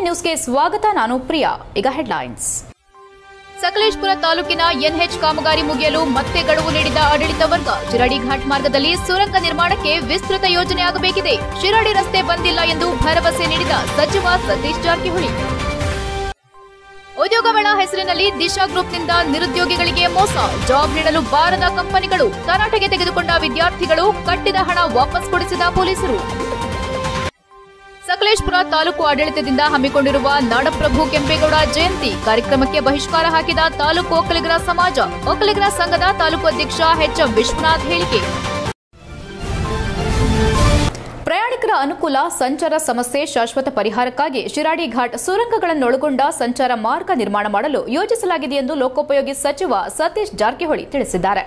ನ್ಯೂಸ್ಗೆ ಸ್ವಾಗತ ನಾನು ಪ್ರಿಯಾ ಈಗ ಹೆಡ್ಲೈನ್ಸ್ ಸಕಲೇಶ್ಪುರ ತಾಲೂಕಿನ ಎನ್ಎಚ್ ಕಾಮಗಾರಿ ಮುಗಿಯಲು ಮತ್ತೆ ಗಡುವು ನೀಡಿದ ಆಡಳಿತ ವರ್ಗ ಶಿರಾಡಿ ಘಾಟ್ ಮಾರ್ಗದಲ್ಲಿ ಸುರಂಗ ನಿರ್ಮಾಣಕ್ಕೆ ವಿಸ್ತೃತ ಯೋಜನೆ ಆಗಬೇಕಿದೆ ಶಿರಾಡಿ ರಸ್ತೆ ಬಂದಿಲ್ಲ ಎಂದು ಭರವಸೆ ನೀಡಿದ ಸಚಿವ ಸತೀಶ್ ಜಾರಕಿಹೊಳಿ ಉದ್ಯೋಗಗಳ ಹೆಸರಿನಲ್ಲಿ ದಿಶಾ ಗ್ರೂಪ್ನಿಂದ ನಿರುದ್ಯೋಗಿಗಳಿಗೆ ಮೋಸ ಜಾಬ್ ನೀಡಲು ಬಾರದ ಕಂಪನಿಗಳು ತರಾಟೆಗೆ ತೆಗೆದುಕೊಂಡ ವಿದ್ಯಾರ್ಥಿಗಳು ಕಟ್ಟಿದ ಹಣ ವಾಪಸ್ ಕೊಡಿಸಿದ ಪೊಲೀಸರು ಸಕಲೇಶ್ಪುರ ತಾಲೂಕು ಆಡಳಿತದಿಂದ ಹಮ್ಮಿಕೊಂಡಿರುವ ನಾಡಪ್ರಭು ಕೆಂಪೇಗೌಡ ಜಯಂತಿ ಕಾರ್ಯಕ್ರಮಕ್ಕೆ ಬಹಿಷ್ಕಾರ ಹಾಕಿದ ತಾಲೂಕು ಒಕ್ಕಲಿಗರ ಸಮಾಜ ಒಕ್ಕಲಿಗರ ಸಂಘದ ತಾಲೂಕು ಅಧ್ಯಕ್ಷ ಎಚ್ಎಂ ವಿಶ್ವನಾಥ್ ಹೇಳಿಕೆ ಪ್ರಯಾಣಿಕರ ಅನುಕೂಲ ಸಂಚಾರ ಸಮಸ್ಯೆ ಶಾಶ್ವತ ಪರಿಹಾರಕ್ಕಾಗಿ ಶಿರಾಡಿ ಘಾಟ್ ಸುರಂಗಗಳನ್ನೊಳಗೊಂಡ ಸಂಚಾರ ಮಾರ್ಗ ನಿರ್ಮಾಣ ಮಾಡಲು ಯೋಜಿಸಲಾಗಿದೆ ಎಂದು ಲೋಕೋಪಯೋಗಿ ಸಚಿವ ಸತೀಶ್ ಜಾರಕಿಹೊಳಿ ತಿಳಿಸಿದ್ದಾರೆ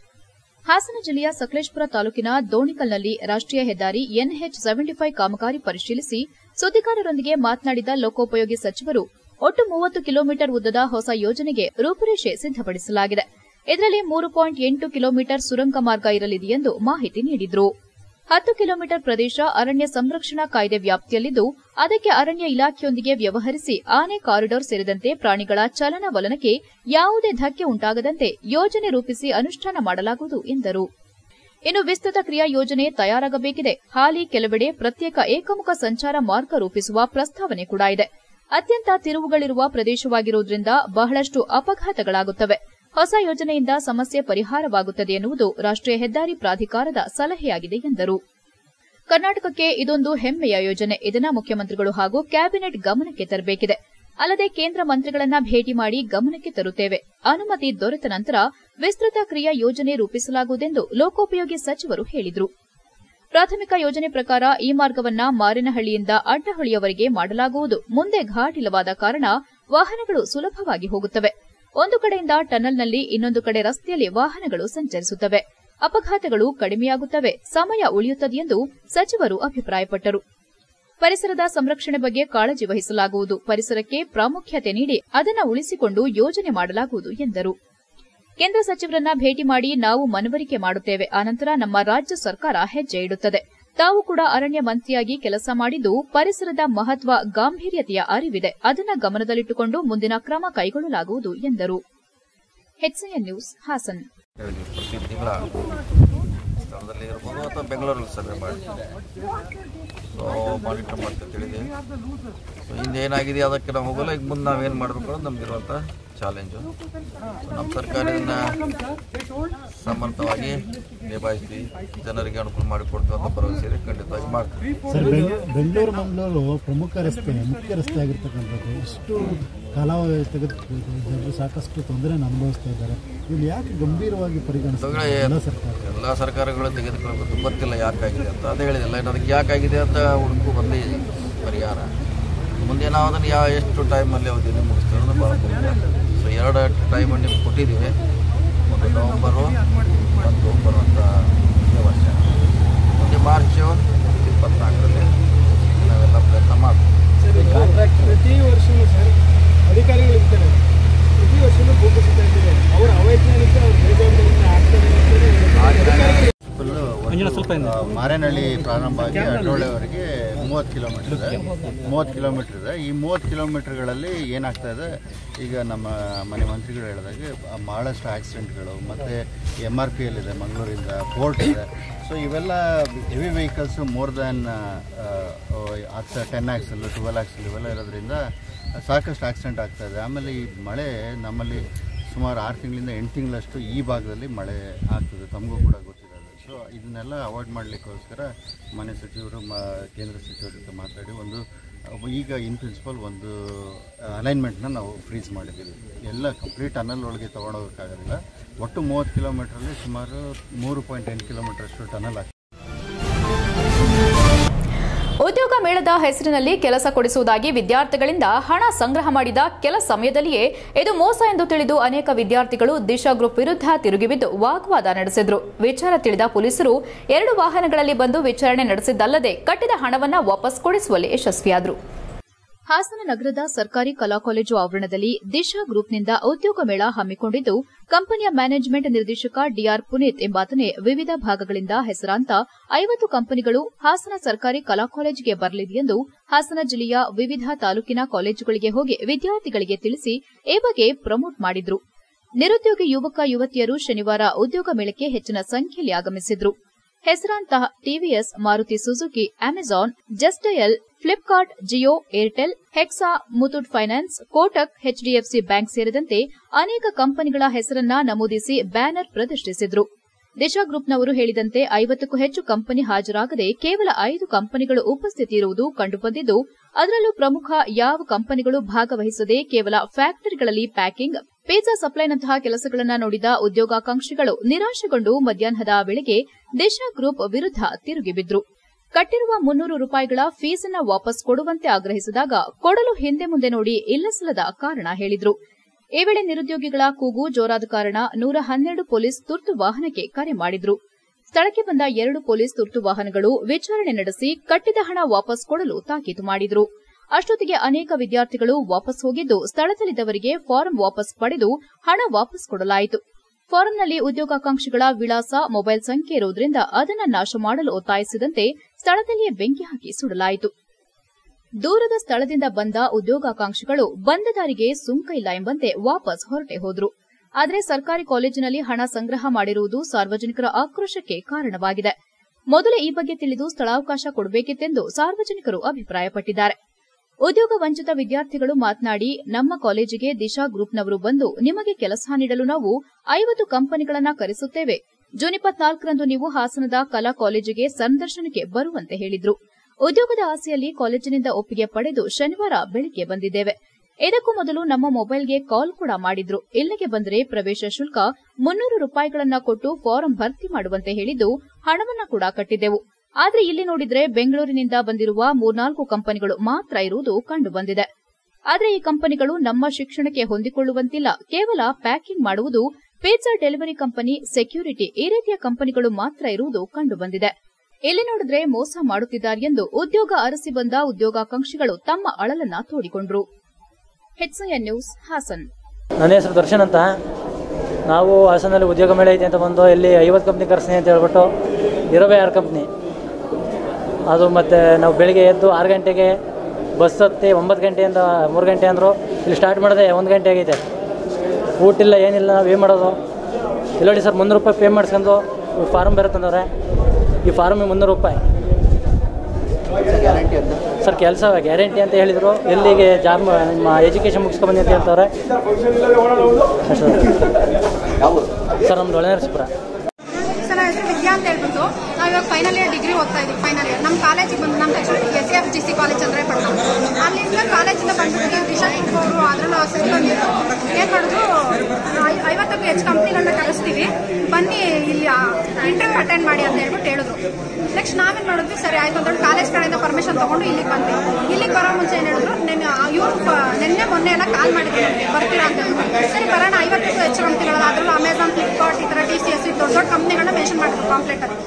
ಹಾಸನ ಜಿಲ್ಲೆಯ ಸಕಲೇಶ್ಪುರ ತಾಲೂಕಿನ ದೋಣಿಕಲ್ನಲ್ಲಿ ರಾಷ್ಟ್ರೀಯ ಹೆದ್ದಾರಿ ಎನ್ಎಚ್ ಸೆವೆಂಟಿ ಫೈವ್ ಕಾಮಗಾರಿ ಪರಿಶೀಲಿಸಿ ಸುದ್ದಿಗಾರರೊಂದಿಗೆ ಮಾತನಾಡಿದ ಲೋಕೋಪಯೋಗಿ ಸಚಿವರು ಒಟ್ಟು ಮೂವತ್ತು ಕಿಲೋಮೀಟರ್ ಉದ್ದದ ಹೊಸ ಯೋಜನೆಗೆ ರೂಪುರೇಷೆ ಸಿದ್ದಪಡಿಸಲಾಗಿದೆ ಇದರಲ್ಲಿ ಮೂರು ಪಾಯಿಂಟ್ ಎಂಟು ಕಿಲೋಮೀಟರ್ ಸುರಂಗ ಮಾರ್ಗ ಇರಲಿದೆ ಎಂದು ಮಾಹಿತಿ ನೀಡಿದರು ಹತ್ತು ಕಿಲೋಮೀಟರ್ ಪ್ರದೇಶ ಅರಣ್ಯ ಸಂರಕ್ಷಣಾ ಕಾಯ್ದೆ ವ್ಯಾಪ್ತಿಯಲ್ಲಿದ್ದು ಅದಕ್ಕೆ ಅರಣ್ಯ ಇಲಾಖೆಯೊಂದಿಗೆ ವ್ಯವಹರಿಸಿ ಆನೆ ಕಾರಿಡಾರ್ ಸೇರಿದಂತೆ ಪ್ರಾಣಿಗಳ ಚಲನವಲನಕ್ಕೆ ಯಾವುದೇ ಧಕ್ಕೆ ಉಂಟಾಗದಂತೆ ಯೋಜನೆ ರೂಪಿಸಿ ಅನುಷ್ಠಾನ ಮಾಡಲಾಗುವುದು ಎಂದರು ಇನ್ನು ವಿಸ್ತೃತ ಕ್ರಿಯಾ ಯೋಜನೆ ತಯಾರಾಗಬೇಕಿದೆ ಹಾಲಿ ಕೆಲವೆಡೆ ಪ್ರತ್ಯೇಕ ಏಕಮುಖ ಸಂಚಾರ ಮಾರ್ಗ ರೂಪಿಸುವ ಪ್ರಸ್ತಾವನೆ ಕೂಡ ಇದೆ ಅತ್ಯಂತ ತಿರುವುಗಳಿರುವ ಪ್ರದೇಶವಾಗಿರುವುದರಿಂದ ಬಹಳಷ್ಟು ಅಪಘಾತಗಳಾಗುತ್ತವೆ ಹೊಸ ಯೋಜನೆಯಿಂದ ಸಮಸ್ಯೆ ಪರಿಹಾರವಾಗುತ್ತದೆ ಎನ್ನುವುದು ರಾಷ್ಟ್ರೀಯ ಹೆದ್ದಾರಿ ಪ್ರಾಧಿಕಾರದ ಸಲಹೆಯಾಗಿದೆ ಎಂದರು ಕರ್ನಾಟಕಕ್ಕೆ ಇದೊಂದು ಹೆಮ್ಮೆಯ ಯೋಜನೆ ಇದನ್ನ ಮುಖ್ಯಮಂತ್ರಿಗಳು ಹಾಗೂ ಕ್ಯಾಬಿನೆಟ್ ಗಮನಕ್ಕೆ ತರಬೇಕಿದೆ ಅಲ್ಲದೆ ಕೇಂದ್ರ ಮಂತ್ರಿಗಳನ್ನ ಭೇಟಿ ಮಾಡಿ ಗಮನಕ್ಕೆ ತರುತ್ತೇವೆ ಅನುಮತಿ ದೊರೆತ ನಂತರ ವಿಸ್ತೃತ ಕ್ರಿಯಾ ಯೋಜನೆ ರೂಪಿಸಲಾಗುವುದೆಂದು ಲೋಕೋಪಯೋಗಿ ಸಚಿವರು ಹೇಳಿದರು ಪ್ರಾಥಮಿಕ ಯೋಜನೆ ಪ್ರಕಾರ ಈ ಮಾರ್ಗವನ್ನ ಮಾರಿನಹಳ್ಳಿಯಿಂದ ಅಡ್ಡಹಳ್ಳಿಯವರೆಗೆ ಮಾಡಲಾಗುವುದು ಮುಂದೆ ಘಾಟ್ ಇಲ್ಲವಾದ ಕಾರಣ ವಾಹನಗಳು ಸುಲಭವಾಗಿ ಹೋಗುತ್ತವೆ ಒಂದು ಕಡೆಯಿಂದ ಟನಲ್ನಲ್ಲಿ ಇನ್ನೊಂದು ಕಡೆ ರಸ್ತೆಯಲ್ಲಿ ವಾಹನಗಳು ಸಂಚರಿಸುತ್ತವೆ ಅಪಘಾತಗಳು ಕಡಿಮೆಯಾಗುತ್ತವೆ ಸಮಯ ಉಳಿಯುತ್ತದೆ ಎಂದು ಸಚಿವರು ಅಭಿಪ್ರಾಯಪಟ್ಟರು ಪರಿಸರದ ಸಂರಕ್ಷಣೆ ಬಗ್ಗೆ ಕಾಳಜಿ ವಹಿಸಲಾಗುವುದು ಪರಿಸರಕ್ಕೆ ಪ್ರಾಮುಖ್ಯತೆ ನೀಡಿ ಅದನ್ನು ಉಳಿಸಿಕೊಂಡು ಯೋಜನೆ ಮಾಡಲಾಗುವುದು ಎಂದರು ಕೇಂದ್ರ ಸಚಿವರನ್ನ ಭೇಟಿ ಮಾಡಿ ನಾವು ಮನವರಿಕೆ ಮಾಡುತ್ತೇವೆ ಆನಂತರ ನಮ್ಮ ರಾಜ್ಯ ಸರ್ಕಾರ ಹೆಜ್ಜೆ ಇಡುತ್ತದೆ ತಾವು ಕೂಡ ಅರಣ್ಯ ಮಂತ್ರಿಯಾಗಿ ಕೆಲಸ ಮಾಡಿದ್ದು ಪರಿಸರದ ಮಹತ್ವ ಗಾಂಭೀರ್ಯತೆಯ ಅರಿವಿದೆ ಅದನ್ನ ಗಮನದಲ್ಲಿಟ್ಟುಕೊಂಡು ಮುಂದಿನ ಕ್ರಮ ಕೈಗೊಳ್ಳಲಾಗುವುದು ಎಂದರು ಹೆಚ್ಸಿಎನ್ ನ್ಯೂಸ್ ಹಾಸನ್ ಹೇಳಿ ಪ್ರತಿ ತಿಂಗಳ ಸ್ಥಳದಲ್ಲಿ ಇರ್ಬೋದು ಅಥವಾ ಬೆಂಗಳೂರಲ್ಲಿ ಸರ್ವೆ ಮಾಡಿ ಸೊ ಮಾನಿಟರ್ ಮಾಡ್ತಾ ತಿಳಿದೆ ಸೊ ಹಿಂದೆ ಏನಾಗಿದೆ ಅದಕ್ಕೆ ನಾವು ಹೋಗಲ್ಲ ಈಗ ಮುಂದೆ ನಾವೇನು ಮಾಡಬೇಕು ಅನ್ನೋದು ನಮಗಿರುವಂಥ ಚಾಲೆಂಜು ನಮ್ಮ ಸರ್ಕಾರ ಇದನ್ನು ಸಮರ್ಥವಾಗಿ ನಿಭಾಯಿಸಿ ಜನರಿಗೆ ಅನುಕೂಲ ಮಾಡಿಕೊಡ್ತೀವಿ ಅಂತ ಭರವಸೆ ಇದೆ ಖಂಡಿತವಾಗಿ ಮಾಡ್ತೀವಿ ಸರ್ ಬೆಂಗ್- ಬೆಂಗಳೂರು ಮಂಗಳೂರು ಪ್ರಮುಖ ರಸ್ತೆ ಮುಖ್ಯ ರಸ್ತೆ ಆಗಿರ್ತಕ್ಕಂಥದ್ದು ಇಷ್ಟು ಕಾಲಾವಧಿ ತೆಗೆದುಕೊಂಡು ಜನರು ಸಾಕಷ್ಟು ತೊಂದರೆಯನ್ನು ಅನುಭವಿಸ್ತಾ ಇದ್ದಾರೆ ಇಲ್ಲಿ ಯಾಕೆ ಗಂಭೀರವಾಗಿ ಪರಿಗಣಿಸ್ತಾರೆ ಎಲ್ಲ ಸರ್ಕಾರ ಎಲ್ಲ ಸರ್ಕಾರಗಳು ತೆಗೆದುಕೊಳ್ಬೇಕು ಗೊತ್ತಿಲ್ಲ ಯಾಕಾಗಿದೆ ಅಂತ ಅದೇ ಹೇಳಿದಿಲ್ಲ ಇನ್ನು ಅದಕ್ಕೆ ಯಾಕಾಗಿದೆ ಅಂತ ಹುಡುಕು ಬಂದೇ ಪರಿಹಾರ ಮುಂದೆ ನಾವು ಅದನ್ನು ಯಾವ ಎಷ್ಟು ಟೈಮಲ್ಲಿ ಅವಧಿಯಲ್ಲಿ ಮುಗಿಸ್ತೀವಿ ಅನ್ನೋದು ಭಾಳ ಮುಖ್ಯ ಸೊ ಎರಡು ಟೈಮನ್ನು ನಿಮ್ಗೆ ಕೊಟ್ಟಿದ್ದೀವಿ ಒಂದು ನವಂಬರು ಒಂದು ಬರುವಂಥ ಇದೇ ವರ್ಷ ಮುಂದೆ ಮಾರ್ಚು ಇಪ್ಪತ್ನಾಲ್ಕರಲ್ಲಿ ನಾವೆಲ್ಲ ಪ್ರಯತ್ನ ಮಾಡ್ತೀವಿ ಕಾಂಟ್ರಾಕ್ಟ್ ಪ್ರತಿ ವರ್ಷವೂ ಸರ್ ಅಧಿಕಾರಿಗಳು ಇರ್ತಾರೆ ಪ್ರತಿ ವರ್ಷವೂ ಭೂಕುಸಿತ ಇರ್ತದೆ ಅವರ ಅವೈಜ್ಞಾನಿಕ ಅವ್ರ ಬೇಜವಾಬ್ದಾರಿಯಿಂದ ಆಗ್ತದೆ ಅಂತೇಳಿ ಹೇಳಿದ್ರು. ಫುಲ್ಲು ಒಂದು, ಆ, ಮಾರೇನಹಳ್ಳಿ ಪ್ರಾರಂಭ ಆಗಿ ಅಡ್ಡೋಳೆವರೆಗೆ ಮೂವತ್ತು ಕಿಲೋಮೀಟರ್ ಇದೆ ಮೂವತ್ತು ಕಿಲೋಮೀಟರ್ ಇದೆ ಈ ಮೂವತ್ತು ಕಿಲೋಮೀಟರ್ಗಳಲ್ಲಿ ಏನಾಗ್ತಾ ಇದೆ ಈಗ ನಮ್ಮ ಮನೆ ಮಂತ್ರಿಗಳು ಹೇಳಿದಾಗೆ ಆ, ಭಾಳಷ್ಟು ಆಕ್ಸಿಡೆಂಟ್ಗಳು ಮತ್ತು ಎಮ್ ಆರ್ ಪಿ ಎಲ್ ಇದೆ ಮಂಗಳೂರಿಂದ ಪೋರ್ಟ್ ಇದೆ ಸೊ ಇವೆಲ್ಲ ಹೆವಿ ವೆಹಿಕಲ್ಸು ಮೋರ್ ದ್ಯಾನ್ ಹತ್ತು ಟೆನ್ ಆಕ್ಸಲ್ ಟ್ವೆಲ್ ಆಕ್ಸಲ್ ಇವೆಲ್ಲ ಇರೋದ್ರಿಂದ ಸಾಕಷ್ಟು ಆಕ್ಸಿಡೆಂಟ್ ಆಗ್ತಾ ಇದೆ ಆಮೇಲೆ ಈ ಮಳೆ ನಮ್ಮಲ್ಲಿ ಸುಮಾರು ಆರು ತಿಂಗಳಿಂದ ಎಂಟು ತಿಂಗಳಷ್ಟು ಈ ಭಾಗದಲ್ಲಿ ಮಳೆ ಆಗ್ತದೆ ತಮಗೂ ಕೂಡ ಗೊತ್ತಿರೋದು ಸೊ ಇದನ್ನೆಲ್ಲ ಅವಾಯ್ಡ್ ಮಾಡಲಿಕ್ಕೋಸ್ಕರ ಮನೆ ಸಚಿವರು ಮ ಕೇಂದ್ರ ಸಚಿವರ ಜೊತೆ ಮಾತಾಡಿ ಒಂದು ಅಹ್, ಈಗ ಇನ್ ಪ್ರಿನ್ಸಿಪಲ್ ಒಂದು ಅಲೈನ್ಮೆಂಟ್ನ ನಾವು ಫ್ರೀಸ್ ಮಾಡಿದ್ದೀವಿ ಎಲ್ಲ ಕಂಪ್ಲೀಟ್ ಟನಲ್ ಒಳಗೆ ತೊಗೊಂಡೋಗೋಕ್ಕಾಗೋದಿಲ್ಲ ಒಟ್ಟು ಮೂವತ್ತು ಕಿಲೋಮೀಟ್ರಲ್ಲಿ ಸುಮಾರು ಮೂರು ಪಾಯಿಂಟ್ ಎಂಟು ಕಿಲೋಮೀಟರ್ ಅಷ್ಟು ಟನಲ್ ಆಗ್ತದೆ ಉದ್ಯೋಗ ಮೇಳದ ಹೆಸರಿನಲ್ಲಿ ಕೆಲಸ ಕೊಡಿಸುವುದಾಗಿ ವಿದ್ಯಾರ್ಥಿಗಳಿಂದ ಹಣ ಸಂಗ್ರಹ ಮಾಡಿದ ಕೆಲ ಸಮಯದಲ್ಲಿಯೇ ಇದು ಮೋಸ ಎಂದು ತಿಳಿದು ಅನೇಕ ವಿದ್ಯಾರ್ಥಿಗಳು ದಿಶಾ ಗ್ರೂಪ್ ವಿರುದ್ಧ ತಿರುಗಿಬಿದ್ದು ವಾಗ್ವಾದ ನಡೆಸಿದ್ರು ವಿಚಾರ ತಿಳಿದ ಪೊಲೀಸರು ಎರಡು ವಾಹನಗಳಲ್ಲಿ ಬಂದು ವಿಚಾರಣೆ ನಡೆಸಿದ್ದಲ್ಲದೆ ಕಟ್ಟಿದ ಹಣವನ್ನ ವಾಪಸ್ ಕೊಡಿಸುವಲ್ಲಿ ಯಶಸ್ವಿಯಾದರು ಹಾಸನ ನಗರದ ಸರ್ಕಾರಿ ಕಲಾ ಕಾಲೇಜು ಆವರಣದಲ್ಲಿ ದಿಶಾ ಗ್ರೂಪ್ನಿಂದ ಉದ್ಯೋಗ ಮೇಳ ಹಮ್ಮಿಕೊಂಡಿದ್ದು ಕಂಪನಿಯ ಮ್ಯಾನೇಜ್ಮೆಂಟ್ ನಿರ್ದೇಶಕ ಡಿಆರ್ ಪುನೀತ್ ಎಂಬಾತನೇ ವಿವಿಧ ಭಾಗಗಳಿಂದ ಹೆಸರಾಂತ ಐವತ್ತು ಕಂಪನಿಗಳು ಹಾಸನ ಸರ್ಕಾರಿ ಕಲಾ ಕಾಲೇಜಿಗೆ ಬರಲಿದೆ ಎಂದು ಹಾಸನ ಜಿಲ್ಲೆಯ ವಿವಿಧ ತಾಲೂಕಿನ ಕಾಲೇಜುಗಳಿಗೆ ಹೋಗಿ ವಿದ್ಯಾರ್ಥಿಗಳಿಗೆ ತಿಳಿಸಿ ಈ ಬಗ್ಗೆ ಪ್ರಮೋಟ್ ಮಾಡಿದ್ರು ನಿರುದ್ಯೋಗಿ ಯುವಕ ಯುವತಿಯರು ಶನಿವಾರ ಉದ್ಯೋಗ ಮೇಳಕ್ಕೆ ಹೆಚ್ಚಿನ ಸಂಖ್ಯೆಯಲ್ಲಿ ಆಗಮಿಸಿದ್ರು ಹೆಸರಾಂತ ಟಿವಿಎಸ್ ಮಾರುತಿ ಸುಜುಕಿ ಅಮೆಜಾನ್ ಜಸ್ಟಯಲ್ Flipkart Jio Airtel Hexa Muthoot finance Kotak HDFC bank ಸೇರಿದಂತೆ ಅನೇಕ ಕಂಪನಿಗಳ ಹೆಸರನ್ನ ನಮೂದಿಸಿ ಬ್ಯಾನರ್ ಪ್ರದರ್ಶಿಸಿದ್ರು ದಿಶಾ ಗ್ರೂಪ್ನವರು ಹೇಳಿದಂತೆ ಐವತ್ತಕ್ಕೂ ಹೆಚ್ಚು ಕಂಪನಿ ಹಾಜರಾಗದೆ ಕೇವಲ ಐದು ಕಂಪನಿಗಳು ಉಪಸ್ಥಿತಿ ಇರುವುದು ಕಂಡುಬಂದಿದ್ದು ಅದರಲ್ಲೂ ಪ್ರಮುಖ ಯಾವ ಕಂಪನಿಗಳು ಭಾಗವಹಿಸದೆ ಕೇವಲ ಫ್ಯಾಕ್ಟರಿಗಳಲ್ಲಿ ಪ್ಯಾಕಿಂಗ್ ಪಿಜ್ಜಾ ಸಪ್ಲೈನಂತಹ ಕೆಲಸಗಳನ್ನ ನೋಡಿದ ಉದ್ಯೋಗಾಕಾಂಕ್ಷಿಗಳು ನಿರಾಶೆಗೊಂಡು ಮಧ್ಯಾಹ್ನದ ವೇಳೆಗೆ ದಿಶಾ ಗ್ರೂಪ್ ವಿರುದ್ಧ ತಿರುಗಿಬಿದ್ರು ಕಟ್ಟಿರುವ ಮುನ್ನೂರು ರೂಪಾಯಿಗಳ ಫೀಸನ್ನ ವಾಪಸ್ ಕೊಡುವಂತೆ ಆಗ್ರಹಿಸಿದಾಗ ಕೊಡಲು ಹಿಂದೆ ಮುಂದೆ ನೋಡಿ ಇಲ್ಲಸಲ್ಲದ ಕಾರಣ ಹೇಳಿದ್ರು ಈ ವೇಳೆ ನಿರುದ್ಯೋಗಿಗಳ ಕೂಗು ಜೋರಾದ ಕಾರಣ ನೂರ ಹನ್ನೆರಡು ಪೊಲೀಸ್ ತುರ್ತು ವಾಹನಕ್ಕೆ ಕರೆ ಮಾಡಿದ್ರು ಸ್ಥಳಕ್ಕೆ ಬಂದ ಎರಡು ಪೊಲೀಸ್ ತುರ್ತು ವಾಹನಗಳು ವಿಚಾರಣೆ ನಡೆಸಿ ಕಟ್ಟಿದ ಹಣ ವಾಪಸ್ ಕೊಡಲು ತಾಕೀತು ಮಾಡಿದ್ರು ಅಷ್ಟೊತ್ತಿಗೆ ಅನೇಕ ವಿದ್ಯಾರ್ಥಿಗಳು ವಾಪಸ್ ಹೋಗಿದ್ದು ಸ್ಥಳದಲ್ಲಿದ್ದವರಿಗೆ ಫಾರಂ ವಾಪಸ್ ಪಡೆದು ಹಣ ವಾಪಸ್ ಕೊಡಲಾಯಿತು ಫಾರಂನಲ್ಲಿ ಉದ್ಯೋಗಾಕಾಂಕ್ಷಿಗಳ ವಿಳಾಸ ಮೊಬೈಲ್ ಸಂಖ್ಯೆ ಇರುವುದರಿಂದ ಅದನ್ನ ನಾಶ ಮಾಡಲು ಒತ್ತಾಯಿಸಿದಂತೆ ಸ್ಥಳದಲ್ಲಿಯೇ ಬೆಂಕಿ ಹಾಕಿ ಸುಡಲಾಯಿತು ದೂರದ ಸ್ಥಳದಿಂದ ಬಂದ ಉದ್ಯೋಗಾಕಾಂಕ್ಷಿಗಳು ಬಂದ ದಾರಿಗೆ ಸುಂಕ ಇಲ್ಲ ಎಂಬಂತೆ ವಾಪಸ್ ಹೊರಟೆ ಹೋದ್ರು ಆದರೆ ಸರ್ಕಾರಿ ಕಾಲೇಜಿನಲ್ಲಿ ಹಣ ಸಂಗ್ರಹ ಮಾಡಿರುವುದು ಸಾರ್ವಜನಿಕರ ಆಕ್ರೋಶಕ್ಕೆ ಕಾರಣವಾಗಿದೆ ಮೊದಲೇ ಈ ಬಗ್ಗೆ ತಿಳಿದು ಸ್ಥಳಾವಕಾಶ ಕೊಡಬೇಕಿತ್ತೆಂದು ಸಾರ್ವಜನಿಕರು ಅಭಿಪ್ರಾಯಪಟ್ಟಿದ್ದಾರೆ ಉದ್ಯೋಗ ವಂಚಿತ ವಿದ್ಯಾರ್ಥಿಗಳು ಮಾತನಾಡಿ ನಮ್ಮ ಕಾಲೇಜಿಗೆ ದಿಶಾ ಗ್ರೂಪ್ನವರು ಬಂದು ನಿಮಗೆ ಕೆಲಸ ನೀಡಲು ನಾವು ಐವತ್ತು ಕಂಪನಿಗಳನ್ನ ಕರೆಸುತ್ತೇವೆ ಜೂನ್ ಇಪ್ಪತ್ನಾಲ್ಕರಂದು ನೀವು ಹಾಸನದ ಕಲಾ ಕಾಲೇಜಿಗೆ ಸಂದರ್ಶನಕ್ಕೆ ಬರುವಂತೆ ಹೇಳಿದ್ರು ಉದ್ಯೋಗದ ಆಸೆಯಲ್ಲಿ ಕಾಲೇಜಿನಿಂದ ಒಪ್ಪಿಗೆ ಪಡೆದು ಶನಿವಾರ ಬೆಳಿಗ್ಗೆ ಬಂದಿದ್ದೇವೆ ಇದಕ್ಕೂ ಮೊದಲು ನಮ್ಮ ಮೊಬೈಲ್ಗೆ ಕಾಲ್ ಕೂಡ ಮಾಡಿದ್ರು ಇಲ್ಲಿಗೆ ಬಂದರೆ ಪ್ರವೇಶ ಶುಲ್ಕ ಮುನ್ನೂರು ರೂಪಾಯಿಗಳನ್ನ ಕೊಟ್ಟು ಫಾರಂ ಭರ್ತಿ ಮಾಡುವಂತೆ ಹೇಳಿದ್ದು ಹಣವನ್ನ ಕೂಡ ಕಟ್ಟಿದ್ದೆವು ಆದ್ರೆ ಇಲ್ಲಿ ನೋಡಿದ್ರೆ ಬೆಂಗಳೂರಿನಿಂದ ಬಂದಿರುವ ಮೂರ್ನಾಲ್ಕು ಕಂಪನಿಗಳು ಮಾತ್ರ ಇರುವುದು ಕಂಡುಬಂದಿದೆ ಆದ್ರೆ ಈ ಕಂಪನಿಗಳು ನಮ್ಮ ಶಿಕ್ಷಣಕ್ಕೆ ಹೊಂದಿಕೊಳ್ಳುವಂತಿಲ್ಲ ಕೇವಲ ಪ್ಯಾಕಿಂಗ್ ಮಾಡುವುದು ಪಿಜ್ಜಾ ಡೆಲಿವರಿ ಕಂಪನಿ ಸೆಕ್ಯೂರಿಟಿ ಈ ರೀತಿಯ ಕಂಪನಿಗಳು ಮಾತ್ರ ಇರುವುದು ಕಂಡುಬಂದಿದೆ ಇಲ್ಲಿ ನೋಡಿದ್ರೆ ಮೋಸ ಮಾಡುತ್ತಿದ್ದಾರೆ ಎಂದು ಉದ್ಯೋಗ ಅರಸಿ ಬಂದ ಉದ್ಯೋಗಾಕಾಂಕ್ಷಿಗಳು ತಮ್ಮ ಅಳಲನ್ನ ತೋಡಿಕೊಂಡ್ರು ಹೆಚ್ಐಎನ್ ನ್ಯೂಸ್ ಹಾಸನ್ ನನ್ನ ಹೆಸರು ದರ್ಶನ್ ಅಂತ ನಾವು ಹಾಸನಲ್ಲಿ ಉದ್ಯೋಗ ಮೇಳ ಐತೆ ಅಂತ ಬಂದು ಇಲ್ಲಿ ಐವತ್ತು ಕಂಪ್ನಿ ಕರೆಸ್ತೀನಿ ಅಂತ ಹೇಳ್ಬಿಟ್ಟು ಇರೋವೇ ಆರು ಕಂಪ್ನಿ ಅದು ಮತ್ತು ನಾವು ಬೆಳಿಗ್ಗೆ ಎದ್ದು ಆರು ಗಂಟೆಗೆ ಬಸ್ ಹತ್ತಿ ಒಂಬತ್ತು ಗಂಟೆಯಿಂದ ಮೂರು ಗಂಟೆ ಅಂದರು ಇಲ್ಲಿ ಸ್ಟಾರ್ಟ್ ಮಾಡಿದೆ ಒಂದು ಗಂಟೆ ಆಗೈತೆ ಊಟ ಇಲ್ಲ ಏನಿಲ್ಲ ನಾವು ಏನು ಮಾಡೋದು ಇಲ್ಲ ನೋಡಿ ಸರ್ ಮುನ್ನೂರು ರೂಪಾಯಿ ಪೇ ಮಾಡಿಸ್ಕೊಂಡು ಫಾರಮ್ ಬೇರೆ ತಂದವ್ರೆ ಈ ಫಾರಮಿಗೆ ಮುನ್ನೂರು ರೂಪಾಯಿ ಸರ್ ಕೆಲಸ ಗ್ಯಾರಂಟಿ ಅಂತ ಹೇಳಿದರು ಎಲ್ಲಿಗೆ ಜಾಬ್ ನಿಮ್ಮ ಎಜುಕೇಷನ್ ಮುಗಿಸ್ಕೊಂಬಂದಿ ಅಂತ ಹೇಳ್ತವ್ರೆ ಸರ್ ನಮ್ದು ಒಳನರಸೀಪುರ ಸರ್ ನನ್ನ ಹೆಸರು ವಿದ್ಯಾ ಅಂತ ಹೇಳ್ಬಿಟ್ಟು ನಾವು ಇವಾಗ ಫೈನಲ್ ಇಯರ್ ಡಿಗ್ರಿ ಓದ್ತಾ ಇದ್ದೀವಿ ಫೈನಲ್ ಇಯರ್ ನಮ್ಮ ಕಾಲೇಜಿಗೆ ಬಂದು ನಮ್ಮ S F G C college Chandrapattana ಅಲ್ಲಿಂದ ಕಾಲೇಜಿಂದ ಬಂದ್ಬಿಟ್ಟು ದಿಶಾ ಅವರು ಅದರಲ್ಲೂ ಸೇರ್ಕೊಂಡಿದ್ರು ಏನು ಮಾಡಿದ್ರು ಐ- ಐವತ್ತಕ್ಕೂ ಹೆಚ್ಚು ಕಂಪ್ನಿಗಳನ್ನ ಕರೆಸ್ತೀವಿ ಬನ್ನಿ ಇಲ್ಲಿ ಇಂಟರ್ವ್ಯೂ ಅಟೆಂಡ್ ಮಾಡಿ ಅಂತ ಹೇಳ್ಬಿಟ್ಟು ಹೇಳಿದ್ರು ನೆಕ್ಸ್ಟ್ ನಾವೇನು ಮಾಡಿದ್ವಿ ಸರಿ ಆಯ್ತು ಅಂತ ಕಾಲೇಜ್ ಕಡೆಯಿಂದ ಪರ್ಮಿಷನ್ ತಗೊಂಡು ಇಲ್ಲಿಗೆ ಬಂದ್ವಿ ಇಲ್ಲಿಗೆ ಬರೋ ಮುಂಚೆ ಏನು ಹೇಳಿದ್ರು ನೆನ್ನೆ ಇವರು ನಿನ್ನೆ ಮೊನ್ನೆ ಎಲ್ಲ ಕಾಲ್ ಮಾಡಿದ್ರು ನಮ್ಗೆ, ಬರ್ತೀರಾ ಅಂತ ಹೇಳ್ಬಿಟ್ಟು ಸರಿ ಬರೋಣ ಐವತ್ತಕ್ಕೂ ಹೆಚ್ಚು ಕಂಪ್ನಿಗಳು ಅದರಲ್ಲೂ ಅಮೆಝಾನ್ ಫ್ಲಿಪ್ಕಾರ್ಟ್ ಈ ಥರ ಟಿ ಸಿ ಎಸ್ ದೊಡ್ಡ ದೊಡ್ಡ ಕಂಪ್ನಿಗಳನ್ನ ಮೆನ್ಷನ್ ಮಾಡಿದ್ರು ಪಾಂಪ್ಲೆಟ್ ಅಲ್ಲಿ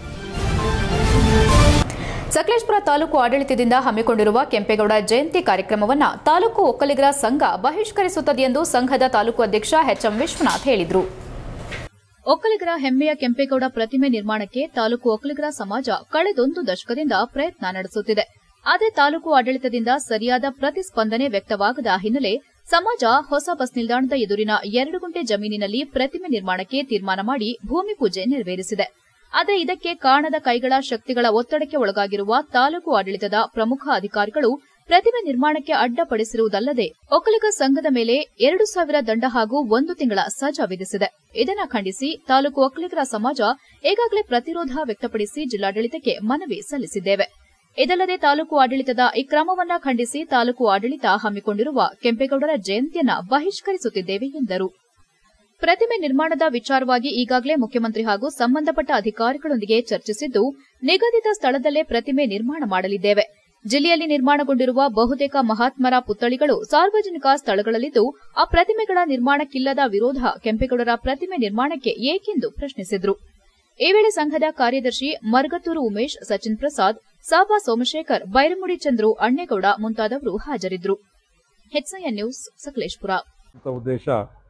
ಸಕಲೇಶ್ಪುರ ತಾಲೂಕು ಆಡಳಿತದಿಂದ ಹಮ್ಮಿಕೊಂಡಿರುವ ಕೆಂಪೇಗೌಡ ಜಯಂತಿ ಕಾರ್ಯಕ್ರಮವನ್ನು ತಾಲೂಕು ಒಕ್ಕಲಿಗರ ಸಂಘ ಬಹಿಷ್ಕರಿಸುತ್ತದೆ ಎಂದು ಸಂಘದ ತಾಲೂಕು ಅಧ್ಯಕ್ಷ ಎಚ್ಎಂ ವಿಶ್ವನಾಥ್ ಹೇಳಿದರು ಒಕ್ಕಲಿಗರ ಹೆಮ್ಮೆಯ ಕೆಂಪೇಗೌಡ ಪ್ರತಿಮೆ ನಿರ್ಮಾಣಕ್ಕೆ ತಾಲೂಕು ಒಕ್ಕಲಿಗರ ಸಮಾಜ ಕಳೆದೊಂದು ದಶಕದಿಂದ ಪ್ರಯತ್ನ ನಡೆಸುತ್ತಿದೆ ಆದರೆ ತಾಲೂಕು ಆಡಳಿತದಿಂದ ಸರಿಯಾದ ಪ್ರತಿಸ್ಪಂದನೆ ವ್ಯಕ್ತವಾಗದ ಹಿನ್ನೆಲೆ ಸಮಾಜ ಹೊಸ ಬಸ್ ನಿಲ್ದಾಣದ ಎದುರಿನ ಎರಡು ಗುಂಟೆ ಜಮೀನಿನಲ್ಲಿ ಪ್ರತಿಮೆ ನಿರ್ಮಾಣಕ್ಕೆ ತೀರ್ಮಾನ ಮಾಡಿ ಭೂಮಿ ಪೂಜೆ ನೆರವೇರಿಸಿದೆ ಆದರೆ ಇದಕ್ಕೆ ಕಾಣದ ಕೈಗಳ ಶಕ್ತಿಗಳ ಒತ್ತಡಕ್ಕೆ ಒಳಗಾಗಿರುವ ತಾಲೂಕು ಆಡಳಿತದ ಪ್ರಮುಖ ಅಧಿಕಾರಿಗಳು ಪ್ರತಿಮೆ ನಿರ್ಮಾಣಕ್ಕೆ ಅಡ್ಡಪಡಿಸಿರುವುದಲ್ಲದೆ ಒಕ್ಕಲಿಗ ಸಂಘದ ಮೇಲೆ ಎರಡು ಸಾವಿರ ದಂಡ ಹಾಗೂ ಒಂದು ತಿಂಗಳ ಸಜಾ ವಿಧಿಸಿದೆ ಇದನ್ನ ಖಂಡಿಸಿ ತಾಲೂಕು ಒಕ್ಕಲಿಗರ ಸಮಾಜ ಈಗಾಗಲೇ ಪ್ರತಿರೋಧ ವ್ಯಕ್ತಪಡಿಸಿ ಜಿಲ್ಲಾಡಳಿತಕ್ಕೆ ಮನವಿ ಸಲ್ಲಿಸಿದ್ದೇವೆ ಇದಲ್ಲದೆ ತಾಲೂಕು ಆಡಳಿತದ ಈ ಕ್ರಮವನ್ನ ಖಂಡಿಸಿ ತಾಲೂಕು ಆಡಳಿತ ಹಮ್ಮಿಕೊಂಡಿರುವ ಕೆಂಪೇಗೌಡರ ಜಯಂತಿಯನ್ನ ಬಹಿಷ್ಕರಿಸುತ್ತಿದ್ದೇವೆ ಎಂದರು ಪ್ರತಿಮೆ ನಿರ್ಮಾಣದ ವಿಚಾರವಾಗಿ ಈಗಾಗಲೇ ಮುಖ್ಯಮಂತ್ರಿ ಹಾಗೂ ಸಂಬಂಧಪಟ್ಟ ಅಧಿಕಾರಿಗಳೊಂದಿಗೆ ಚರ್ಚಿಸಿದ್ದು ನಿಗದಿತ ಸ್ಥಳದಲ್ಲೇ ಪ್ರತಿಮೆ ನಿರ್ಮಾಣ ಮಾಡಲಿದ್ದೇವೆ ಜಿಲ್ಲೆಯಲ್ಲಿ ನಿರ್ಮಾಣಗೊಂಡಿರುವ ಬಹುತೇಕ ಮಹಾತ್ಮರ ಪುತ್ಥಳಿಗಳು ಸಾರ್ವಜನಿಕ ಸ್ಥಳಗಳಲ್ಲಿದ್ದು ಆ ಪ್ರತಿಮೆಗಳ ನಿರ್ಮಾಣಕ್ಕಿಲ್ಲದ ವಿರೋಧ ಕೆಂಪೇಗೌಡರ ಪ್ರತಿಮೆ ನಿರ್ಮಾಣಕ್ಕೆ ಏಕೆಂದು ಪ್ರಶ್ನಿಸಿದ್ರು ಈ ವೇಳೆ ಸಂಘದ ಕಾರ್ಯದರ್ಶಿ ಮರ್ಗತ್ತೂರು ಉಮೇಶ್ ಸಚಿನ್ ಪ್ರಸಾದ್ ಸಾಬಾ ಸೋಮಶೇಖರ್ ಬೈರಮುಡಿ ಚಂದ್ರು ಅಣ್ಣೇಗೌಡ ಮುಂತಾದವರು ಹಾಜರಿದ್ದರು ಹೆಚ್ಐಎನ್ ನ್ಯೂಸ್ ಸಕಲೇಶ್ಪುರ ಅಂತ ಉದ್ದೇಶ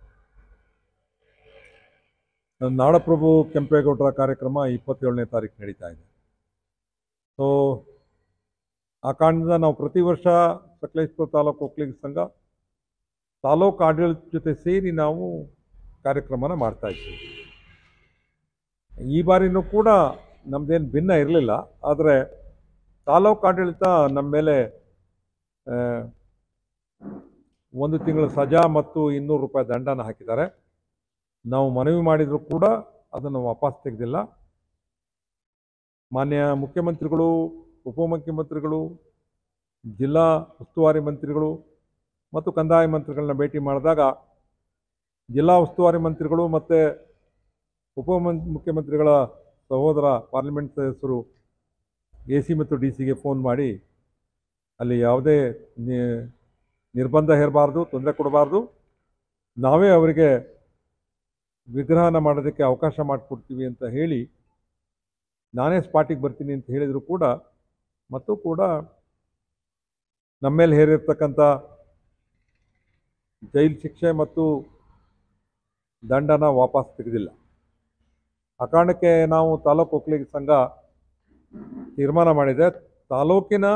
ನಾಡಪ್ರಭು ಕೆಂಪೇಗೌಡರ ಕಾರ್ಯಕ್ರಮ ಇಪ್ಪತ್ತೇಳನೇ ತಾರೀಕು ನಡೀತಾ ಇದೆ ಸೊ ಆ ಕಾರಣದಿಂದ ನಾವು ಪ್ರತಿ ವರ್ಷ ಸಕಲೇಶ್ಪುರ ತಾಲೂಕು ಒಕ್ಕಲಿಗ ಸಂಘ ತಾಲೂಕು ಆಡಳಿತ ಜೊತೆ ಸೇರಿ ನಾವು ಕಾರ್ಯಕ್ರಮನ ಮಾಡ್ತಾ ಇದ್ದೀವಿ ಈ ಬಾರಿನೂ ಕೂಡ ನಮ್ಮದೇನು ಭಿನ್ನ ಇರಲಿಲ್ಲ ಆದರೆ ತಾಲೂಕು ಆಡಳಿತ ನಮ್ಮ ಮೇಲೆ ಆ, ಒಂದು ತಿಂಗಳ ಸಜಾ ಮತ್ತು ಇನ್ನೂರು ರೂಪಾಯಿ ದಂಡನ ಹಾಕಿದ್ದಾರೆ ನಾವು ಮನವಿ ಮಾಡಿದರೂ ಕೂಡ ಅದನ್ನು ವಾಪಸ್ ತೆಗೆದಿಲ್ಲ ಮಾನ್ಯ ಮುಖ್ಯಮಂತ್ರಿಗಳು ಉಪಮುಖ್ಯಮಂತ್ರಿಗಳು ಜಿಲ್ಲಾ ಉಸ್ತುವಾರಿ ಮಂತ್ರಿಗಳು ಮತ್ತು ಕಂದಾಯ ಮಂತ್ರಿಗಳನ್ನ ಭೇಟಿ ಮಾಡಿದಾಗ ಜಿಲ್ಲಾ ಉಸ್ತುವಾರಿ ಮಂತ್ರಿಗಳು ಮತ್ತು ಉಪಮನ್ ಮುಖ್ಯಮಂತ್ರಿಗಳ ಸಹೋದರ ಪಾರ್ಲಿಮೆಂಟ್ ಸದಸ್ಯರು ಎ ಸಿ ಮತ್ತು ಡಿ ಸಿಗೆ ಫೋನ್ ಮಾಡಿ ಅಲ್ಲಿ ಯಾವುದೇ ನಿ- ನಿರ್ಬಂಧ ಹೇರಬಾರ್ದು ತೊಂದರೆ ಕೊಡಬಾರ್ದು ನಾವೇ ಅವರಿಗೆ ವಿಗ್ರಹನ ಮಾಡೋದಕ್ಕೆ ಅವಕಾಶ ಮಾಡಿಕೊಡ್ತೀವಿ ಅಂತ ಹೇಳಿ ನಾನೇ ಸ್ಪಾಟಿಗೆ ಬರ್ತೀನಿ ಅಂತ ಹೇಳಿದರೂ ಕೂಡ ಮತ್ತು ಕೂಡ ನಮ್ಮ ಮೇಲೆ ಹೇರಿರ್ತಕ್ಕಂಥ ಜೈಲು ಶಿಕ್ಷೆ ಮತ್ತು ದಂಡನ ವಾಪಸ್ ತೆಗೆದಿಲ್ಲ ಆ ಕಾರಣಕ್ಕೆ ನಾವು ತಾಲೂಕು ಒಕ್ಕಲಿಗ ಸಂಘ ತೀರ್ಮಾನ ಮಾಡಿದೆ ತಾಲೂಕಿನ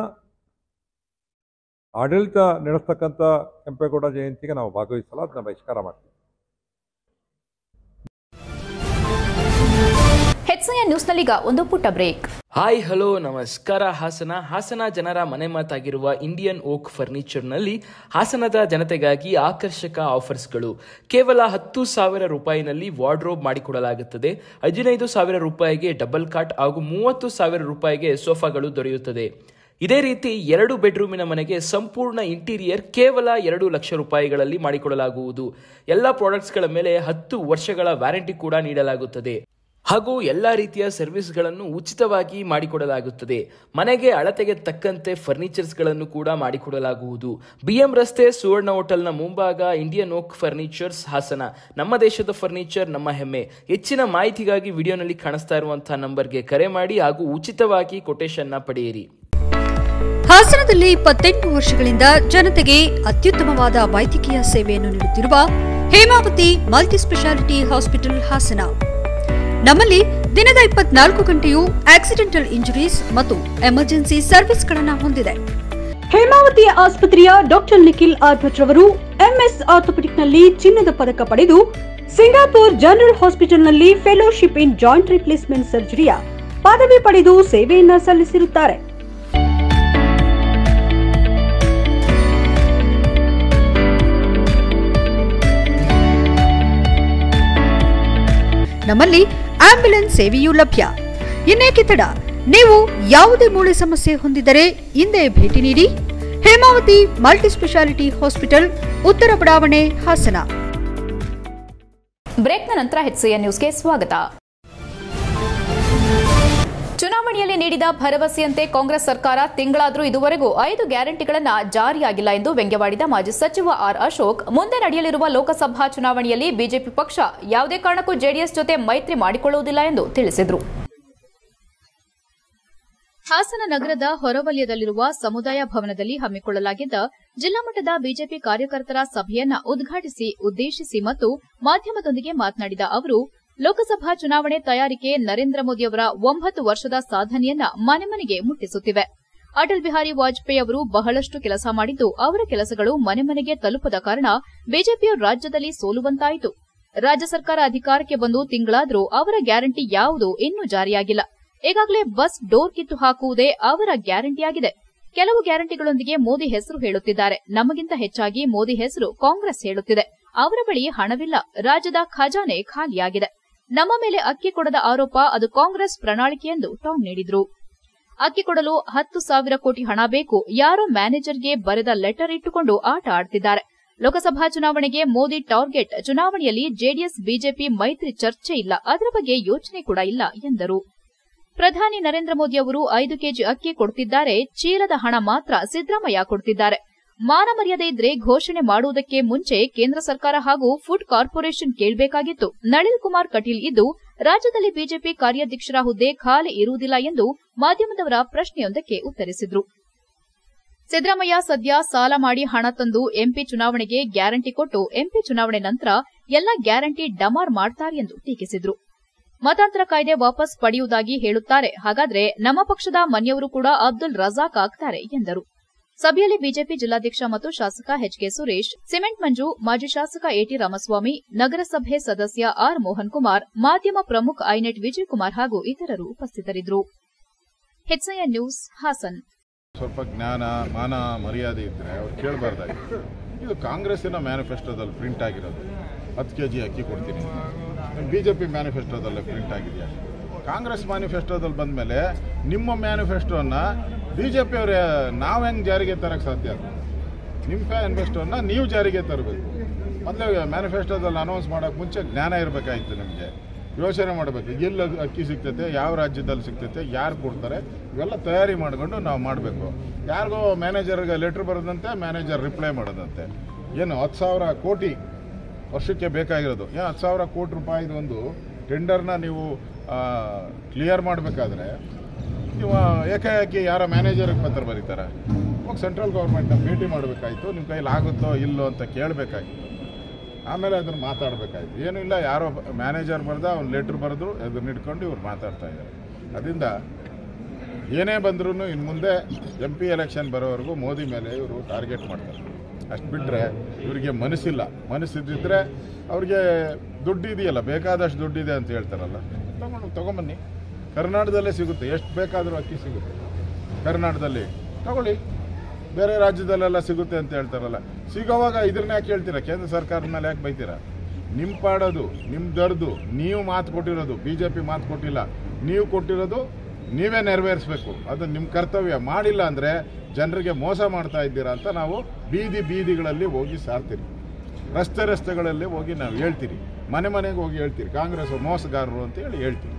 ಆಡಳಿತ ನಡೆಸ್ತಕ್ಕಂಥ ಕೆಂಪೇಗೌಡ ಜಯಂತಿಗೆ ನಾವು ಭಾಗವಹಿಸಲ್ಲ ಅದನ್ನ ಬಹಿಷ್ಕಾರ ಮಾಡ್ತೀವಿ ಹೆಚ್ಐಎನ್ ನ್ಯೂಸ್ನಲ್ಲೀಗ ಒಂದು ಪುಟ್ಟ ಬ್ರೇಕ್ ಹಾಯ್ ಹಲೋ ನಮಸ್ಕಾರ ಹಾಸನ ಹಾಸನ ಜನರ ಮನೆ ಮಾತಾಗಿರುವ ಇಂಡಿಯನ್ ಓಕ್ ಫರ್ನಿಚರ್ನಲ್ಲಿ ಹಾಸನದ ಜನತೆಗಾಗಿ ಆಕರ್ಷಕ ಆಫರ್ಸ್ಗಳು ಕೇವಲ ಹತ್ತು ಸಾವಿರ ರೂಪಾಯಿನಲ್ಲಿ ವಾರ್ಡ್ರೋಬ್ ಮಾಡಿಕೊಡಲಾಗುತ್ತದೆ ಹದಿನೈದು ಸಾವಿರ ರೂಪಾಯಿಗೆ ಡಬಲ್ ಕಾಟ್ ಹಾಗೂ ಮೂವತ್ತು ಸಾವಿರ ರೂಪಾಯಿಗೆ ಸೋಫಾಗಳು ದೊರೆಯುತ್ತದೆ ಇದೇ ರೀತಿ ಎರಡು ಬೆಡ್ರೂಮಿನ ಮನೆಗೆ ಸಂಪೂರ್ಣ ಇಂಟೀರಿಯರ್ ಕೇವಲ ಎರಡು ಲಕ್ಷ ರೂಪಾಯಿಗಳಲ್ಲಿ ಮಾಡಿಕೊಡಲಾಗುವುದು ಎಲ್ಲ ಪ್ರಾಡಕ್ಟ್ಸ್ಗಳ ಮೇಲೆ ಹತ್ತು ವರ್ಷಗಳ ವ್ಯಾರಂಟಿ ಕೂಡ ನೀಡಲಾಗುತ್ತದೆ ಹಾಗೂ ಎಲ್ಲ ರೀತಿಯ ಸರ್ವಿಸ್ಗಳನ್ನು ಉಚಿತವಾಗಿ ಮಾಡಿಕೊಡಲಾಗುತ್ತದೆ ಮನೆಗೆ ಅಳತೆಗೆ ತಕ್ಕಂತೆ ಫರ್ನಿಚರ್ಸ್ಗಳನ್ನು ಕೂಡ ಮಾಡಿಕೊಡಲಾಗುವುದು ಬಿಎಂ ರಸ್ತೆ ಸುವರ್ಣ ಹೋಟೆಲ್ನ ಮುಂಭಾಗ ಇಂಡಿಯನ್ ಓಕ್ ಫರ್ನಿಚರ್ಸ್ ಹಾಸನ ನಮ್ಮ ದೇಶದ ಫರ್ನಿಚರ್ ನಮ್ಮ ಹೆಮ್ಮೆ ಹೆಚ್ಚಿನ ಮಾಹಿತಿಗಾಗಿ ವಿಡಿಯೋನಲ್ಲಿ ಕಾಣಿಸ್ತಾ ಇರುವಂತಹ ನಂಬರ್ಗೆ ಕರೆ ಮಾಡಿ ಹಾಗೂ ಉಚಿತವಾಗಿ ಕೊಟೇಶನ್ನ ಪಡೆಯಿರಿ ಹಾಸನದಲ್ಲಿ ಇಪ್ಪತ್ತೆಂಟು ವರ್ಷಗಳಿಂದ ಜನತೆಗೆ ಅತ್ಯುತ್ತಮವಾದ ವೈದ್ಯಕೀಯ ಸೇವೆಯನ್ನು ನೀಡುತ್ತಿರುವ Hemavathi multi speciality hospital Hassan ನಮ್ಮಲ್ಲಿ ದಿನದ ಇಪ್ಪತ್ನಾಲ್ಕು ಗಂಟೆಯೂ ಆಕ್ಸಿಡೆಂಟಲ್ ಇಂಜುರೀಸ್ ಮತ್ತು ಎಮರ್ಜೆನ್ಸಿ ಸರ್ವಿಸ್ಗಳನ್ನು ಹೊಂದಿದೆ ಹೇಮಾವತಿ ಆಸ್ಪತ್ರೆಯ ಡಾಕ್ಟರ್ ನಿಖಿಲ್ ಆರ್ ಭಟ್ ರವರು ಎಂಎಸ್ ಆರ್ಥೋಪೆಡಿಕ್ನಲ್ಲಿ ಚಿನ್ನದ ಪದಕ ಪಡೆದು ಸಿಂಗಾಪುರ್ ಜನರಲ್ ಹಾಸ್ಪಿಟಲ್ನಲ್ಲಿ ಫೆಲೋಶಿಪ್ ಇನ್ ಜಾಯಿಂಟ್ ರಿಪ್ಲೇಸ್ಮೆಂಟ್ ಸರ್ಜರಿಯ ಪದವಿ ಪಡೆದು ಸೇವೆಯನ್ನ ಸಲ್ಲಿಸಿರುತ್ತಾರೆ ನಮ್ಮಲ್ಲಿ ಆಂಬ್ಯುಲೆನ್ಸ್ ಸೇವೆಯೂ ಲಭ್ಯ ಇನ್ನೇಕೆ ತಡ ನೀವು ಯಾವುದೇ ಮೂಳೆ ಸಮಸ್ಯೆ ಹೊಂದಿದರೆ ಹಿಂದೆ ಭೇಟಿ ನೀಡಿ ಹೇಮಾವತಿ ಮಲ್ಟಿ ಸ್ಪೆಷಾಲಿಟಿ ಹಾಸ್ಪಿಟಲ್ ಉತ್ತರ ಬಡಾವಣೆ ಹಾಸನ ಬ್ರೇಕ್ನ ನಂತರ ಹೆಚ್ಸಿಎನ್ ನ್ಯೂಸ್ಗೆ ಸ್ವಾಗತ ಚುನಾವಣೆಯಲ್ಲಿ ನೀಡಿದ ಭರವಸೆಯಂತೆ ಕಾಂಗ್ರೆಸ್ ಸರ್ಕಾರ ತಿಂಗಳಾದರೂ ಇದುವರೆಗೂ ಐದು ಗ್ಯಾರಂಟಿಗಳನ್ನ ಜಾರಿಯಾಗಿಲ್ಲ ಎಂದು ವ್ಯಂಗ್ಯವಾಡಿದ ಮಾಜಿ ಸಚಿವ ಆರ್ ಅಶೋಕ್ ಮುಂದೆ ನಡೆಯಲಿರುವ ಲೋಕಸಭಾ ಚುನಾವಣೆಯಲ್ಲಿ ಬಿಜೆಪಿ ಪಕ್ಷ ಯಾವುದೇ ಕಾರಣಕ್ಕೂ ಜೆಡಿಎಸ್ ಜೊತೆ ಮೈತ್ರಿ ಮಾಡಿಕೊಳ್ಳುವುದಿಲ್ಲ ಎಂದು ತಿಳಿಸಿದರು ಹಾಸನ ನಗರದ ಹೊರವಲಯದಲ್ಲಿರುವ ಸಮುದಾಯ ಭವನದಲ್ಲಿ ಹಮ್ಮಿಕೊಳ್ಳಲಾಗಿದ್ದ ಜಿಲ್ಲಾ ಮಟ್ಟದ ಬಿಜೆಪಿ ಕಾರ್ಯಕರ್ತರ ಸಭೆಯನ್ನ ಉದ್ಘಾಟಿಸಿ ಉದ್ದೇಶಿಸಿ ಮತ್ತು ಮಾಧ್ಯಮದೊಂದಿಗೆ ಮಾತನಾಡಿದ ಅವರು ಲೋಕಸಭಾ ಚುನಾವಣೆ ತಯಾರಿಕೆ ನರೇಂದ್ರ ಮೋದಿಯವರ ಒಂಬತ್ತು ವರ್ಷದ ಸಾಧನೆಯನ್ನ ಮನೆ ಮನೆಗೆ ಮುಟ್ಟಿಸುತ್ತಿವೆ ಅಟಲ್ ಬಿಹಾರಿ ವಾಜಪೇಯಿ ಅವರು ಬಹಳಷ್ಟು ಕೆಲಸ ಮಾಡಿದ್ದು ಅವರ ಕೆಲಸಗಳು ಮನೆ ಮನೆಗೆ ತಲುಪದ ಕಾರಣ ಬಿಜೆಪಿಯು ರಾಜ್ಯದಲ್ಲಿ ಸೋಲುವಂತಾಯಿತು ರಾಜ್ಯ ಸರ್ಕಾರ ಅಧಿಕಾರಕ್ಕೆ ಬಂದು ತಿಂಗಳಾದರೂ ಅವರ ಗ್ಯಾರಂಟಿ ಯಾವುದೂ ಇನ್ನೂ ಜಾರಿಯಾಗಿಲ್ಲ ಈಗಾಗಲೇ ಬಸ್ ಡೋರ್ ಕಿತ್ತು ಹಾಕುವುದೇ ಅವರ ಗ್ಯಾರಂಟಿಯಾಗಿದೆ ಕೆಲವು ಗ್ಯಾರಂಟಿಗಳೊಂದಿಗೆ ಮೋದಿ ಹೆಸರು ಹೇಳುತ್ತಿದ್ದಾರೆ ನಮಗಿಂತ ಹೆಚ್ಚಾಗಿ ಮೋದಿ ಹೆಸರು ಕಾಂಗ್ರೆಸ್ ಹೇಳುತ್ತಿದೆ ಅವರ ಬಳಿ ಹಣವಿಲ್ಲ ರಾಜ್ಯದ ಖಜಾನೆ ಖಾಲಿಯಾಗಿದೆ ನಮ್ಮ ಮೇಲೆ ಅಕ್ಕಿ ಕೊಡದ ಆರೋಪ ಅದು ಕಾಂಗ್ರೆಸ್ ಪ್ರಣಾಳಿಕೆ ಎಂದು ಟಾಂಗ್ ನೀಡಿದ್ರು ಅಕ್ಕಿ ಕೊಡಲು ಹತ್ತು ಸಾವಿರ ಕೋಟಿ ಹಣ ಬೇಕು ಯಾರೋ ಮ್ಯಾನೇಜರ್ಗೆ ಬರೆದ ಲೆಟರ್ ಇಟ್ಟುಕೊಂಡು ಆಟ ಆಡ್ತಿದ್ದಾರೆ ಲೋಕಸಭಾ ಚುನಾವಣೆಗೆ ಮೋದಿ ಟಾರ್ಗೆಟ್ ಚುನಾವಣೆಯಲ್ಲಿ ಜೆಡಿಎಸ್ ಬಿಜೆಪಿ ಮೈತ್ರಿ ಚರ್ಚೆ ಇಲ್ಲ ಅದರ ಬಗ್ಗೆ ಯೋಚನೆ ಕೂಡ ಇಲ್ಲ ಎಂದರು ಪ್ರಧಾನಿ ನರೇಂದ್ರ ಮೋದಿ ಅವರು ಐದು ಕೆಜಿ ಅಕ್ಕಿ ಕೊಡ್ತಿದ್ದಾರೆ ಚೀಲದ ಹಣ ಮಾತ್ರ ಸಿದ್ದರಾಮಯ್ಯ ಕೊಡ್ತಿದ್ದಾರೆ ಮಾನ ಮರ್ಯಾದೆ ಇದ್ರೆ ಘೋಷಣೆ ಮಾಡುವುದಕ್ಕೆ ಮುಂಚೆ ಕೇಂದ್ರ ಸರ್ಕಾರ ಹಾಗೂ ಫುಡ್ ಕಾರ್ಪೊರೇಷನ್ ಕೇಳಬೇಕಾಗಿತ್ತು ನಳಿನ್ ಕುಮಾರ್ ಕಟೀಲ್ ಇದ್ದು ರಾಜ್ಯದಲ್ಲಿ ಬಿಜೆಪಿ ಕಾರ್ಯಾಧ್ಯಕ್ಷರ ಹುದ್ದೆ ಖಾಲಿ ಇರುವುದಿಲ್ಲ ಎಂದು ಮಾಧ್ಯಮದವರ ಪ್ರಶ್ನೆಯೊಂದಕ್ಕೆ ಉತ್ತರಿಸಿದರು ಸಿದ್ದರಾಮಯ್ಯ ಸದ್ಯ ಸಾಲ ಮಾಡಿ ಹಣ ತಂದು ಎಂಪಿ ಚುನಾವಣೆಗೆ ಗ್ಯಾರಂಟಿ ಕೊಟ್ಟು ಎಂಪಿ ಚುನಾವಣೆ ನಂತರ ಎಲ್ಲ ಗ್ಯಾರಂಟಿ ಡಮಾರ್ ಮಾಡ್ತಾರೆ ಎಂದು ಟೀಕಿಸಿದರು ಮತಾಂತರ ಕಾಯ್ದೆ ವಾಪಸ್ ಪಡೆಯುವುದಾಗಿ ಹೇಳುತ್ತಾರೆ ಹಾಗಾದ್ರೆ ನಮ್ಮ ಪಕ್ಷದ ಮನ್ಯವರು ಕೂಡ ಅಬ್ದುಲ್ ರಜಾಕ್ ಆಗ್ತಾರೆ ಎಂದರು ಸಭೆಯಲ್ಲಿ ಬಿಜೆಪಿ ಜಿಲ್ಲಾಧ್ಯಕ್ಷ ಮತ್ತು ಶಾಸಕ ಎಚ್ಕೆ ಸುರೇಶ್ ಸಿಮೆಂಟ್ ಮಂಜು ಮಾಜಿ ಶಾಸಕ ಎಟಿ ರಾಮಸ್ವಾಮಿ ನಗರಸಭೆ ಸದಸ್ಯ ಆರ್ ಮೋಹನ್ ಕುಮಾರ್ ಮಾಧ್ಯಮ ಪ್ರಮುಖ ಐನೆಟ್ ವಿಜಯಕುಮಾರ್ ಹಾಗೂ ಇತರರು ಉಪಸ್ಥಿತರಿದ್ದರು ಹೆಚ್ಐಎನ್ ನ್ಯೂಸ್ ಹಾಸನ್ ಸ್ವಲ್ಪ ಜ್ಞಾನ ಮಾನ ಮರ್ಯಾದೆ ಇದ್ದರೆ ಅವ್ರು ಕೇಳಬಾರ್ದಾಗಿತ್ತು ಇದು ಕಾಂಗ್ರೆಸ್ಸಿನ ಮ್ಯಾನಿಫೆಸ್ಟೋದಲ್ಲಿ ಪ್ರಿಂಟ್ ಆಗಿರೋದು ಹತ್ತು ಕೆ ಜಿ ಅಕ್ಕಿ ಕೊಡ್ತೀನಿ ಬಿ ಜೆ ಪಿ ಮ್ಯಾನಿಫೆಸ್ಟೋದಲ್ಲೇ ಪ್ರಿಂಟ್ ಆಗಿದೆಯಾ ಕಾಂಗ್ರೆಸ್ ಮ್ಯಾನಿಫೆಸ್ಟೋದಲ್ಲಿ ಬಂದಮೇಲೆ ನಿಮ್ಮ ಮ್ಯಾನಿಫೆಸ್ಟೋನ ಬಿ ಜೆ ಪಿಯವ್ರ ನಾವು ಹೆಂಗೆ ಜಾರಿಗೆ ತರಕ್ಕೆ ಸಾಧ್ಯ ನಿಮ್ಮ ಮ್ಯಾನಿಫೆಸ್ಟೋನ ನೀವು ಜಾರಿಗೆ ತರಬೇಕು ಮೊದಲೇ ಮ್ಯಾನಿಫೆಸ್ಟೋದಲ್ಲಿ ಅನೌನ್ಸ್ ಮಾಡೋಕ್ಕೆ ಮುಂಚೆ ಜ್ಞಾನ ಇರಬೇಕಾಗಿತ್ತು ನಿಮಗೆ ಯೋಚನೆ ಮಾಡಬೇಕು ಎಲ್ಲಿ ಅಕ್ಕಿ ಸಿಗ್ತೈತೆ ಯಾವ ರಾಜ್ಯದಲ್ಲಿ ಸಿಗ್ತೈತೆ ಯಾರು ಕೊಡ್ತಾರೆ ಇವೆಲ್ಲ ತಯಾರಿ ಮಾಡಿಕೊಂಡು ನಾವು ಮಾಡಬೇಕು ಯಾರಿಗೋ ಮ್ಯಾನೇಜರ್ಗೆ ಲೆಟ್ರ್ ಬರೋದಂತೆ ಮ್ಯಾನೇಜರ್ ರಿಪ್ಲೈ ಮಾಡೋದಂತೆ ಏನು ಹತ್ತು ಸಾವಿರ ಕೋಟಿ ವರ್ಷಕ್ಕೆ ಬೇಕಾಗಿರೋದು ಏನು ಹತ್ತು ಸಾವಿರ ಕೋಟಿ ರೂಪಾಯಿದು ಒಂದು ಟೆಂಡರ್ನ ನೀವು ಕ್ಲಿಯರ್ ಮಾಡಬೇಕಾದ್ರೆ ನೀವು ಏಕಾಏಕಿ ಯಾರ ಮ್ಯಾನೇಜರ್ಗೆ ಪತ್ರ ಬರೀತಾರೆ ಹೋಗಿ ಸೆಂಟ್ರಲ್ ಗೌರ್ಮೆಂಟ್ನ ಭೇಟಿ ಮಾಡಬೇಕಾಯ್ತು ನಿಮ್ಮ ಕೈಲಿ ಆಗುತ್ತೋ ಇಲ್ಲೋ ಅಂತ ಕೇಳಬೇಕಾಗಿತ್ತು ಆಮೇಲೆ ಅದನ್ನು ಮಾತಾಡಬೇಕಾಯ್ತು ಏನೂ ಇಲ್ಲ ಯಾರೋ ಮ್ಯಾನೇಜರ್ ಬರ್ದ ಅವ್ನು ಲೆಟ್ರ್ ಬರೆದ್ರು ಅದನ್ನ ಇಟ್ಕೊಂಡು ಇವ್ರು ಮಾತಾಡ್ತಾ ಇದ್ದಾರೆ ಅದರಿಂದ ಏನೇ ಬಂದ್ರೂ ಇನ್ನು ಮುಂದೆ ಎಂ ಪಿ ಎಲೆಕ್ಷನ್ ಬರೋವರೆಗೂ ಮೋದಿ ಮೇಲೆ ಇವರು ಟಾರ್ಗೆಟ್ ಮಾಡ್ತಾರೆ ಅಷ್ಟು ಬಿಟ್ಟರೆ ಇವರಿಗೆ ಮನಸ್ಸಿಲ್ಲ ಮನಸ್ಸಿದ್ದಿದ್ರೆ ಅವ್ರಿಗೆ ದುಡ್ಡು ಇದೆಯಲ್ಲ ಬೇಕಾದಷ್ಟು ದುಡ್ಡಿದೆ ಅಂತ ಹೇಳ್ತಾರಲ್ಲ ತಗೊಂಡು ತೊಗೊಂಬನ್ನಿ ಕರ್ನಾಟಕದಲ್ಲೇ ಸಿಗುತ್ತೆ ಎಷ್ಟು ಬೇಕಾದರೂ ಅಕ್ಕಿ ಸಿಗುತ್ತೆ ಕರ್ನಾಟಕದಲ್ಲಿ ತಗೊಳ್ಳಿ ಬೇರೆ ರಾಜ್ಯದಲ್ಲೆಲ್ಲ ಸಿಗುತ್ತೆ ಅಂತ ಹೇಳ್ತಾರಲ್ಲ ಸಿಗೋವಾಗ ಇದ್ರನ್ನ ಯಾಕೆ ಹೇಳ್ತೀರಾ ಕೇಂದ್ರ ಸರ್ಕಾರದ ಮೇಲೆ ಯಾಕೆ ಬೈತೀರಾ ನಿಮ್ಮ ಪಾಡೋದು ನಿಮ್ಮ ದರ್ದು ನೀವು ಮಾತು ಕೊಟ್ಟಿರೋದು ಬಿ ಜೆ ಪಿ ಮಾತು ಕೊಟ್ಟಿಲ್ಲ ನೀವು ಕೊಟ್ಟಿರೋದು ನೀವೇ ನೆರವೇರಿಸಬೇಕು ಅದು ನಿಮ್ಮ ಕರ್ತವ್ಯ ಮಾಡಿಲ್ಲ ಅಂದರೆ ಜನರಿಗೆ ಮೋಸ ಮಾಡ್ತಾ ಇದ್ದೀರಾ ಅಂತ ನಾವು ಬೀದಿ ಬೀದಿಗಳಲ್ಲಿ ಹೋಗಿ ಸಾರ್ತೀರಿ ರಸ್ತೆ ರಸ್ತೆಗಳಲ್ಲಿ ಹೋಗಿ ನಾವು ಹೇಳ್ತೀರಿ ಮನೆ ಮನೆಗೆ ಹೋಗಿ ಹೇಳ್ತೀರಿ ಕಾಂಗ್ರೆಸ್ ಮೋಸಗಾರರು ಅಂತ ಹೇಳಿ ಹೇಳ್ತೀರಿ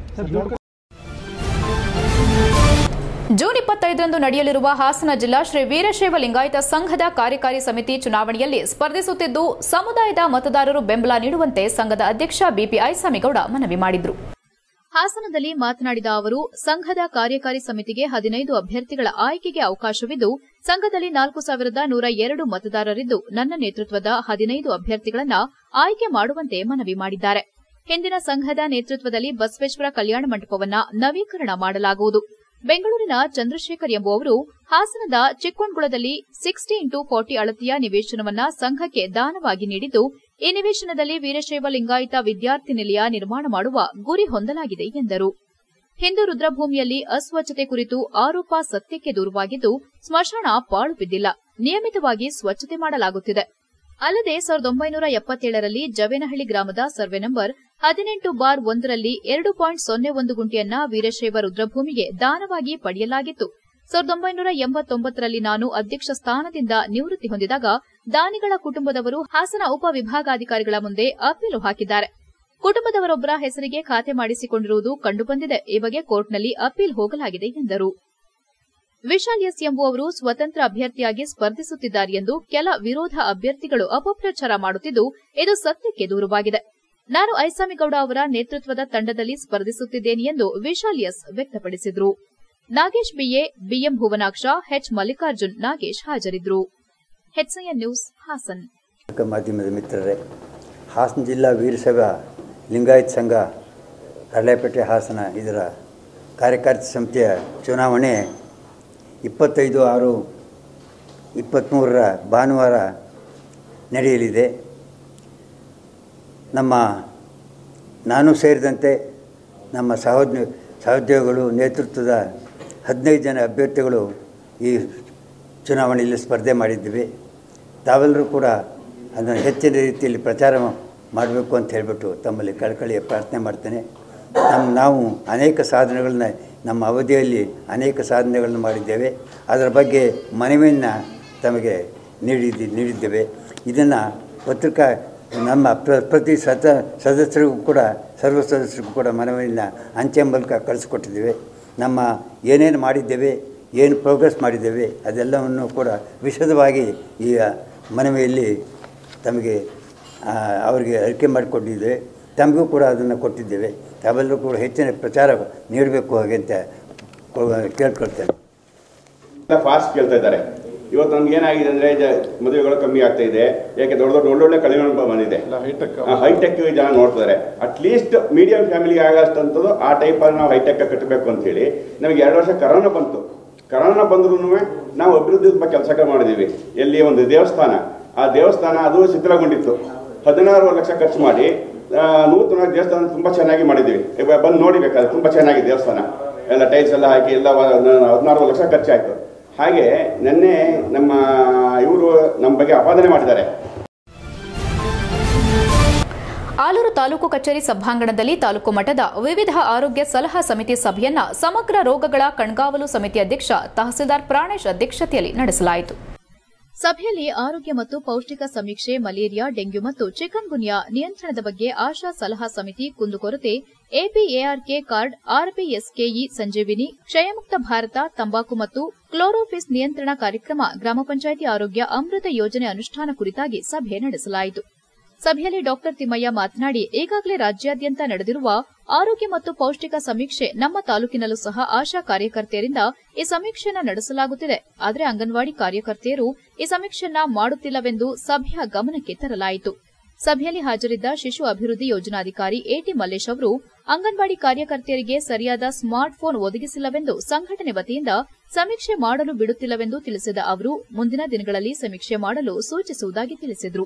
ಜೂನ್ ಇಪ್ಪತ್ತೈದರಂದು ನಡೆಯಲಿರುವ ಹಾಸನ ಜಿಲ್ಲಾ ಶ್ರೀ ವೀರಶೈವ ಲಿಂಗಾಯತ ಸಂಘದ ಕಾರ್ಯಕಾರಿ ಸಮಿತಿ ಚುನಾವಣೆಯಲ್ಲಿ ಸ್ಪರ್ಧಿಸುತ್ತಿದ್ದು ಸಮುದಾಯದ ಮತದಾರರು ಬೆಂಬಲ ನೀಡುವಂತೆ ಸಂಘದ ಅಧ್ಯಕ್ಷ ಬಿಪಿ ಐಸಾಮಿಗೌಡ ಮನವಿ ಮಾಡಿದರು ಹಾಸನದಲ್ಲಿ ಮಾತನಾಡಿದ ಅವರು ಸಂಘದ ಕಾರ್ಯಕಾರಿ ಸಮಿತಿಗೆ ಹದಿನೈದು ಅಭ್ಯರ್ಥಿಗಳ ಆಯ್ಕೆಗೆ ಅವಕಾಶವಿದ್ದು ಸಂಘದಲ್ಲಿ ನಾಲ್ಕು ಸಾವಿರದ ನೂರ ಎರಡು ಮತದಾರರಿದ್ದು ನನ್ನ ನೇತೃತ್ವದ ಹದಿನೈದು ಅಭ್ಯರ್ಥಿಗಳನ್ನ ಆಯ್ಕೆ ಮಾಡುವಂತೆ ಮನವಿ ಮಾಡಿದ್ದಾರೆ ಹಿಂದಿನ ಸಂಘದ ನೇತೃತ್ವದಲ್ಲಿ ಬಸವೇಶ್ವರ ಕಲ್ಯಾಣ ಮಂಟಪವನ್ನ ನವೀಕರಣ ಮಾಡಲಾಗುವುದು ಬೆಂಗಳೂರಿನ ಚಂದ್ರಶೇಖರ್ ಎಂಬುವವರು ಹಾಸನದ ಚಿಕ್ಕೋಣ್ಗುಳದಲ್ಲಿ ಸಿಕ್ಸ್ಟಿ ಇಂಟು ಫಾರ್ಟಿ ಅಳತೆಯ ನಿವೇಶನವನ್ನ ಸಂಘಕ್ಕೆ ದಾನವಾಗಿ ನೀಡಿದ್ದು ಈ ನಿವೇಶನದಲ್ಲಿ ವೀರಶೈವ ಲಿಂಗಾಯತ ವಿದ್ಯಾರ್ಥಿ ನಿಲಯ ನಿರ್ಮಾಣ ಮಾಡುವ ಗುರಿ ಹೊಂದಲಾಗಿದೆ ಎಂದರು ಹಿಂದೂ ರುದ್ರಭೂಮಿಯಲ್ಲಿ ಅಸ್ವಚ್ಛತೆ ಕುರಿತು ಆರೋಪ ಸತ್ಯಕ್ಕೆ ದೂರವಾಗಿದ್ದು ಸ್ಮಶಾನ ಪಾಳು ಬಿದ್ದಿಲ್ಲ ನಿಯಮಿತವಾಗಿ ಸ್ವಚ್ಛತೆ ಮಾಡಲಾಗುತ್ತಿದೆ ಅಲ್ಲದೆ ಸಾವಿರದ ಒಂಬೈನೂರ ಎಪ್ಪತ್ತೇಳರಲ್ಲಿ ಜವೇನಹಳ್ಳಿ ಗ್ರಾಮದ ಸರ್ವೆ ನಂಬರ್ ಹದಿನೆಂಟು ಬಾರ್ ಒಂದರಲ್ಲಿ ಎರಡು ಪಾಯಿಂಟ್ ಸೊನ್ನೆ ಒಂದು ಗುಂಟೆಯನ್ನ ವೀರಶೈವ ರುದ್ರಭೂಮಿಗೆ ದಾನವಾಗಿ ಪಡೆಯಲಾಗಿತ್ತು ಸಾವಿರದ ಒಂಬೈನೂರ ಎಂಬತ್ತೊಂಬತ್ತರಲ್ಲಿ ನಾನು ಅಧ್ಯಕ್ಷ ಸ್ಥಾನದಿಂದ ನಿವೃತ್ತಿ ಹೊಂದಿದಾಗ ದಾನಿಗಳ ಕುಟುಂಬದವರು ಹಾಸನ ಉಪವಿಭಾಗಾಧಿಕಾರಿಗಳ ಮುಂದೆ ಅಪೀಲು ಹಾಕಿದ್ದಾರೆ ಕುಟುಂಬದವರೊಬ್ಬರ ಹೆಸರಿಗೆ ಖಾತೆ ಮಾಡಿಸಿಕೊಂಡಿರುವುದು ಕಂಡುಬಂದಿದೆ ಈ ಬಗ್ಗೆ ಕೋರ್ಟ್ನಲ್ಲಿ ಅಪೀಲ್ ಹೋಗಲಾಗಿದೆ ಎಂದರು ವಿಶಾಲ್ ಎಸ್ ಎಂಬುವವರು ಸ್ವತಂತ್ರ ಅಭ್ಯರ್ಥಿಯಾಗಿ ಸ್ಪರ್ಧಿಸುತ್ತಿದ್ದಾರೆ ಎಂದು ಕೆಲ ವಿರೋಧ ಅಭ್ಯರ್ಥಿಗಳು ಅಪಪ್ರಚಾರ ಮಾಡುತ್ತಿದ್ದು ಇದು ಸತ್ಯಕ್ಕೆ ದೂರವಾಗಿದೆ ನಾನು ಐಸಾಮಿಗೌಡ ಅವರ ನೇತೃತ್ವದ ತಂಡದಲ್ಲಿ ಸ್ಪರ್ಧಿಸುತ್ತಿದ್ದೇನೆ ಎಂದು ವಿಶಾಲ್ ಎಸ್ ವ್ಯಕ್ತಪಡಿಸಿದರು Nagesh BA BM Bhuvanaksha H Mallikarjun Nagesh ಹಾಜರಿದ್ದರು ಹೆಚ್ಐಎನ್ ನ್ಯೂಸ್ ಹಾಸನ್ ಮಾಧ್ಯಮದ ಮಿತ್ರರೇ ಹಾಸನ ಜಿಲ್ಲಾ ವೀರಶೈವ ಲಿಂಗಾಯತ್ ಸಂಘ ಹರಳೆಪೇಟೆ ಹಾಸನ ಇದರ ಕಾರ್ಯಕಾರಿ ಸಮಿತಿಯ ಚುನಾವಣೆ ಇಪ್ಪತ್ತೈದು ಆರು ಇಪ್ಪತ್ತ್ಮೂರರ ಭಾನುವಾರ ನಡೆಯಲಿದೆ ನಮ್ಮ ನಾನು ಸೇರಿದಂತೆ ನಮ್ಮ ಸಹೋದ್ಯ ಸಹೋದ್ಯೋಗಿಗಳು ನೇತೃತ್ವದ ಹದಿನೈದು ಜನ ಅಭ್ಯರ್ಥಿಗಳು ಈ ಚುನಾವಣೆಯಲ್ಲಿ ಸ್ಪರ್ಧೆ ಮಾಡಿದ್ದೀವಿ ತಾವೆಲ್ಲರೂ ಕೂಡ ಅದನ್ನು ಹೆಚ್ಚಿನ ರೀತಿಯಲ್ಲಿ ಪ್ರಚಾರ ಮಾಡಬೇಕು ಅಂತ ಹೇಳಿಬಿಟ್ಟು ತಮ್ಮಲ್ಲಿ ಕಳಕಳಿಯ ಪ್ರಾರ್ಥನೆ ಮಾಡ್ತೇನೆ ನಮ್ಮ ನಾವು ಅನೇಕ ಸಾಧನೆಗಳನ್ನ ನಮ್ಮ ಅವಧಿಯಲ್ಲಿ ಅನೇಕ ಸಾಧನೆಗಳನ್ನು ಮಾಡಿದ್ದೇವೆ ಅದರ ಬಗ್ಗೆ ಮನವಿಯನ್ನು ತಮಗೆ ನೀಡಿದ್ದಿ ನೀಡಿದ್ದೇವೆ ಇದನ್ನು ಪತ್ರಿಕಾ ನಮ್ಮ ಪ್ರ ಪ್ರತಿ ಸದ ಸದಸ್ಯರಿಗೂ ಕೂಡ ಸರ್ವ ಸದಸ್ಯರಿಗೂ ಕೂಡ ಮನವಿಯನ್ನು ಅಂಚೆ ಮೂಲಕ ಕಳಿಸ್ಕೊಟ್ಟಿದ್ದೇವೆ ನಮ್ಮ ಏನೇನು ಮಾಡಿದ್ದೇವೆ ಏನು ಪ್ರೋಗ್ರೆಸ್ ಮಾಡಿದ್ದೇವೆ ಅದೆಲ್ಲವನ್ನು ಕೂಡ ವಿಶದವಾಗಿ ಈ ಮನವಿಯಲ್ಲಿ ತಮಗೆ ಅವರಿಗೆ ಅರಿಕೆ ಮಾಡಿಕೊಟ್ಟಿದ್ದೇವೆ ತಮಗೂ ಕೂಡ ಅದನ್ನು ಕೊಟ್ಟಿದ್ದೇವೆ ತಾವೆಲ್ಲರೂ ಕೂಡ ಹೆಚ್ಚಿನ ಪ್ರಚಾರ ನೀಡಬೇಕು ಹಾಗೆ ಅಂತ ಕೇಳ್ಕೊಳ್ತೇನೆ ಫಾಸ್ಟ್ ಕೇಳ್ತಾ ಇದ್ದಾರೆ ಇವತ್ತು ನಮ್ಗೆ ಏನಾಗಿದೆ ಅಂದ್ರೆ ಜ- ಮದುವೆಗಳು ಕಮ್ಮಿ ಆಗ್ತಾ ಇದೆ ಯಾಕೆ ದೊಡ್ಡ ದೊಡ್ಡ ಒಳ್ಳೊಳ್ಳೆ ಕಡಿಮೆ ಬಂದಿದೆ ಹೈಟೆಕ್ ಜನ ನೋಡ್ತಾರೆ ಅಟ್ಲೀಸ್ಟ್ ಮೀಡಿಯಂ ಫ್ಯಾಮಿಲಿಗೆ ಆಗಷ್ಟಂಥದ್ದು ಆ ಟೈಪ್ ನಾವು ಹೈಟೆಕ್ ಕಟ್ಟಬೇಕು ಅಂತ ಹೇಳಿ ನಮಗೆ ಎರಡು ವರ್ಷ ಕರೋನಾ ಬಂತು ಕರೋನಾ ಬಂದ್ರೂ ನಾವು ಅಭಿವೃದ್ಧಿ ತುಂಬ ಕೆಲಸ ಮಾಡಿದೀವಿ ಎಲ್ಲಿ ಒಂದು ದೇವಸ್ಥಾನ ಆ ದೇವಸ್ಥಾನ ಅದು ಶಿಥಿಲಗೊಂಡಿತ್ತು ಹದಿನಾರು ಲಕ್ಷ ಖರ್ಚು ಮಾಡಿ ಆ, ನೂತನ ದೇವಸ್ಥಾನ ತುಂಬಾ ಚೆನ್ನಾಗಿ ಮಾಡಿದ್ದೀವಿ ಇವಾಗ ಬಂದು ನೋಡಿ ಬೇಕಾದ್ರೆ ತುಂಬಾ ಚೆನ್ನಾಗಿದೆ ದೇವಸ್ಥಾನ ಎಲ್ಲ ಟೈಲ್ಸ್ ಎಲ್ಲ ಹಾಕಿ ಎಲ್ಲ ಹದಿನಾರು ಲಕ್ಷ ಖರ್ಚಾಯ್ತು ಹಾಗೆ ನಿನ್ನೆ ನಮ್ಮ ಇವರು ನಮ್ಮ ಬಗ್ಗೆ ಅಪಾದನೆ ಮಾಡಿದ್ದಾರೆ ಆಲೂರು ತಾಲೂಕು ಕಚೇರಿ ಸಭಾಂಗಣದಲ್ಲಿ ತಾಲೂಕು ಮಟ್ಟದ ವಿವಿಧ ಆರೋಗ್ಯ ಸಲಹಾ ಸಮಿತಿ ಸಭೆಯನ್ನ ಸಮಗ್ರ ರೋಗಗಳ ಕಣ್ಗಾವಲು ಸಮಿತಿ ಅಧ್ಯಕ್ಷ ತಹಸೀಲ್ದಾರ್ ಪ್ರಾಣೇಶ್ ಅಧ್ಯಕ್ಷತೆಯಲ್ಲಿ ನಡೆಸಲಾಯಿತು ಸಭೆಯಲ್ಲಿ ಆರೋಗ್ಯ ಮತ್ತು ಪೌಷ್ಟಿಕ ಸಮೀಕ್ಷೆ ಮಲೇರಿಯಾ ಡೆಂಗ್ಯೂ ಮತ್ತು ಚಿಕನ್ ಗುನ್ಯಾ ನಿಯಂತ್ರಣದ ಬಗ್ಗೆ ಆಶಾ ಸಲಹಾ ಸಮಿತಿ ಕುಂದುಕೊರತೆ ಎಪಿಎಆರ್ಕೆ ಕಾರ್ಡ್ ಆರ್ಬಿಎಸ್ಕೆಇ ಸಂಜೀವಿನಿ ಕ್ಷಯಮುಕ್ತ ಭಾರತ ತಂಬಾಕು ಮತ್ತು ಕ್ಲೋರೋಫಿಸ್ ನಿಯಂತ್ರಣ ಕಾರ್ಯಕ್ರಮ ಗ್ರಾಮ ಪಂಚಾಯಿತಿ ಆರೋಗ್ಯ ಅಮೃತ ಯೋಜನೆ ಅನುಷ್ಠಾನ ಕುರಿತಾಗಿ ಸಭೆ ನಡೆಸಲಾಯಿತು ಸಭೆಯಲ್ಲಿ ಡಾಕ್ಟರ್ ತಿಮ್ಮಯ್ಯ ಮಾತನಾಡಿ ಈಗಾಗಲೇ ರಾಜ್ಯಾದ್ಯಂತ ನಡೆದಿರುವ ಆರೋಗ್ಯ ಮತ್ತು ಪೌಷ್ಟಿಕ ಸಮೀಕ್ಷೆ ನಮ್ಮ ತಾಲೂಕಿನಲ್ಲೂ ಸಹ ಆಶಾ ಕಾರ್ಯಕರ್ತೆಯರಿಂದ ಈ ಸಮೀಕ್ಷೆಯನ್ನ ನಡೆಸಲಾಗುತ್ತಿದೆ ಆದರೆ ಅಂಗನವಾಡಿ ಕಾರ್ಯಕರ್ತೆಯರು ಈ ಸಮೀಕ್ಷೆಯನ್ನ ಮಾಡುತ್ತಿಲ್ಲವೆಂದು ಸಭೆಯ ಗಮನಕ್ಕೆ ತರಲಾಯಿತು ಸಭೆಯಲ್ಲಿ ಹಾಜರಿದ್ದ ಶಿಶು ಅಭಿವೃದ್ಧಿ ಯೋಜನಾಧಿಕಾರಿ ಎಟಿ ಮಲ್ಲೇಶ್ ಅವರು ಅಂಗನವಾಡಿ ಕಾರ್ಯಕರ್ತೆಯರಿಗೆ ಸರಿಯಾದ ಸ್ಮಾರ್ಟ್ ಫೋನ್ ಒದಗಿಸಿಲ್ಲವೆಂದು ಸಂಘಟನೆ ವತಿಯಿಂದ ಸಮೀಕ್ಷೆ ಮಾಡಲು ಬಿಡುತ್ತಿಲ್ಲವೆಂದು ತಿಳಿಸಿದ ಅವರು ಮುಂದಿನ ದಿನಗಳಲ್ಲಿ ಸಮೀಕ್ಷೆ ಮಾಡಲು ಸೂಚಿಸುವುದಾಗಿ ತಿಳಿಸಿದರು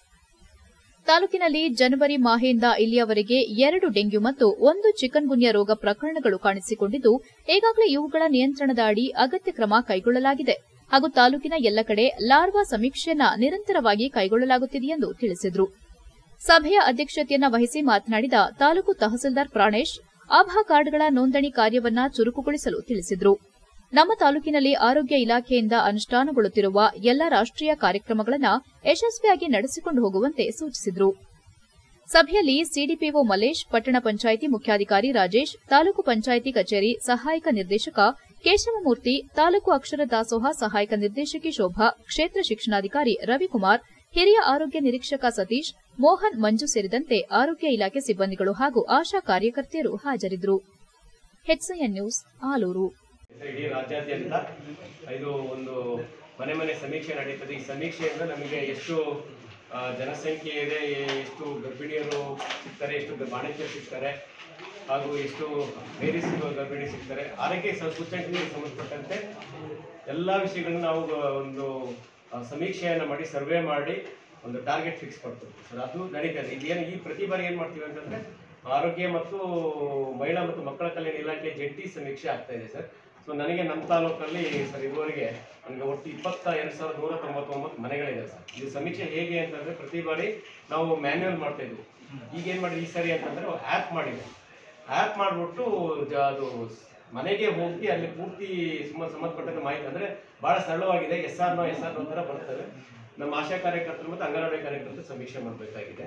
ತಾಲೂಕಿನಲ್ಲಿ ಜನವರಿ ಮಾಹೆಯಿಂದ ಇಲ್ಲಿಯವರೆಗೆ ಎರಡು ಡೆಂಗ್ಯೂ ಮತ್ತು ಒಂದು ಚಿಕನ್ ಗುನ್ಯಾ ರೋಗ ಪ್ರಕರಣಗಳು ಕಾಣಿಸಿಕೊಂಡಿದ್ದು ಈಗಾಗಲೇ ಇವುಗಳ ನಿಯಂತ್ರಣದ ಅಡಿ ಅಗತ್ಯ ಕ್ರಮ ಕೈಗೊಳ್ಳಲಾಗಿದೆ ಹಾಗೂ ತಾಲೂಕಿನ ಎಲ್ಲ ಕಡೆ ಲಾರ್ವಾ ಸಮೀಕ್ಷೆಯನ್ನ ನಿರಂತರವಾಗಿ ಕೈಗೊಳ್ಳಲಾಗುತ್ತಿದೆ ಎಂದು ತಿಳಿಸಿದರು ಸಭೆಯ ಅಧ್ಯಕ್ಷತೆಯನ್ನ ವಹಿಸಿ ಮಾತನಾಡಿದ ತಾಲೂಕು ತಹಸೀಲ್ದಾರ್ ಪ್ರಾಣೇಶ್ ಆಭಾ ಕಾರ್ಡ್ಗಳ ನೋಂದಣಿ ಕಾರ್ಯವನ್ನ ಚುರುಕುಗೊಳಿಸಲು ತಿಳಿಸಿದರು ನಮ್ಮ ತಾಲೂಕಿನಲ್ಲಿ ಆರೋಗ್ಯ ಇಲಾಖೆಯಿಂದ ಅನುಷ್ಠಾನಗೊಳ್ಳುತ್ತಿರುವ ಎಲ್ಲ ರಾಷ್ಟೀಯ ಕಾರ್ಯಕ್ರಮಗಳನ್ನು ಯಶಸ್ವಿಯಾಗಿ ನಡೆಸಿಕೊಂಡು ಹೋಗುವಂತೆ ಸೂಚಿಸಿದರು ಸಭೆಯಲ್ಲಿ ಸಿಡಿಪಿಒ ಮಲೇಶ್ ಪಟ್ಟಣ ಪಂಚಾಯಿತಿ ಮುಖ್ಯಾಧಿಕಾರಿ ರಾಜೇಶ್ ತಾಲೂಕು ಪಂಚಾಯಿತಿ ಕಚೇರಿ ಸಹಾಯಕ ನಿರ್ದೇಶಕ ಕೇಶವಮೂರ್ತಿ ತಾಲೂಕು ಅಕ್ಷರ ದಾಸೋಹ ಸಹಾಯಕ ನಿರ್ದೇಶಕಿ ಶೋಭಾ ಕ್ಷೇತ್ರ ಶಿಕ್ಷಣಾಧಿಕಾರಿ ರವಿಕುಮಾರ್ ಹಿರಿಯ ಆರೋಗ್ಯ ನಿರೀಕ್ಷಕ ಸತೀಶ್ ಮೋಹನ್ ಮಂಜು ಸೇರಿದಂತೆ ಆರೋಗ್ಯ ಇಲಾಖೆ ಸಿಬ್ಬಂದಿಗಳು ಹಾಗೂ ಆಶಾ ಕಾರ್ಯಕರ್ತೆಯರು ಹಾಜರಿದ್ದರು ಹೆಚ್ಐಎನ್ ನ್ಯೂಸ್ ಆಲೂರು ಇಡೀ ರಾಜ್ಯಾದ್ಯಂತ ಇದು ಒಂದು ಮನೆ ಮನೆ ಸಮೀಕ್ಷೆ ನಡೀತದೆ ಈ ಸಮೀಕ್ಷೆಯಿಂದ ನಮಗೆ ಎಷ್ಟು ಆ, ಜನಸಂಖ್ಯೆ ಇದೆ ಎ- ಎಷ್ಟು ಗರ್ಭಿಣಿಯರು ಸಿಗ್ತಾರೆ ಎಷ್ಟು ಬಾಣಂತಿಯರು ಸಿಗ್ತಾರೆ ಹಾಗೂ ಎಷ್ಟು ಬೇರೆ ಸಿಗುವ ಗರ್ಭಿಣಿ ಸಿಗ್ತಾರೆ ಆರೋಗ್ಯ ಸ- ಸೂಚ್ಯಂಕಗಳಿಗೆ ಸಂಬಂಧಪಟ್ಟಂತೆ ಎಲ್ಲ ವಿಷಯಗಳನ್ನು ನಾವು ಒಂದು ಆ, ಸಮೀಕ್ಷೆಯನ್ನು ಮಾಡಿ ಸರ್ವೆ ಮಾಡಿ ಒಂದು ಟಾರ್ಗೆಟ್ ಫಿಕ್ಸ್ ಮಾಡ್ತೀವಿ ಸರ್ ಅದು ನಡೀತಾ ಇದೆ ಇದೇನು ಈ ಪ್ರತಿ ಬಾರಿ ಏನು ಮಾಡ್ತೀವಿ ಅಂತಂದ್ರೆ ಆರೋಗ್ಯ ಮತ್ತು ಮಹಿಳಾ ಮತ್ತು ಮಕ್ಕಳ ಕಲ್ಯಾಣ ಇಲಾಖೆ ಜಂಟಿ ಸಮೀಕ್ಷೆ ಆಗ್ತಾ ಇದೆ ಸರ್ ಸೊ ನನಗೆ ನಮ್ಮ ತಾಲೂಕಲ್ಲಿ ಸರ್ ಇದುವರೆಗೆ ನನಗೆ ಒಟ್ಟು ಇಪ್ಪತ್ತ ಎರಡು ಸಾವಿರದ ನೂರ ತೊಂಬತ್ತೊಂಬತ್ತು ಮನೆಗಳಿದೆ ಸರ್ ಇದು ಸಮೀಕ್ಷೆ ಹೇಗೆ ಅಂತಂದ್ರೆ ಪ್ರತಿ ಬಾರಿ ನಾವು ಮ್ಯಾನ್ಯುವಲ್ ಮಾಡ್ತಾ ಇದ್ವಿ ಈಗ ಏನು ಮಾಡಿ ಈ ಸರಿ ಅಂತಂದ್ರೆ ಆ್ಯಪ್ ಮಾಡಿದೆ ಆ್ಯಪ್ ಮಾಡಿಬಿಟ್ಟು ಅದು ಮನೆಗೆ ಹೋಗಿ ಅಲ್ಲಿ ಪೂರ್ತಿ ಸುಮ್ಮ ಸಂಬಂಧಪಟ್ಟಂತ ಮಾಹಿತಿ ಅಂದ್ರೆ ಬಹಳ ಸರಳವಾಗಿದೆ S R no S R no ಥರ ಬರ್ತದೆ ನಮ್ಮ ಆಶಾ ಕಾರ್ಯಕರ್ತರು ಮತ್ತು ಅಂಗನವಾಡಿ ಕಾರ್ಯಕರ್ತರು ಸಮೀಕ್ಷೆ ಮಾಡಬೇಕಾಗಿದೆ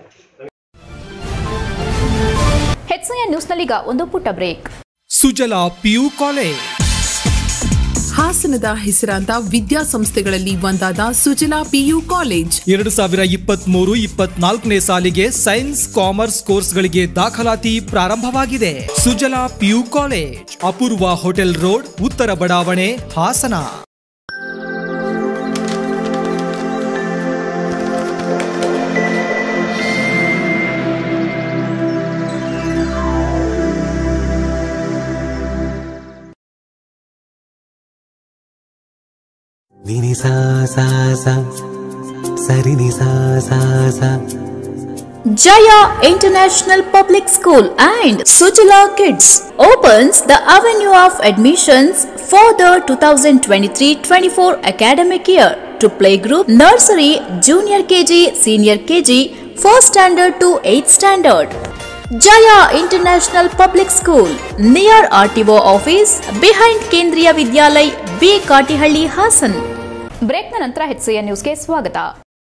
ಹೆಚ್ಐಎನ್ ನ್ಯೂಸ್ನಲ್ಲೀಗ ಒಂದು ಪುಟ್ಟ ಬ್ರೇಕ್ ಸುಜಲಾ ಪಿಯು ಕಾಲೇಜ್ ಹಾಸನದ ಹೆಸರಾಂತ ವಿದ್ಯಾಸಂಸ್ಥೆಗಳಲ್ಲಿ ಒಂದಾದ ಸುಜಲಾ ಪಿಯು ಕಾಲೇಜ್ ಎರಡು ಸಾವಿರ ಇಪ್ಪತ್ಮೂರು ಇಪ್ಪತ್ನಾಲ್ಕನೇ ಸಾಲಿಗೆ ಸೈನ್ಸ್ ಕಾಮರ್ಸ್ ಕೋರ್ಸ್ಗಳಿಗೆ ದಾಖಲಾತಿ ಪ್ರಾರಂಭವಾಗಿದೆ Sujala PU college Apoorva hotel road ಉತ್ತರ ಬಡಾವಣೆ ಹಾಸನ ನಿನಿ ಸಾ ಸಾ ಸಾ ಸರಿ ನಿ ಸಾ ಸಾ ಸಾ Jaya International Public School and Sujala Kids opens the avenue of admissions for the 2023-24 academic year to playgroup, nursery, junior KG, senior KG, first standard to 8th standard. Jaya International Public School near RTO office behind Kendriya Vidyalay, B. Katihalli, Hassan. ಬ್ರೇಕ್ನ ನಂತರ HCN ನ್ಯೂಸ್ಗೆ ಸ್ವಾಗತ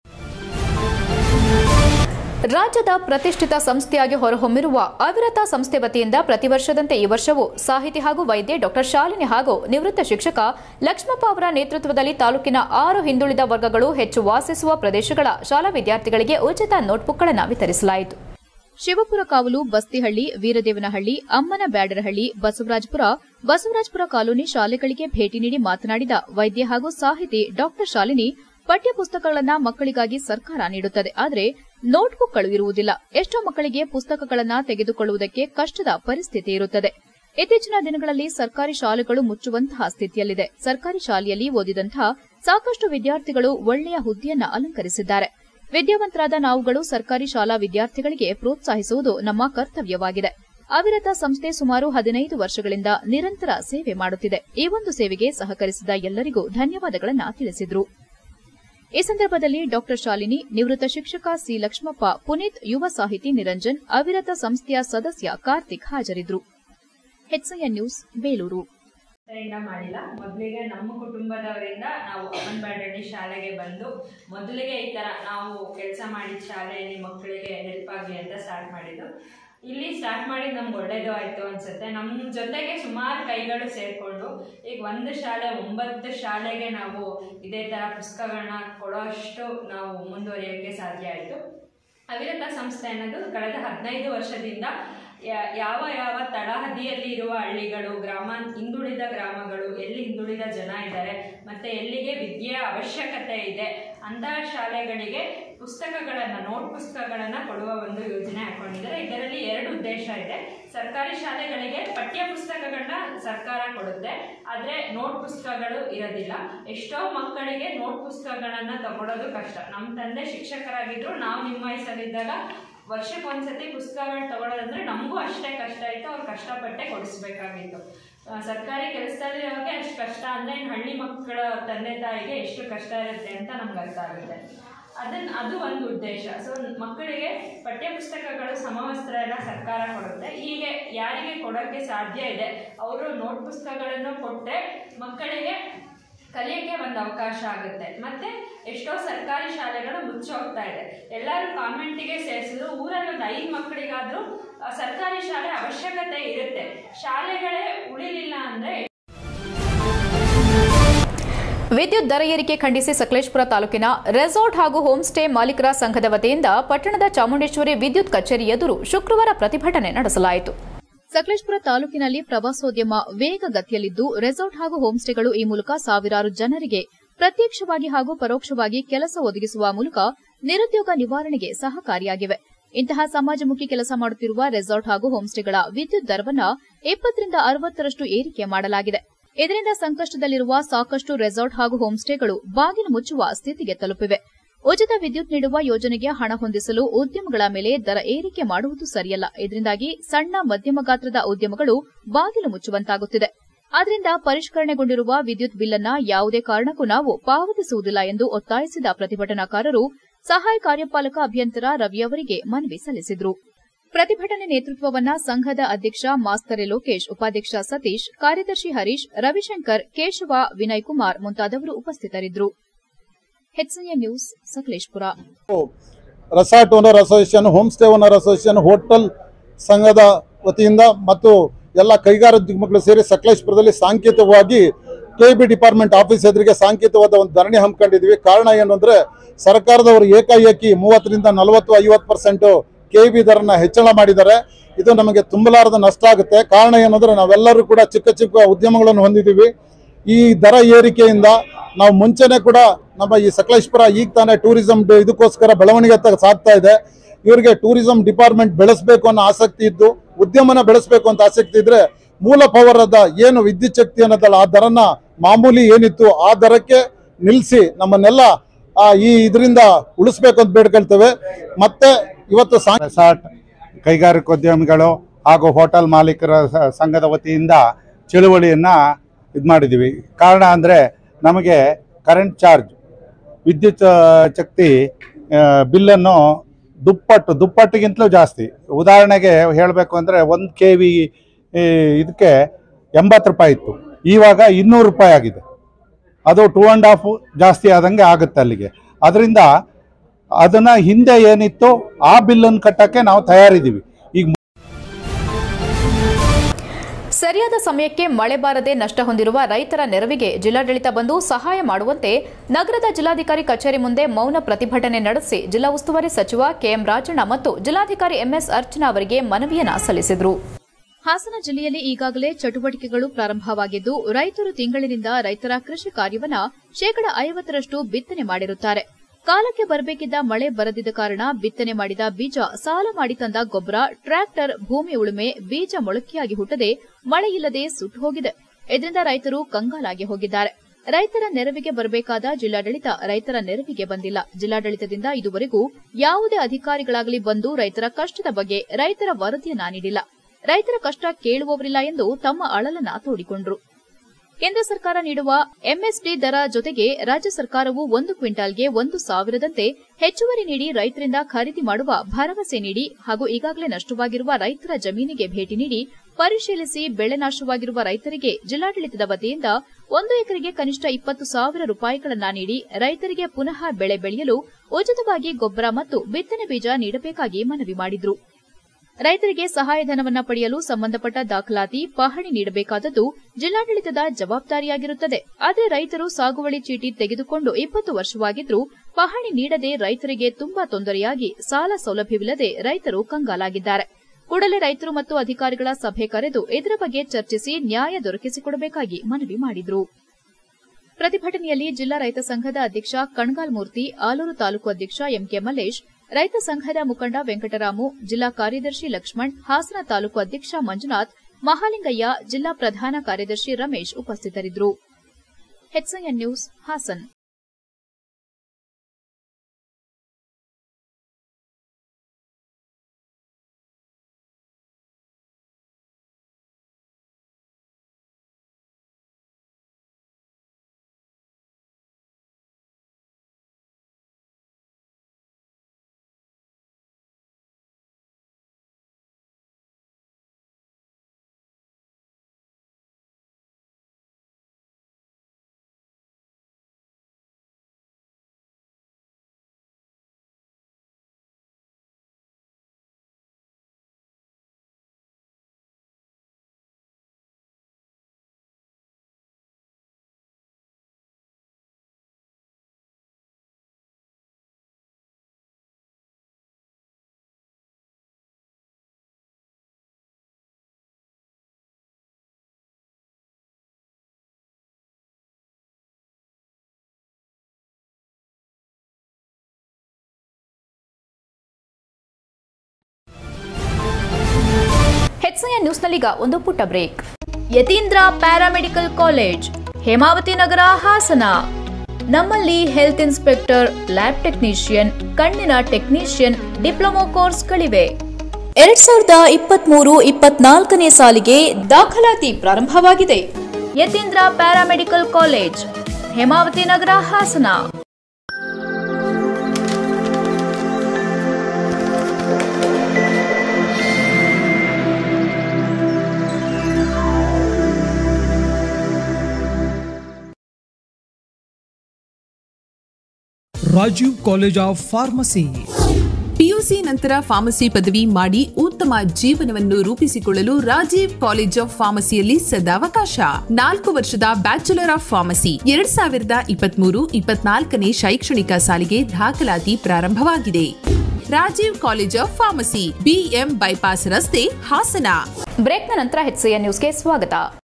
ರಾಜ್ಯದ ಪ್ರತಿಷ್ಠಿತ ಸಂಸ್ಥೆಯಾಗಿ ಹೊರಹೊಮ್ಮಿರುವ ಅವಿರತ ಸಂಸ್ಥೆ ವತಿಯಿಂದ ಪ್ರತಿ ವರ್ಷದಂತೆ ಈ ವರ್ಷವೂ ಸಾಹಿತಿ ಹಾಗೂ ವೈದ್ಯೆ ಡಾಕ್ಟರ್ ಶಾಲಿನಿ ಹಾಗೂ ನಿವೃತ್ತ ಶಿಕ್ಷಕ ಲಕ್ಷ್ಮಪ್ಪ ಅವರ ನೇತೃತ್ವದಲ್ಲಿ ತಾಲೂಕಿನ ಆರು ಹಿಂದುಳಿದ ವರ್ಗಗಳು ಹೆಚ್ಚು ವಾಸಿಸುವ ಪ್ರದೇಶಗಳ ಶಾಲಾ ವಿದ್ಯಾರ್ಥಿಗಳಿಗೆ ಉಚಿತ ನೋಟ್ಬುಕ್ಗಳನ್ನು ವಿತರಿಸಲಾಯಿತು ಶಿವಪುರ ಕಾವಲು ಬಸ್ತಿಹಳ್ಳಿ ವೀರದೇವನಹಳ್ಳಿ ಅಮ್ಮನ ಬ್ಯಾಡರಹಳ್ಳಿ ಬಸವರಾಜಪುರ ಬಸವರಾಜಪುರ ಕಾಲೋನಿ ಶಾಲೆಗಳಿಗೆ ಭೇಟಿ ನೀಡಿ ಮಾತನಾಡಿದ ವೈದ್ಯ ಹಾಗೂ ಸಾಹಿತಿ ಡಾ ಶಾಲಿನಿ ಪಠ್ಯ ಪುಸ್ತಕಗಳನ್ನ ಮಕ್ಕಳಿಗಾಗಿ ಸರ್ಕಾರ ನೀಡುತ್ತದೆ ಆದರೆ ನೋಟ್ಬುಕ್ಗಳು ಇರುವುದಿಲ್ಲ ಎಷ್ಟೋ ಮಕ್ಕಳಿಗೆ ಪುಸ್ತಕಗಳನ್ನ ತೆಗೆದುಕೊಳ್ಳುವುದಕ್ಕೆ ಕಷ್ಟದ ಪರಿಸ್ಥಿತಿ ಇರುತ್ತದೆ ಇತ್ತೀಚಿನ ದಿನಗಳಲ್ಲಿ ಸರ್ಕಾರಿ ಶಾಲೆಗಳು ಮುಚ್ಚುವಂತಹ ಸ್ಥಿತಿಯಲ್ಲಿದೆ ಸರ್ಕಾರಿ ಶಾಲೆಯಲ್ಲಿ ಓದಿದಂತಹ ಸಾಕಷ್ಟು ವಿದ್ಯಾರ್ಥಿಗಳು ಒಳ್ಳೆಯ ಹುದ್ದೆಯನ್ನ ಅಲಂಕರಿಸಿದ್ದಾರೆ ವಿದ್ಯಾವಂತರಾದ ನಾವುಗಳು ಸರ್ಕಾರಿ ಶಾಲಾ ವಿದ್ಯಾರ್ಥಿಗಳಿಗೆ ಪ್ರೋತ್ಸಾಹಿಸುವುದು ನಮ್ಮ ಕರ್ತವ್ಯವಾಗಿದೆ ಅವಿರತ ಸಂಸ್ಥೆ ಸುಮಾರು ಹದಿನೈದು ವರ್ಷಗಳಿಂದ ನಿರಂತರ ಸೇವೆ ಮಾಡುತ್ತಿದೆ ಈ ಒಂದು ಸೇವೆಗೆ ಸಹಕರಿಸಿದ ಎಲ್ಲರಿಗೂ ಧನ್ಯವಾದಗಳನ್ನು ತಿಳಿಸಿದರು ಈ ಸಂದರ್ಭದಲ್ಲಿ ಡಾ ಶಾಲಿನಿ ನಿವೃತ್ತ ಶಿಕ್ಷಕ ಸಿ ಲಕ್ಷ್ಮಪ್ಪ ಪುನೀತ್ ಯುವ ಸಾಹಿತಿ ನಿರಂಜನ್ ಅವಿರತ ಸಂಸ್ಥೆಯ ಸದಸ್ಯ ಕಾರ್ತಿಕ್ ಹಾಜರಿದ್ದರು ಹೆಚ್ಐಎನ್ ನ್ಯೂಸ್ ಬೇಲೂರು ಇಂದ ಮಾಡಿಲ್ಲ ಮೊದಲಿಗೆ ನಮ್ಮ ಕುಟುಂಬದವರಿಂದ ನಾವು ಅಮ್ಮನಬಾಡಳ್ಳಿ ಶಾಲೆಗೆ ಬಂದು ಮೊದಲಿಗೆ ಈ ಥರ ನಾವು ಕೆಲಸ ಮಾಡಿದ ಶಾಲೆಯಲ್ಲಿ ಮಕ್ಕಳಿಗೆ ಹೆಲ್ಪ್ ಆಗಲಿ ಅಂತ ಸ್ಟಾರ್ಟ್ ಮಾಡಿದ್ದು ಇಲ್ಲಿ ಸ್ಟಾರ್ಟ್ ಮಾಡಿ ನಮ್ಗೆ ಒಳ್ಳೇದು ಆಯಿತು ಅನ್ಸುತ್ತೆ ನಮ್ಮ ಜೊತೆಗೆ ಸುಮಾರು ಕೈಗಳು ಸೇರಿಕೊಂಡು ಈಗ ಒಂದು ಶಾಲೆ ಒಂಬತ್ತು ಶಾಲೆಗೆ ನಾವು ಇದೇ ಥರ ಪುಸ್ತಕಗಳನ್ನ ಕೊಡೋಷ್ಟು ನಾವು ಮುಂದುವರಿಯೋಕ್ಕೆ ಸಾಧ್ಯ ಆಯಿತು ಅವಿರತ ಸಂಸ್ಥೆ ಅನ್ನೋದು ಕಳೆದ ಹದಿನೈದು ವರ್ಷದಿಂದ ಯಾ- ಯಾವ ಯಾವ ತಳಹದಿಯಲ್ಲಿ ಇರುವ ಹಳ್ಳಿಗಳು ಗ್ರಾಮ ಹಿಂದುಳಿದ ಗ್ರಾಮಗಳು ಎಲ್ಲಿ ಹಿಂದುಳಿದ ಜನ ಇದ್ದಾರೆ ಮತ್ತೆ ಎಲ್ಲಿಗೆ ವಿದ್ಯೆಯ ಅವಶ್ಯಕತೆ ಇದೆ ಅಂತಹ ಶಾಲೆಗಳಿಗೆ ಪುಸ್ತಕಗಳನ್ನು ನೋಟ್ ಪುಸ್ತಕಗಳನ್ನು ಕೊಡುವ ಒಂದು ಯೋಜನೆ ಹಾಕೊಂಡಿದ್ದಾರೆ ಇದರಲ್ಲಿ ಎರಡು ಉದ್ದೇಶ ಇದೆ ಸರ್ಕಾರಿ ಶಾಲೆಗಳಿಗೆ ಪಠ್ಯ ಪುಸ್ತಕಗಳನ್ನ ಸರ್ಕಾರ ಕೊಡುತ್ತೆ ಆದರೆ ನೋಟ್ ಪುಸ್ತಕಗಳು ಇರೋದಿಲ್ಲ ಎಷ್ಟೋ ಮಕ್ಕಳಿಗೆ ನೋಟ್ ಪುಸ್ತಕಗಳನ್ನು ತಗೊಳ್ಳೋದು ಕಷ್ಟ ನಮ್ಮ ತಂದೆ ಶಿಕ್ಷಕರಾಗಿದ್ರು ನಾವು ನಿಮ್ಮ ವಯಸ್ಸಲ್ಲಿದ್ದಾಗ ವರ್ಷಕ್ಕೆ ಒಂದ್ಸತಿ ಪುಸ್ತಕಗಳನ್ನ ತಗೊಳ್ಳೋದಂದ್ರೆ ನಮಗೂ ಅಷ್ಟೇ ಕಷ್ಟ ಇತ್ತು ಅವ್ರು ಕಷ್ಟಪಟ್ಟೆ ಕೊಡಿಸ್ಬೇಕಾಗಿತ್ತು ಆ, ಸರ್ಕಾರಿ ಕೆಲಸದಲ್ಲಿ ಇರೋರಿಗೆ ಅಷ್ಟು ಕಷ್ಟ ಅಂದರೆ ಇನ್ನು ಹಳ್ಳಿ ಮಕ್ಕಳ ತಂದೆ ತಾಯಿಗೆ ಎಷ್ಟು ಕಷ್ಟ ಇರುತ್ತೆ ಅಂತ ನಮ್ಗೆ ಅರ್ಥ ಆಗುತ್ತೆ ಅದನ್ನ ಅದು ಒಂದು ಉದ್ದೇಶ ಸೊ ಮಕ್ಕಳಿಗೆ ಪಠ್ಯ ಪುಸ್ತಕಗಳು ಸಮವಸ್ತ್ರ ಎಲ್ಲ ಸರ್ಕಾರ ಕೊಡುತ್ತೆ ಹೀಗೆ ಯಾರಿಗೆ ಕೊಡೋಕ್ಕೆ ಸಾಧ್ಯ ಇದೆ ಅವರು ನೋಟ್ ಪುಸ್ತಕಗಳನ್ನು ಕೊಟ್ಟರೆ ಮಕ್ಕಳಿಗೆ ಕಲಿಯೋಕ್ಕೆ ಒಂದು ಅವಕಾಶ ಆಗುತ್ತೆ ಮತ್ತೆ ಎಷ್ಟೋ ಸರ್ಕಾರಿ ಶಾಲೆಗಳು ಮುಚ್ಚೋಗ್ತಾ ಇದೆ ಎಲ್ಲರೂ ಕಾನ್ವೆಂಟಿಗೆ ಸೇರಿಸಿದ್ರು ಊರಲ್ಲಿ ಒಂದು ಐದು ಮಕ್ಕಳಿಗಾದರೂ ಸರ್ಕಾರಿ ಶಾಲೆ ಅವಶ್ಯಕತೆ ಇರುತ್ತೆ ಶಾಲೆಗಳೇ ಉಳಿಲಿಲ್ಲ ಅಂದರೆ ವಿದ್ಯುತ್ ದರ ಏರಿಕೆ ಖಂಡಿಸಿ ಸಕಲೇಶ್ಪುರ ತಾಲೂಕಿನ ರೆಸಾರ್ಟ್ ಹಾಗೂ ಹೋಮ್ ಸ್ಟೇ ಮಾಲೀಕರ ಸಂಘದ ವತಿಯಿಂದ ಪಟ್ಟಣದ ಚಾಮುಂಡೇಶ್ವರಿ ವಿದ್ಯುತ್ ಕಚೇರಿ ಎದುರು ಶುಕ್ರವಾರ ಪ್ರತಿಭಟನೆ ನಡೆಸಲಾಯಿತು ಸಕಲೇಶ್ಪುರ ತಾಲೂಕಿನಲ್ಲಿ ಪ್ರವಾಸೋದ್ಯಮ ವೇಗಗತಿಯಲ್ಲಿದ್ದು ರೆಸಾರ್ಟ್ ಹಾಗೂ ಹೋಂಸ್ಟೇಗಳು ಈ ಮೂಲಕ ಸಾವಿರಾರು ಜನರಿಗೆ ಪ್ರತ್ಯಕ್ಷವಾಗಿ ಹಾಗೂ ಪರೋಕ್ಷವಾಗಿ ಕೆಲಸ ಒದಗಿಸುವ ಮೂಲಕ ನಿರುದ್ಯೋಗ ನಿವಾರಣೆಗೆ ಸಹಕಾರಿಯಾಗಿವೆ ಇಂತಹ ಸಮಾಜಮುಖಿ ಕೆಲಸ ಮಾಡುತ್ತಿರುವ ರೆಸಾರ್ಟ್ ಹಾಗೂ ಹೋಂಸ್ಟೇಗಳ ವಿದ್ಯುತ್ ದರವನ್ನ ಇಪ್ಪತ್ತರಿಂದ ಅರವತ್ತರಷ್ಟು ಏರಿಕೆ ಮಾಡಲಾಗಿದೆ ಇದರಿಂದ ಸಂಕಷ್ಟದಲ್ಲಿರುವ ಸಾಕಷ್ಟು ರೆಸಾರ್ಟ್ ಹಾಗೂ ಹೋಂಸ್ಟೇಗಳು ಬಾಗಿಲು ಮುಚ್ಚುವ ಸ್ಥಿತಿಗೆ ತಲುಪಿವೆ ಉಚಿತ ವಿದ್ಯುತ್ ನೀಡುವ ಯೋಜನೆಗೆ ಹಣ ಹೊಂದಿಸಲು ಉದ್ಯಮಗಳ ಮೇಲೆ ದರ ಏರಿಕೆ ಮಾಡುವುದು ಸರಿಯಲ್ಲ ಇದರಿಂದಾಗಿ ಸಣ್ಣ ಮಧ್ಯಮ ಗಾತ್ರದ ಉದ್ಯಮಗಳು ಬಾಗಿಲು ಮುಚ್ಚುವಂತಾಗುತ್ತಿದೆ ಆದ್ದರಿಂದ ಪರಿಷ್ಕರಣೆಗೊಂಡಿರುವ ವಿದ್ಯುತ್ ಬಿಲ್ ಅನ್ನ ಯಾವುದೇ ಕಾರಣಕ್ಕೂ ನಾವು ಪಾವತಿಸುವುದಿಲ್ಲ ಎಂದು ಒತ್ತಾಯಿಸಿದ ಪ್ರತಿಭಟನಾಕಾರರು ಸಹಾಯ ಕಾರ್ಯಪಾಲಕ ಅಭಿಯಂತರ ರವಿಯವರಿಗೆ ಮನವಿ ಸಲ್ಲಿಸಿದರು ಪ್ರತಿಭಟನೆ ನೇತೃತ್ವವನ್ನ ಸಂಘದ ಅಧ್ಯಕ್ಷ ಮಾಸ್ತರೆ ಲೋಕೇಶ್ ಉಪಾಧ್ಯಕ್ಷ ಸತೀಶ್ ಕಾರ್ಯದರ್ಶಿ ಹರೀಶ್ ರವಿಶಂಕರ್ ಕೇಶವ ವಿನಯ್ ಕುಮಾರ್ ಮುಂತಾದವರು ಉಪಸ್ಥಿತರಿದ್ದರು HN news Sakleshpur resort owner association home stay owner association hotel ಸಂಘದ ವತಿಯಿಂದ ಮತ್ತು ಎಲ್ಲ ಕೈಗಾರಿಕೋದ್ಯಮಗಳು ಸೇರಿ ಸಕಲೇಶ್ಪುರದಲ್ಲಿ ಸಾಂಕೇತಿಕವಾಗಿ ಕೆ ಬಿ ಡಿಪಾರ್ಟ್ಮೆಂಟ್ ಆಫೀಸ್ ಎದುರಿಗೆ ಸಾಂಕೇತಿಕವಾದ ಒಂದು ಧರಣಿ ಹಮ್ಮಿಕೊಂಡಿದ್ವಿ ಕಾರಣ ಏನು ಅಂದರೆ ಸರ್ಕಾರದವರು ಏಕಾಏಕಿ ಮೂವತ್ತರಿಂದ ನಲವತ್ತು ಐವತ್ತು ಪರ್ಸೆಂಟು ಕೆ ಬಿ ದರನ ಹೆಚ್ಚಳ ಮಾಡಿದ್ದಾರೆ ಇದು ನಮಗೆ ತುಂಬಲಾರದ ನಷ್ಟ ಆಗುತ್ತೆ ಕಾರಣ ಏನಂದ್ರೆ ನಾವೆಲ್ಲರೂ ಕೂಡ ಚಿಕ್ಕ ಚಿಕ್ಕ ಉದ್ಯಮಗಳನ್ನು ಹೊಂದಿದ್ದೀವಿ ಈ ದರ ಏರಿಕೆಯಿಂದ ನಾವು ಮುಂಚೆನೆ ಕೂಡ ನಮ್ಮ ಈ ಸಕಲೇಶ್ಪುರ ಈಗ ತಾನೇ ಟೂರಿಸಂ ಇದಕ್ಕೋಸ್ಕರ ಬೆಳವಣಿಗೆ ತ- ಸಾಗ್ತಾ ಇದೆ ಇವರಿಗೆ ಟೂರಿಸಂ ಡಿಪಾರ್ಟ್ಮೆಂಟ್ ಬೆಳೆಸಬೇಕು ಅನ್ನೋ ಆಸಕ್ತಿ ಇದ್ದು ಉದ್ಯಮನ ಬೆಳೆಸಬೇಕು ಅಂತ ಆಸಕ್ತಿ ಇದ್ರೆ ಮೂಲ ಪವರದ ಏನು ವಿದ್ಯುತ್ ಶಕ್ತಿ ಅನ್ನೋದಲ್ಲ ಆ ದರನ ಮಾಮೂಲಿ ಏನಿತ್ತು ಆ ದರಕ್ಕೆ ನಿಲ್ಲಿಸಿ ನಮ್ಮನ್ನೆಲ್ಲ ಆ, ಈ ಇದರಿಂದ ಉಳಿಸ್ಬೇಕು ಅಂತ ಬೇಡ್ಕೊಳ್ತೇವೆ ಮತ್ತೆ ಇವತ್ತು ರೆಸಾರ್ಟ್ ಕೈಗಾರಿಕೋದ್ಯಮಿಗಳು ಹಾಗೂ ಹೋಟೆಲ್ ಮಾಲೀಕರ ಸ- ಸಂಘದ ವತಿಯಿಂದ ಚಳುವಳಿಯನ್ನು ಇದು ಮಾಡಿದ್ದೀವಿ ಕಾರಣ ಅಂದರೆ ನಮಗೆ ಕರೆಂಟ್ ಚಾರ್ಜ್ ವಿದ್ಯುತ್ ಆ, ಶಕ್ತಿ ಆ, ಬಿಲ್ಲನ್ನು ದುಪ್ಪಟ್ಟು ದುಪ್ಪಟ್ಟಿಗಿಂತಲೂ ಜಾಸ್ತಿ ಉದಾಹರಣೆಗೆ ಹೇಳಬೇಕು ಅಂದರೆ ಒಂದು ಕೆ ವಿ ಇದಕ್ಕೆ ಎಂಬತ್ತು ರೂಪಾಯಿ ಇತ್ತು ಇವಾಗ ಇನ್ನೂರು ರೂಪಾಯಿ ಆಗಿದೆ ಅದು ಟೂ ಆ್ಯಂಡ್ ಹಾಫ್ ಜಾಸ್ತಿ ಆದಂಗೆ ಆಗುತ್ತೆ ಅಲ್ಲಿಗೆ ಅದರಿಂದ ಅದನ್ನು ಹಿಂದೆ ಏನಿತ್ತು ಆ ಬಿಲ್ಲನ್ನು ಕಟ್ಟೋಕ್ಕೆ ನಾವು ತಯಾರಿದ್ದೀವಿ ಈಗ ಸರಿಯಾದ ಸಮಯಕ್ಕೆ ಮಳೆ ಬಾರದೆ ನಷ್ಟ ಹೊಂದಿರುವ ರೈತರ ನೆರವಿಗೆ ಜಿಲ್ಲಾಡಳಿತ ಬಂದು ಸಹಾಯ ಮಾಡುವಂತೆ ನಗರದ ಜಿಲ್ಲಾಧಿಕಾರಿ ಕಚೇರಿ ಮುಂದೆ ಮೌನ ಪ್ರತಿಭಟನೆ ನಡೆಸಿ ಜಿಲ್ಲಾ ಉಸ್ತುವಾರಿ ಸಚಿವ ಕೆಎಂ ರಾಜಣ್ಣ ಮತ್ತು ಜಿಲ್ಲಾಧಿಕಾರಿ ಎಂಎಸ್ ಅರ್ಚನಾ ಅವರಿಗೆ ಮನವಿಯನ್ನ ಸಲ್ಲಿಸಿದರು ಹಾಸನ ಜಿಲ್ಲೆಯಲ್ಲಿ ಈಗಾಗಲೇ ಚಟುವಟಿಕೆಗಳು ಪ್ರಾರಂಭವಾಗಿದ್ದು ರೈತರು ತಿಂಗಳಿನಿಂದ ರೈತರ ಕೃಷಿ ಕಾರ್ಯವನ್ನ ಶೇಕಡ ಐವತ್ತರಷ್ಟು ಬಿತ್ತನೆ ಮಾಡಿರುತ್ತಾರೆ ಕಾಲಕ್ಕೆ ಬರಬೇಕಿದ್ದ ಮಳೆ ಬರದಿದ್ದ ಕಾರಣ ಬಿತ್ತನೆ ಮಾಡಿದ ಬೀಜ ಸಾಲ ಮಾಡಿ ತಂದ ಗೊಬ್ಬರ ಟ್ರ್ಯಾಕ್ಟರ್ ಭೂಮಿ ಉಳುಮೆ ಬೀಜ ಮೊಳಕೆಯಾಗಿ ಹುಟ್ಟದೆ ಮಳೆಯಿಲ್ಲದೆ ಸುಟ್ಟು ಹೋಗಿದೆ ಇದರಿಂದ ರೈತರು ಕಂಗಾಲಾಗಿ ಹೋಗಿದ್ದಾರೆ ರೈತರ ನೆರವಿಗೆ ಬರಬೇಕಾದ ಜಿಲ್ಲಾಡಳಿತ ರೈತರ ನೆರವಿಗೆ ಬಂದಿಲ್ಲ ಜಿಲ್ಲಾಡಳಿತದಿಂದ ಇದುವರೆಗೂ ಯಾವುದೇ ಅಧಿಕಾರಿಗಳಾಗಲಿ ಬಂದು ರೈತರ ಕಷ್ಟದ ಬಗ್ಗೆ ರೈತರ ವರದಿಯನ್ನ ನೀಡಿಲ್ಲ ರೈತರ ಕಷ್ಟ ಕೇಳುವವರಿಲ್ಲ ಎಂದು ತಮ್ಮ ಅಳಲನ್ನ ತೋಡಿಕೊಂಡ್ರು ಕೇಂದ್ರ ಸರ್ಕಾರ ನೀಡುವ ಎಂಎಸ್ಡಿ ದರ ಜೊತೆಗೆ ರಾಜ್ಯ ಸರ್ಕಾರವು ಒಂದು ಕ್ವಿಂಟಾಲ್ಗೆ ಒಂದು ಸಾವಿರದಂತೆ ಹೆಚ್ಚುವರಿ ನೀಡಿ ರೈತರಿಂದ ಖರೀದಿ ಮಾಡುವ ಭರವಸೆ ನೀಡಿ ಹಾಗೂ ಈಗಾಗಲೇ ನಷ್ಟವಾಗಿರುವ ರೈತರ ಜಮೀನಿಗೆ ಭೇಟಿ ನೀಡಿ ಪರಿಶೀಲಿಸಿ ಬೆಳೆ ನಾಶವಾಗಿರುವ ರೈತರಿಗೆ ಜಿಲ್ಲಾಡಳಿತದ ವತಿಯಿಂದ ಒಂದು ಎಕರೆಗೆ ಕನಿಷ್ಠ ಇಪ್ಪತ್ತು ಸಾವಿರ ರೂಪಾಯಿಗಳನ್ನ ನೀಡಿ ರೈತರಿಗೆ ಪುನಃ ಬೆಳೆ ಬೆಳೆಯಲು ಉಚಿತವಾಗಿ ಗೊಬ್ಬರ ಮತ್ತು ಬಿತ್ತನೆ ಬೀಜ ನೀಡಬೇಕಾಗಿ ಮನವಿ ಮಾಡಿದ್ರು ರೈತರಿಗೆ ಸಹಾಯಧನವನ್ನ ಪಡೆಯಲು ಸಂಬಂಧಪಟ್ಟ ದಾಖಲಾತಿ ಪಹಣಿ ನೀಡಬೇಕಾದದ್ದು ಜಿಲ್ಲಾಡಳಿತದ ಜವಾಬ್ದಾರಿಯಾಗಿರುತ್ತದೆ ಆದರೆ ರೈತರು ಸಾಗುವಳಿ ಚೀಟಿ ತೆಗೆದುಕೊಂಡು ಇಪ್ಪತ್ತು ವರ್ಷವಾಗಿದ್ರೂ ಪಹಣಿ ನೀಡದೆ ರೈತರಿಗೆ ತುಂಬಾ ತೊಂದರೆಯಾಗಿ ಸಾಲ ಸೌಲಭ್ಯವಿಲ್ಲದೆ ರೈತರು ಕಂಗಾಲಾಗಿದ್ದಾರೆ ಕೂಡಲೇ ರೈತರು ಮತ್ತು ಅಧಿಕಾರಿಗಳ ಸಭೆ ಕರೆದು ಇದರ ಬಗ್ಗೆ ಚರ್ಚಿಸಿ ನ್ಯಾಯ ದೊರಕಿಸಿಕೊಡಬೇಕಾಗಿ ಮನವಿ ಮಾಡಿದ್ರು ಪ್ರತಿಭಟನೆಯಲ್ಲಿ ಜಿಲ್ಲಾ ರೈತ ಸಂಘದ ಅಧ್ಯಕ್ಷ ಕಣ್ಗಾಲ್ ಮೂರ್ತಿ ಆಲೂರು ತಾಲೂಕು ಅಧ್ಯಕ್ಷ ಎಂಕೆ ಮಲ್ಲೇಶ್ ರೈತ ಸಂಘದ ಮುಖಂಡ ವೆಂಕಟರಾಮು ಜಿಲ್ಲಾ ಕಾರ್ಯದರ್ಶಿ ಲಕ್ಷ್ಮಣ್ ಹಾಸನ ತಾಲೂಕು ಅಧ್ಯಕ್ಷ ಮಂಜುನಾಥ್ ಮಹಾಲಿಂಗಯ್ಯ ಜಿಲ್ಲಾ ಪ್ರಧಾನ ಕಾರ್ಯದರ್ಶಿ ರಮೇಶ್ ಉಪಸ್ಥಿತರಿದ್ದರು ಹೆಚ್ಐಎನ್ ನ್ಯೂಸ್ ಹಾಸನ್ ಹೆಚ್ಐಎನ್ ನ್ಯೂಸ್ನಲ್ಲೀಗ ಒಂದು ಪುಟ್ಟ break Yathindra paramedical college Hemavathi Nagar Hassan ನಮ್ಮಲ್ಲಿ ಹೆಲ್ತ್ ಇನ್ಸ್ಪೆಕ್ಟರ್ ಲ್ಯಾಬ್ ಟೆಕ್ನಿಷಿಯನ್ ಕಣ್ಣಿನ ಟೆಕ್ನಿಷಿಯನ್ ಡಿಪ್ಲೊಮೊ ಕೋರ್ಸ್ಗಳಿವೆ ಎರಡ್ ಸಾವಿರದ ಇಪ್ಪತ್ಮೂರು ಇಪ್ಪತ್ನಾಲ್ಕನೇ ಸಾಲಿಗೆ ದಾಖಲಾತಿ ಪ್ರಾರಂಭವಾಗಿದೆ Yathindra paramedical college Hemavathi Nagar Hassan Rajiv college of pharmacy PUC ನಂತರ ಫಾರ್ಮಸಿ ಪದವಿ ಮಾಡಿ ಉತ್ತಮ ಜೀವನವನ್ನು ರೂಪಿಸಿಕೊಳ್ಳಲು ರಾಜೀವ್ ಕಾಲೇಜ್ ಆಫ್ ಫಾರ್ಮಸಿಯಲ್ಲಿ ಸದಾವಕಾಶ ನಾಲ್ಕು ವರ್ಷದ ಬ್ಯಾಚುಲರ್ ಆಫ್ ಫಾರ್ಮಸಿ ಎರಡ್ ಸಾವಿರದ ಇಪ್ಪತ್ಮೂರು ಇಪ್ಪತ್ನಾಲ್ಕನೇ ಶೈಕ್ಷಣಿಕ ಸಾಲಿಗೆ ದಾಖಲಾತಿ ಪ್ರಾರಂಭವಾಗಿದೆ Rajiv college of pharmacy BM bypass ರಸ್ತೆ ಹಾಸನ ಬ್ರೇಕ್ನ ನಂತರ ಹೆಚ್ಸಿಎನ್ ನ್ಯೂಸ್ಗೆ ಸ್ವಾಗತ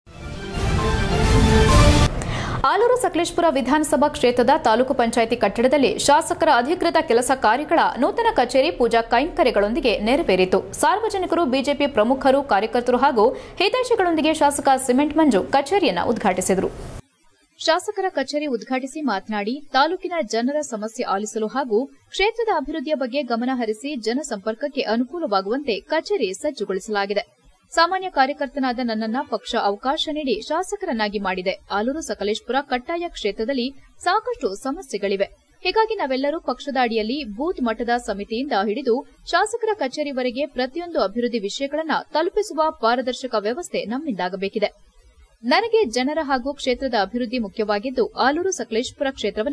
ಆಲೂರು ಸಕಲೇಶ್ಪುರ ವಿಧಾನಸಭಾ ಕ್ಷೇತ್ರದ ತಾಲೂಕು ಪಂಚಾಯಿತಿ ಕಟ್ಟಡದಲ್ಲಿ ಶಾಸಕರ ಅಧಿಕೃತ ಕೆಲಸ ಕಾರ್ಯಗಳ ನೂತನ ಕಚೇರಿ ಪೂಜಾ ಕೈಂಕರ್ಯಗಳೊಂದಿಗೆ ನೆರವೇರಿತು ಸಾರ್ವಜನಿಕರು ಬಿಜೆಪಿ ಪ್ರಮುಖರು ಕಾರ್ಯಕರ್ತರು ಹಾಗೂ ಹಿತೈಷಿಗಳೊಂದಿಗೆ ಶಾಸಕ ಸಿಮೆಂಟ್ ಮಂಜು ಕಚೇರಿಯನ್ನು ಉದ್ಘಾಟಿಸಿದರು ಶಾಸಕರ ಕಚೇರಿ ಉದ್ಘಾಟಿಸಿ ಮಾತನಾಡಿ ತಾಲೂಕಿನ ಜನರ ಸಮಸ್ಯೆ ಆಲಿಸಲು ಹಾಗೂ ಕ್ಷೇತ್ರದ ಅಭಿವೃದ್ಧಿಯ ಬಗ್ಗೆ ಗಮನ ಹರಿಸಿ ಜನಸಂಪರ್ಕಕ್ಕೆ ಅನುಕೂಲವಾಗುವಂತೆ ಕಚೇರಿ ಸಜ್ಜುಗೊಳಿಸಲಾಗಿದೆ ಸಾಮಾನ್ಯ ಕಾರ್ಯಕರ್ತನಾದ ನನ್ನನ್ನ ಪಕ್ಷ ಅವಕಾಶ ನೀಡಿ ಶಾಸಕರನ್ನಾಗಿ ಮಾಡಿದೆ ಆಲೂರು ಸಕಲೇಶ್ಪುರ ಕಟ್ಟಾಯ ಕ್ಷೇತ್ರದಲ್ಲಿ ಸಾಕಷ್ಟು ಸಮಸ್ಯೆಗಳಿವೆ ಹೀಗಾಗಿ ನಾವೆಲ್ಲರೂ ಪಕ್ಷದ ಅಡಿಯಲ್ಲಿ ಬೂತ್ ಮಟ್ಟದ ಸಮಿತಿಯಿಂದ ಹಿಡಿದು ಶಾಸಕರ ಕಚೇರಿವರೆಗೆ ಪ್ರತಿಯೊಂದು ಅಭಿವೃದ್ಧಿ ವಿಷಯಗಳನ್ನ ತಲುಪಿಸುವ ಪಾರದರ್ಶಕ ವ್ಯವಸ್ಥೆ ನಮ್ಮಿಂದಾಗಬೇಕಿದೆ ನನಗೆ ಜನರ ಹಾಗೂ ಕ್ಷೇತ್ರದ ಅಭಿವೃದ್ಧಿ ಮುಖ್ಯವಾಗಿದ್ದು ಆಲೂರು ಸಕಲೇಶ್ಪುರ ಕ್ಷೇತ್ರವನ್ನ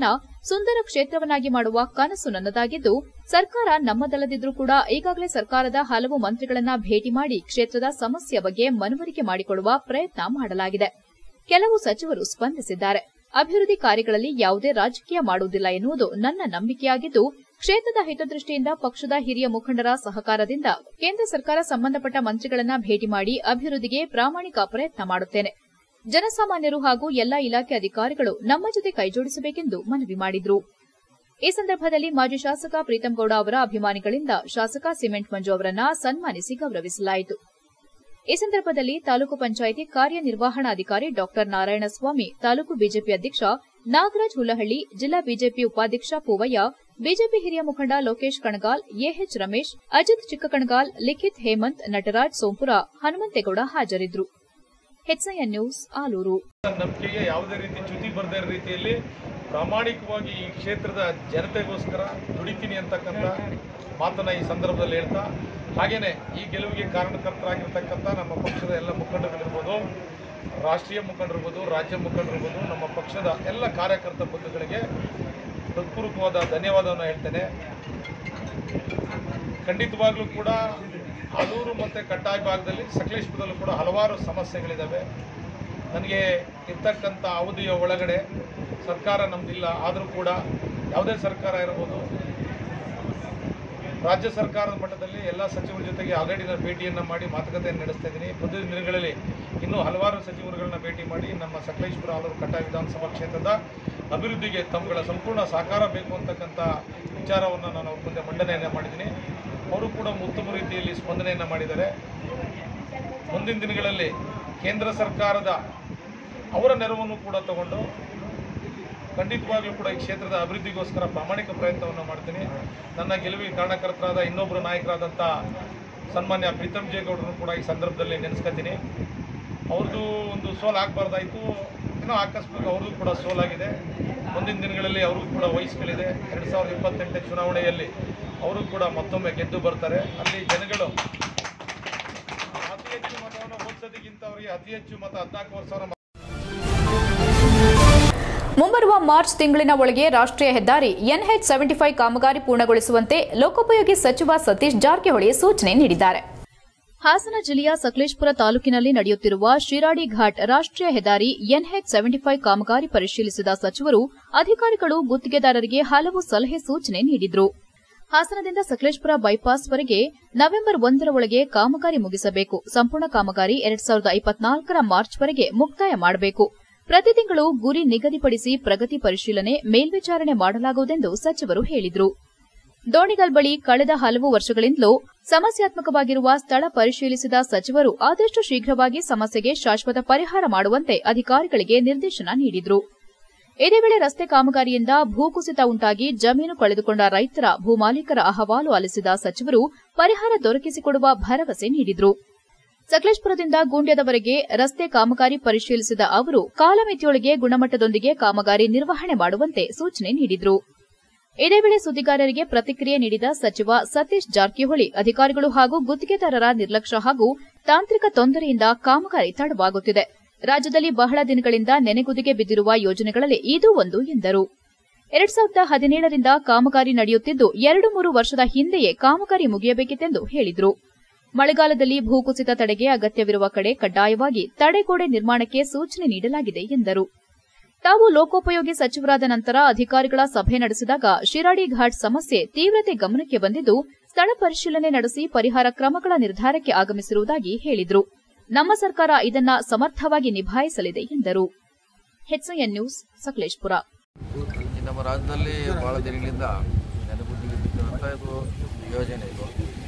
ಸುಂದರ ಕ್ಷೇತ್ರವನ್ನಾಗಿ ಮಾಡುವ ಕನಸು ನನ್ನದಾಗಿದ್ದು ಸರ್ಕಾರ ನಮ್ಮದಲ್ಲದಿದ್ರೂ ಕೂಡ ಈಗಾಗಲೇ ಸರ್ಕಾರದ ಹಲವು ಮಂತ್ರಿಗಳನ್ನ ಭೇಟಿ ಮಾಡಿ ಕ್ಷೇತ್ರದ ಸಮಸ್ಯೆಯ ಬಗ್ಗೆ ಮನವರಿಕೆ ಮಾಡಿಕೊಡುವ ಪ್ರಯತ್ನ ಮಾಡಲಾಗಿದೆ ಕೆಲವು ಸಚಿವರು ಸ್ಪಂದಿಸಿದ್ದಾರೆ ಅಭಿವೃದ್ಧಿ ಕಾರ್ಯಗಳಲ್ಲಿ ಯಾವುದೇ ರಾಜಕೀಯ ಮಾಡುವುದಿಲ್ಲ ಎನ್ನುವುದು ನನ್ನ ನಂಬಿಕೆಯಾಗಿದ್ದು ಕ್ಷೇತ್ರದ ಹಿತದೃಷ್ಟಿಯಿಂದ ಪಕ್ಷದ ಹಿರಿಯ ಮುಖಂಡರ ಸಹಕಾರದಿಂದ ಕೇಂದ್ರ ಸರ್ಕಾರ ಸಂಬಂಧಪಟ್ಟ ಮಂತ್ರಿಗಳನ್ನ ಭೇಟಿ ಮಾಡಿ ಅಭಿವೃದ್ಧಿಗೆ ಪ್ರಾಮಾಣಿಕ ಪ್ರಯತ್ನ ಮಾಡುತ್ತೇನೆ ಜನಸಾಮಾನ್ಯರು ಹಾಗೂ ಎಲ್ಲಾ ಇಲಾಖೆ ಅಧಿಕಾರಿಗಳು ನಮ್ಮ ಜೊತೆ ಕೈಜೋಡಿಸಬೇಕೆಂದು ಮನವಿ ಮಾಡಿದ್ರು ಈ ಸಂದರ್ಭದಲ್ಲಿ ಮಾಜಿ ಶಾಸಕ ಪ್ರೀತಂ ಗೌಡ ಅವರ ಅಭಿಮಾನಿಗಳಿಂದ ಶಾಸಕ ಸಿಮೆಂಟ್ ಮಂಜು ಅವರನ್ನ ಸನ್ಮಾನಿಸಿ ಗೌರವಿಸಲಾಯಿತು ಈ ಸಂದರ್ಭದಲ್ಲಿ ತಾಲೂಕು ಪಂಚಾಯಿತಿ ಕಾರ್ಯನಿರ್ವಹಣಾಧಿಕಾರಿ ಡಾ ನಾರಾಯಣಸ್ವಾಮಿ ತಾಲೂಕು ಬಿಜೆಪಿ ಅಧ್ಯಕ್ಷ ನಾಗರಾಜ್ ಹುಲ್ಲಹಳ್ಳಿ ಜಿಲ್ಲಾ ಬಿಜೆಪಿ ಉಪಾಧ್ಯಕ್ಷ ಪೂವಯ್ಯ ಬಿಜೆಪಿ ಹಿರಿಯ ಮುಖಂಡ ಲೋಕೇಶ್ ಕಣಗಾಲ್ ಎಎಚ್ ರಮೇಶ್ ಅಜಿತ್ ಚಿಕ್ಕಕಣಗಾಲ್ ಲಿಖಿತ್ ಹೇಮಂತ್ ನಟರಾಜ್ ಸೋಂಪುರ ಹನುಮಂತೇಗೌಡ ಹಾಜರಿದ್ದರು ಹೆಚ್ಐಎನ್ ನ್ಯೂಸ್ ಆಲೂರು ನಂಬಿಕೆಗೆ ಯಾವುದೇ ರೀತಿ ಚ್ಯುತಿ ಬರದೇ ಇರೋ ರೀತಿಯಲ್ಲಿ ಪ್ರಾಮಾಣಿಕವಾಗಿ ಈ ಕ್ಷೇತ್ರದ ಜನತೆಗೋಸ್ಕರ ದುಡಿತೀನಿ ಅಂತಕ್ಕಂಥ ಮಾತನ್ನ ಈ ಸಂದರ್ಭದಲ್ಲಿ ಹೇಳ್ತಾ ಹಾಗೇನೆ ಈ ಗೆಲುವಿಗೆ ಕಾರಣಕರ್ತರಾಗಿರ್ತಕ್ಕಂಥ ನಮ್ಮ ಪಕ್ಷದ ಎಲ್ಲ ಮುಖಂಡಗಳಿರ್ಬೋದು ರಾಷ್ಟ್ರೀಯ ಮುಖಂಡರಿರ್ಬೋದು ರಾಜ್ಯ ಮುಖಂಡರಿರ್ಬೋದು ನಮ್ಮ ಪಕ್ಷದ ಎಲ್ಲ ಕಾರ್ಯಕರ್ತ ಬಂಧುಗಳಿಗೆ ಹೃತ್ಪೂರ್ವಕವಾದ ಧನ್ಯವಾದವನ್ನು ಹೇಳ್ತೇನೆ ಖಂಡಿತವಾಗ್ಲೂ ಕೂಡ ಆಲೂರು ಮತ್ತು ಕಟ್ಟಾಯ ಭಾಗದಲ್ಲಿ ಸಕಲೇಶ್ಪುರದಲ್ಲೂ ಕೂಡ ಹಲವಾರು ಸಮಸ್ಯೆಗಳಿದ್ದಾವೆ ನನಗೆ ಇರ್ತಕ್ಕಂಥ ಅವಧಿಯ ಒಳಗಡೆ ಸರ್ಕಾರ ನಮ್ಮದಿಲ್ಲ ಆದರೂ ಕೂಡ ಯಾವುದೇ ಸರ್ಕಾರ ಇರ್ಬೋದು ರಾಜ್ಯ ಸರ್ಕಾರದ ಮಟ್ಟದಲ್ಲಿ ಎಲ್ಲ ಸಚಿವರ ಜೊತೆಗೆ ಆಲ್ರೆಡಿ ನಾನು ಭೇಟಿಯನ್ನು ಮಾಡಿ ಮಾತುಕತೆಯನ್ನು ನಡೆಸ್ತಾ ಇದ್ದೀನಿ ಮುಂದಿನ ದಿನಗಳಲ್ಲಿ ಇನ್ನೂ ಹಲವಾರು ಸಚಿವರುಗಳನ್ನ ಭೇಟಿ ಮಾಡಿ ನಮ್ಮ ಸಕಲೇಶ್ಪುರ ಆಲೂರು ಕಟ್ಟಾಯ ವಿಧಾನಸಭಾ ಕ್ಷೇತ್ರದ ಅಭಿವೃದ್ಧಿಗೆ ತಮ್ಮಗಳ ಸಂಪೂರ್ಣ ಸಹಕಾರ ಬೇಕು ಅಂತಕ್ಕಂಥ ವಿಚಾರವನ್ನು ನಾನು ಅವ್ರ ಮುಂದೆ ಮಂಡನೆಯನ್ನು ಮಾಡಿದ್ದೀನಿ ಅವರು ಕೂಡ ಉತ್ತಮ ರೀತಿಯಲ್ಲಿ ಸ್ಪಂದನೆಯನ್ನು ಮಾಡಿದ್ದಾರೆ ಮುಂದಿನ ದಿನಗಳಲ್ಲಿ ಕೇಂದ್ರ ಸರ್ಕಾರದ ಅವರ ನೆರವನ್ನು ಕೂಡ ತಗೊಂಡು ಖಂಡಿತವಾಗ್ಲೂ ಕೂಡ ಈ ಕ್ಷೇತ್ರದ ಅಭಿವೃದ್ಧಿಗೋಸ್ಕರ ಪ್ರಾಮಾಣಿಕ ಪ್ರಯತ್ನವನ್ನು ಮಾಡ್ತೀನಿ ನನ್ನ ಗೆಲುವಿಗೆ ಕಾರಣಕರ್ತರಾದ ಇನ್ನೊಬ್ಬರು ನಾಯಕರಾದಂಥ ಸನ್ಮಾನ್ಯ ಪ್ರೀತಮ್ ಜೇಗೌಡರನ್ನು ಕೂಡ ಈ ಸಂದರ್ಭದಲ್ಲಿ ನೆನೆಸ್ಕೊತೀನಿ ಅವ್ರದ್ದು ಒಂದು ಸೋಲು ಆಗಬಾರ್ದಾಯಿತು ಏನೋ ಆಕಸ್ಮಿಕ ಅವ್ರದ್ದು ಕೂಡ ಸೋಲಾಗಿದೆ ಮುಂದಿನ ದಿನಗಳಲ್ಲಿ ಅವ್ರಿಗೂ ಕೂಡ ವಯಸ್ಸುಗಳಿದೆ ಎರಡು ಸಾವಿರದ ಇಪ್ಪತ್ತೆಂಟನೇ ಚುನಾವಣೆಯಲ್ಲಿ ಅವರು ಕೂಡ ಮತ್ತೊಮ್ಮೆ ಗೆದ್ದು ಬರ್ತಾರೆ ಅಲ್ಲಿ ಜನಗಳು ಅತಿ ಹೆಚ್ಚು ಮತವನ್ನು ಓದಿಸೋದಕ್ಕಿಂತ ಅವರಿಗೆ ಅತಿ ಹೆಚ್ಚು ಮತ ಹದಿನಾಲ್ಕು ಸಾವಿರ ಮುಂಬರುವ ಮಾರ್ಚ್ ತಿಂಗಳಿನ ಒಳಗೆ ರಾಷ್ಟ್ರೀಯ ಹೆದ್ದಾರಿ ಎನ್ಎಚ್ ಸೆವೆಂಟಿ ಫೈವ್ ಕಾಮಗಾರಿ ಪೂರ್ಣಗೊಳಿಸುವಂತೆ ಲೋಕೋಪಯೋಗಿ ಸಚಿವ ಸತೀಶ್ ಜಾರಕಿಹೊಳಿ ಸೂಚನೆ ನೀಡಿದ್ದಾರೆ ಹಾಸನ ಜಿಲ್ಲೆಯ ಸಕಲೇಶಪುರ ತಾಲೂಕಿನಲ್ಲಿ ನಡೆಯುತ್ತಿರುವ ಶಿರಾಡಿ ಘಾಟ್ ರಾಷ್ಟ್ರೀಯ ಹೆದ್ದಾರಿ ಎನ್ಎಚ್ ಸೆವೆಂಟಿ ಫೈವ್ ಕಾಮಗಾರಿ ಪರಿಶೀಲಿಸಿದ ಸಚಿವರು ಅಧಿಕಾರಿಗಳು ಗುತ್ತಿಗೆದಾರರಿಗೆ ಹಲವು ಸಲಹೆ ಸೂಚನೆ ನೀಡಿದ್ರು ಹಾಸನದಿಂದ ಸಕಲೇಶಪುರ ಬೈಪಾಸ್ವರೆಗೆ ನವೆಂಬರ್ ಒಂದರ ಒಳಗೆ ಕಾಮಗಾರಿ ಮುಗಿಸಬೇಕು ಸಂಪೂರ್ಣ ಕಾಮಗಾರಿ ಎರಡ್ ಸಾವಿರದ ಇಪ್ಪತ್ನಾಲ್ಕರ ಮಾರ್ಚ್ವರೆಗೆ ಮುಕ್ತಾಯ ಮಾಡಬೇಕು ಪ್ರತಿ ತಿಂಗಳು ಗುರಿ ನಿಗದಿಪಡಿಸಿ ಪ್ರಗತಿ ಪರಿಶೀಲನೆ ಮೇಲ್ವಿಚಾರಣೆ ಮಾಡಲಾಗುವುದೆಂದು ಸಚಿವರು ಹೇಳಿದರು ದೋಣಿಗಲ್ ಬಳಿ ಕಳೆದ ಹಲವು ವರ್ಷಗಳಿಂದಲೂ ಸಮಸ್ಯಾತ್ಮಕವಾಗಿರುವ ಸ್ಥಳ ಪರಿಶೀಲಿಸಿದ ಸಚಿವರು ಆದಷ್ಟು ಶೀಘ್ರವಾಗಿ ಸಮಸ್ಯೆಗೆ ಶಾಶ್ವತ ಪರಿಹಾರ ಮಾಡುವಂತೆ ಅಧಿಕಾರಿಗಳಿಗೆ ನಿರ್ದೇಶನ ನೀಡಿದರು ಇದೇ ವೇಳೆ ರಸ್ತೆ ಕಾಮಗಾರಿಯಿಂದ ಭೂಕುಸಿತ ಉಂಟಾಗಿ ಜಮೀನು ಕಳೆದುಕೊಂಡ ರೈತರ ಭೂಮಾಲೀಕರ ಅಹವಾಲು ಆಲಿಸಿದ ಸಚಿವರು ಪರಿಹಾರ ದೊರಕಿಸಿಕೊಡುವ ಭರವಸೆ ನೀಡಿದರು ಸಕಲೇಶ್ಪುರದಿಂದ ಗುಂಡ್ಯದವರೆಗೆ ರಸ್ತೆ ಕಾಮಗಾರಿ ಪರಿಶೀಲಿಸಿದ ಅವರು ಕಾಲಮಿತಿಯೊಳಗೆ ಗುಣಮಟ್ಟದೊಂದಿಗೆ ಕಾಮಗಾರಿ ನಿರ್ವಹಣೆ ಮಾಡುವಂತೆ ಸೂಚನೆ ನೀಡಿದರು ಇದೇ ವೇಳೆ ಸುದ್ದಿಗಾರರಿಗೆ ಪ್ರತಿಕ್ರಿಯೆ ನೀಡಿದ ಸಚಿವ ಸತೀಶ್ ಜಾರಕಿಹೊಳಿ ಅಧಿಕಾರಿಗಳು ಹಾಗೂ ಗುತ್ತಿಗೆದಾರರ ನಿರ್ಲಕ್ಷ್ಯ ಹಾಗೂ ತಾಂತ್ರಿಕ ತೊಂದರೆಯಿಂದ ಕಾಮಗಾರಿ ತಡವಾಗುತ್ತಿದೆ ರಾಜ್ಯದಲ್ಲಿ ಬಹಳ ದಿನಗಳಿಂದ ನೆನೆಗುದಿಗೆ ಬಿದ್ದಿರುವ ಯೋಜನೆಗಳಲ್ಲಿ ಇದೂ ಒಂದು ಎಂದರು ಎರಡ್ ಸಾವಿರದ ಹದಿನೇಳರಿಂದ ಕಾಮಗಾರಿ ನಡೆಯುತ್ತಿದ್ದು ಎರಡು ಮೂರು ವರ್ಷದ ಹಿಂದೆಯೇ ಕಾಮಗಾರಿ ಮುಗಿಯಬೇಕಿತ್ತೆಂದು ಹೇಳಿದರು ಮಳೆಗಾಲದಲ್ಲಿ ಭೂಕುಸಿತ ತಡೆಗೆ ಅಗತ್ಯವಿರುವ ಕಡೆ ಕಡ್ಡಾಯವಾಗಿ ತಡೆಗೋಡೆ ನಿರ್ಮಾಣಕ್ಕೆ ಸೂಚನೆ ನೀಡಲಾಗಿದೆ ಎಂದರು ತಾವು ಲೋಕೋಪಯೋಗಿ ಸಚಿವರಾದ ನಂತರ ಅಧಿಕಾರಿಗಳ ಸಭೆ ನಡೆಸಿದಾಗ ಶಿರಾಡಿ ಘಾಟ್ ಸಮಸ್ಯೆ ತೀವ್ರತೆ ಗಮನಕ್ಕೆ ಬಂದಿದ್ದು ಸ್ಥಳ ಪರಿಶೀಲನೆ ನಡೆಸಿ ಪರಿಹಾರ ಕ್ರಮಗಳ ನಿರ್ಧಾರಕ್ಕೆ ಆಗಮಿಸಿರುವುದಾಗಿ ಹೇಳಿದರು ನಮ್ಮ ಸರ್ಕಾರ ಇದನ್ನ ಸಮರ್ಥವಾಗಿ ನಿಭಾಯಿಸಲಿದೆ ಎಂದರು ಹೆಚ್ಐಎನ್ ನ್ಯೂಸ್ ಸಕಲೇಶ್ಪುರ ಈ ನಮ್ಮ ರಾಜ್ಯದಲ್ಲಿ ಭಾಳ ದಿನಗಳಿಂದ ನೆನಗುದ್ದಿಗೆ ಬಿದ್ದಿರುವಂಥ ಇದು ಯೋಜನೆ ಇದು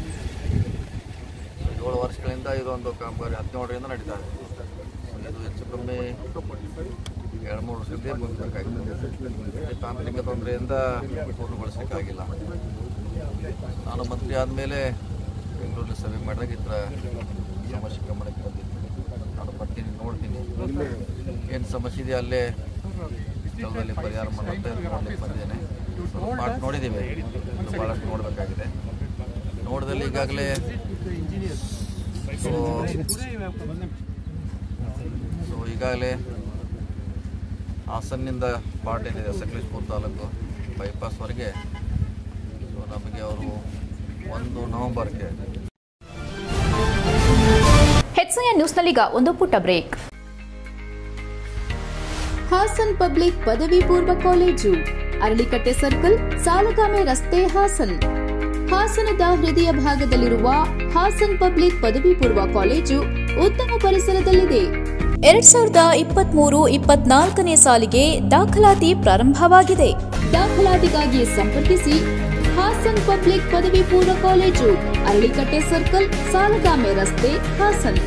ಏಳು ವರ್ಷಗಳಿಂದ ಇದೊಂದು ಕಾಮಗಾರಿ ಹದಿನೇಳರಿಂದ ನಡೀತಾ ಇದೆ ಇದು ಹೆಚ್ಚು ಕಮ್ಮಿ ಎರಡು ಮೂರು ವರ್ಷದಿಂದ ಮುಗಿಬೇಕಾಗಿದೆ ತಾಂತ್ರಿಕ ತೊಂದರೆಯಿಂದ ಪೂರ್ಣಗೊಳಿಸಲಿಕ್ಕಾಗಿಲ್ಲ ನಾನು ಮಂತ್ರಿ ಆದಮೇಲೆ ಬೆಂಗಳೂರಲ್ಲಿ ಸಭೆ ಮಾಡಿದಾಗ ಈ ಥರ ಸಮಸ್ಯೆ ಗಮನಕ್ಕೆ ಬಂದಿತ್ತು ನಾನು ಬರ್ತೀನಿ ನೋಡ್ತೀನಿ ಏನು ಸಮಸ್ಯೆ ಇದೆ ಅಲ್ಲೇ ಸ್ಥಳದಲ್ಲಿ ಪರಿಹಾರ ಮಾಡುತ್ತೆ ನೋಡ್ಲಿಕ್ಕೆ ಬಂದಿದ್ದೇನೆ ಸ್ವಲ್ಪ ಮಾಡಿ ನೋಡಿದ್ದೀವಿ ಇನ್ನು ಭಾಳಷ್ಟು ನೋಡಬೇಕಾಗಿದೆ ನೋಡಿದಲ್ಲಿ ಈಗಾಗಲೇ ಸೊ ಸೊ ಈಗಾಗಲೇ ಹಾಸನ್ನಿಂದ ಪಾರ್ಟ್ ಏನಿದೆ ಸಕಲೇಶ್ಪುರ ತಾಲೂಕು ಬೈಪಾಸ್ವರೆಗೆ ಸೊ ನಮಗೆ ಅವರು ಒಂದು ನವಂಬರ್ಗೆ ಹೆಚ್ಸಿಎನ್ ನ್ಯೂಸ್ನಲ್ಲೀಗ ಒಂದು ಪುಟ್ಟ ಬ್ರೇಕ್ ಹಾಸನ್ ಪಬ್ಲಿಕ್ ಪದವಿ ಪೂರ್ವ ಕಾಲೇಜು ಅರಳಿಕಟ್ಟೆ ಸರ್ಕಲ್ ಸಾಲಗಾಮೆ ರಸ್ತೆ ಹಾಸನ್ ಹಾಸನದ ಹೃದಯ ಭಾಗದಲ್ಲಿರುವ ಹಾಸನ್ ಪಬ್ಲಿಕ್ ಪದವಿ ಪೂರ್ವ ಕಾಲೇಜು ಉತ್ತಮ ಪರಿಸರದಲ್ಲಿದೆ ಎರಡ್ ಸಾವಿರದ ಇಪ್ಪತ್ಮೂರು ಇಪ್ಪತ್ನಾಲ್ಕನೇ ಸಾಲಿಗೆ ದಾಖಲಾತಿ ಪ್ರಾರಂಭವಾಗಿದೆ ದಾಖಲಾತಿಗಾಗಿ ಸಂಪರ್ಕಿಸಿ ಹಾಸನ್ ಪಬ್ಲಿಕ್ ಪದವಿ ಪೂರ್ವ ಕಾಲೇಜು ಅರಳಿಕಟ್ಟೆ ಸರ್ಕಲ್ ಸಾಲಗಾಮೆ ರಸ್ತೆ ಹಾಸನ್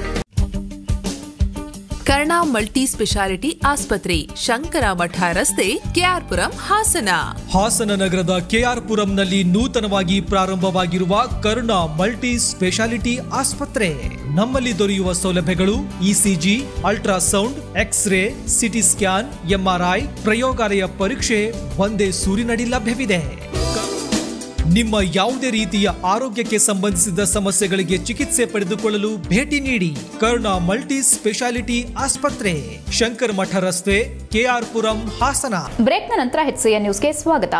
ಕರ್ಣ ಮಲ್ಟಿ ಸ್ಪೆಷಾಲಿಟಿ ಆಸ್ಪತ್ರೆ ಶಂಕರ ಮಠ ರಸ್ತೆ ಕೆಆರ್ಪುರಂ ಹಾಸನ ಹಾಸನ ನಗರದ ಕೆಆರ್ ಪುರಂನಲ್ಲಿ ನೂತನವಾಗಿ ಪ್ರಾರಂಭವಾಗಿರುವ ಕರುಣ ಮಲ್ಟಿ ಸ್ಪೆಷಾಲಿಟಿ ಆಸ್ಪತ್ರೆ ನಮ್ಮಲ್ಲಿ ದೊರೆಯುವ ಸೌಲಭ್ಯಗಳು ECG ultrasound X ray CT scan MRI ಪ್ರಯೋಗಾಲಯ ಪರೀಕ್ಷೆ ಒಂದೇ ಸೂರಿನಡಿ ಲಭ್ಯವಿದೆ ನಿಮ್ಮ ಯಾವುದೇ ರೀತಿಯ ಆರೋಗ್ಯಕ್ಕೆ ಸಂಬಂಧಿಸಿದ ಸಮಸ್ಯೆಗಳಿಗೆ ಚಿಕಿತ್ಸೆ ಪಡೆದುಕೊಳ್ಳಲು ಭೇಟಿ ನೀಡಿ ಕರುಣಾ ಮಲ್ಟಿ ಸ್ಪೆಷಾಲಿಟಿ ಆಸ್ಪತ್ರೆ ಶಂಕರ್ ಮಠ ರಸ್ತೆ ಕೆಆರ್ ಪುರಂ ಹಾಸನ ಬ್ರೇಕ್ನ ನಂತರ ಹೆಚ್ಸಿಎನ್ ನ್ಯೂಸ್ಗೆ ಸ್ವಾಗತ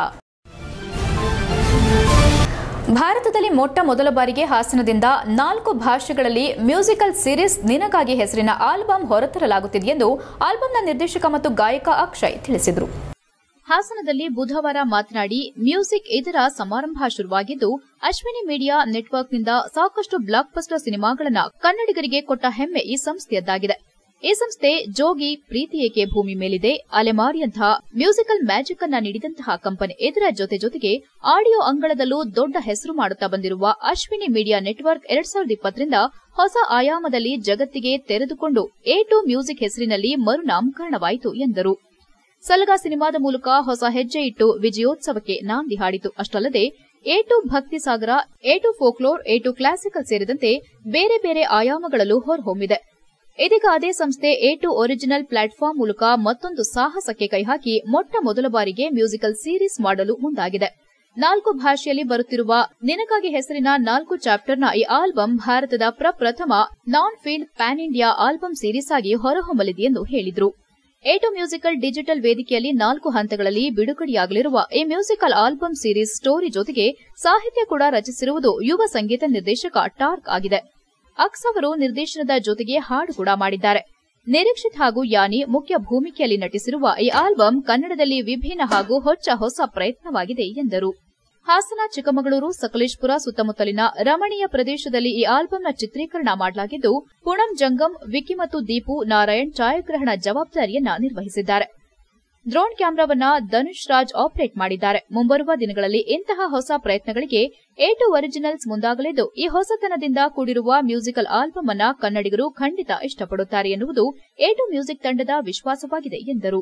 ಭಾರತದಲ್ಲಿ ಮೊಟ್ಟ ಮೊದಲ ಬಾರಿಗೆ ಹಾಸನದಿಂದ ನಾಲ್ಕು ಭಾಷೆಗಳಲ್ಲಿ ಮ್ಯೂಸಿಕಲ್ ಸೀರೀಸ್ ನಿನಗಾಗಿ ಹೆಸರಿನ ಆಲ್ಬಂ ಹೊರತರಲಾಗುತ್ತಿದೆ ಎಂದು ಆಲ್ಬಂನ ನಿರ್ದೇಶಕ ಮತ್ತು ಗಾಯಕ ಅಕ್ಷಯ್ ತಿಳಿಸಿದರು ಹಾಸನದಲ್ಲಿ ಬುಧವಾರ ಮಾತನಾಡಿ ಮ್ಯೂಸಿಕ್ ಇದರ ಸಮಾರಂಭ ಶುರುವಾಗಿದ್ದು ಅಶ್ವಿನಿ ಮೀಡಿಯಾ ನೆಟ್ವರ್ಕ್ನಿಂದ ಸಾಕಷ್ಟು ಬ್ಲಾಕ್ ಬಸ್ಟರ್ ಸಿನಿಮಾಗಳನ್ನ ಕನ್ನಡಿಗರಿಗೆ ಕೊಟ್ಟ ಹೆಮ್ಮೆ ಈ ಸಂಸ್ಥೆಯದ್ದಾಗಿದೆ ಈ ಸಂಸ್ಥೆ ಜೋಗಿ ಪ್ರೀತಿ ಏಕೆ ಭೂಮಿ ಮೇಲಿದೆ ಅಲೆಮಾರಿಯಂತಹ ಮ್ಯೂಸಿಕಲ್ ಮ್ಯಾಜಿಕ್ ಅನ್ನ ನೀಡಿದಂತಹ ಕಂಪನಿ ಇದರ ಜೊತೆ ಜೊತೆಗೆ ಆಡಿಯೋ ಅಂಗಳದಲ್ಲೂ ದೊಡ್ಡ ಹೆಸರು ಮಾಡುತ್ತಾ ಬಂದಿರುವ ಅಶ್ವಿನಿ ಮೀಡಿಯಾ ನೆಟ್ವರ್ಕ್ ಎರಡ್ ಸಾವಿರದ ಇಪ್ಪತ್ತರಿಂದ ಹೊಸ ಆಯಾಮದಲ್ಲಿ ಜಗತ್ತಿಗೆ ತೆರೆದುಕೊಂಡು ಎ ಟು ಮ್ಯೂಸಿಕ್ ಹೆಸರಿನಲ್ಲಿ ಮರುನಾಮಕರಣವಾಯಿತು ಎಂದರು ಸಲಗ ಸಿನಿಮಾದ ಮೂಲಕ ಹೊಸ ಹೆಜ್ಜೆ ಇಟ್ಟು ವಿಜಯೋತ್ಸವಕ್ಕೆ ನಾಂದಿ ಹಾಡಿತು ಅಷ್ಟಲ್ಲದೆ A two Bhakti Sagar A two folklore A two classical ಸೇರಿದಂತೆ ಬೇರೆ ಬೇರೆ ಆಯಾಮಗಳಲ್ಲೂ ಹೊರಹೊಮ್ಮಿದೆ ಇದೀಗ ಅದೇ ಸಂಸ್ಥೆ ಎ ಟು ಒರಿಜಿನಲ್ ಪ್ಲಾಟ್ಫಾರ್ಮ್ ಮೂಲಕ ಮತ್ತೊಂದು ಸಾಹಸಕ್ಕೆ ಕೈಹಾಕಿ ಮೊಟ್ಟ ಮೊದಲ ಬಾರಿಗೆ ಮ್ಯೂಸಿಕಲ್ ಸೀರೀಸ್ ಮಾಡಲು ಮುಂದಾಗಿದೆ ನಾಲ್ಕು ಭಾಷೆಯಲ್ಲಿ ಬರುತ್ತಿರುವ ನಿನಗಾಗಿ ಹೆಸರಿನ ನಾಲ್ಕು ಚಾಪ್ಟರ್ನ ಈ ಆಲ್ಬಂ ಭಾರತದ ಪ್ರಪ್ರಥಮ non field pan India album series ಆಗಿ ಹೊರಹೊಮ್ಮಲಿದೆ ಎಂದು ಹೇಳಿದರು ಎ ಟು ಮ್ಯೂಸಿಕಲ್ ಡಿಜಿಟಲ್ ವೇದಿಕೆಯಲ್ಲಿ ನಾಲ್ಕು ಹಂತಗಳಲ್ಲಿ ಬಿಡುಗಡೆಯಾಗಲಿರುವ ಈ ಮ್ಯೂಸಿಕಲ್ ಆಲ್ಬಂ ಸೀರೀಸ್ ಸ್ಟೋರಿ ಜೊತೆಗೆ ಸಾಹಿತ್ಯ ಕೂಡ ರಚಿಸಿರುವುದು ಯುವ ಸಂಗೀತ ನಿರ್ದೇಶಕ ಟಾರ್ಕ್ ಆಗಿದೆ ಅಕ್ಸ್ ಅವರು ನಿರ್ದೇಶನದ ಜೊತೆಗೆ ಹಾಡು ಕೂಡ ಮಾಡಿದ್ದಾರೆ ನಿರೀಕ್ಷಿತ್ ಹಾಗೂ ಯಾನಿ ಮುಖ್ಯ ಭೂಮಿಕೆಯಲ್ಲಿ ನಟಿಸಿರುವ ಈ ಆಲ್ಬಂ ಕನ್ನಡದಲ್ಲಿ ವಿಭಿನ್ನ ಹಾಗೂ ಹೊಚ್ಚ ಹೊಸ ಪ್ರಯತ್ನವಾಗಿದೆ ಎಂದರು ಹಾಸನ ಚಿಕ್ಕಮಗಳೂರು ಸಕಲೇಶ್ಪುರ ಸುತ್ತಮುತ್ತಲಿನ ರಮಣೀಯ ಪ್ರದೇಶದಲ್ಲಿ ಈ ಆಲ್ಬಂನ ಚಿತ್ರೀಕರಣ ಮಾಡಲಾಗಿದ್ದು ಪುಣಂ ಜಂಗಮ್ ವಿಕ್ಕಿ ಮತ್ತು ದೀಪು ನಾರಾಯಣ್ ಛಾಯಾಗ್ರಹಣ ಜವಾಬ್ದಾರಿಯನ್ನ ನಿರ್ವಹಿಸಿದ್ದಾರೆ ಡ್ರೋನ್ ಕ್ಯಾಮೆರಾವನ್ನ ಧನುಷ್ ರಾಜ್ ಆಪರೇಟ್ ಮಾಡಿದ್ದಾರೆ ಮುಂಬರುವ ದಿನಗಳಲ್ಲಿ ಇಂತಹ ಹೊಸ ಪ್ರಯತ್ನಗಳಿಗೆ ಎ ಟು ಒರಿಜಿನಲ್ಸ್ ಮುಂದಾಗಲಿದ್ದು ಈ ಹೊಸತನದಿಂದ ಕೂಡಿರುವ ಮ್ಯೂಸಿಕಲ್ ಆಲ್ಬಂ ಅನ್ನ ಕನ್ನಡಿಗರು ಖಂಡಿತ ಇಷ್ಟಪಡುತ್ತಾರೆ ಎನ್ನುವುದು ಎ ಟು ಮ್ಯೂಸಿಕ್ ತಂಡದ ವಿಶ್ವಾಸವಾಗಿದೆ ಎಂದರು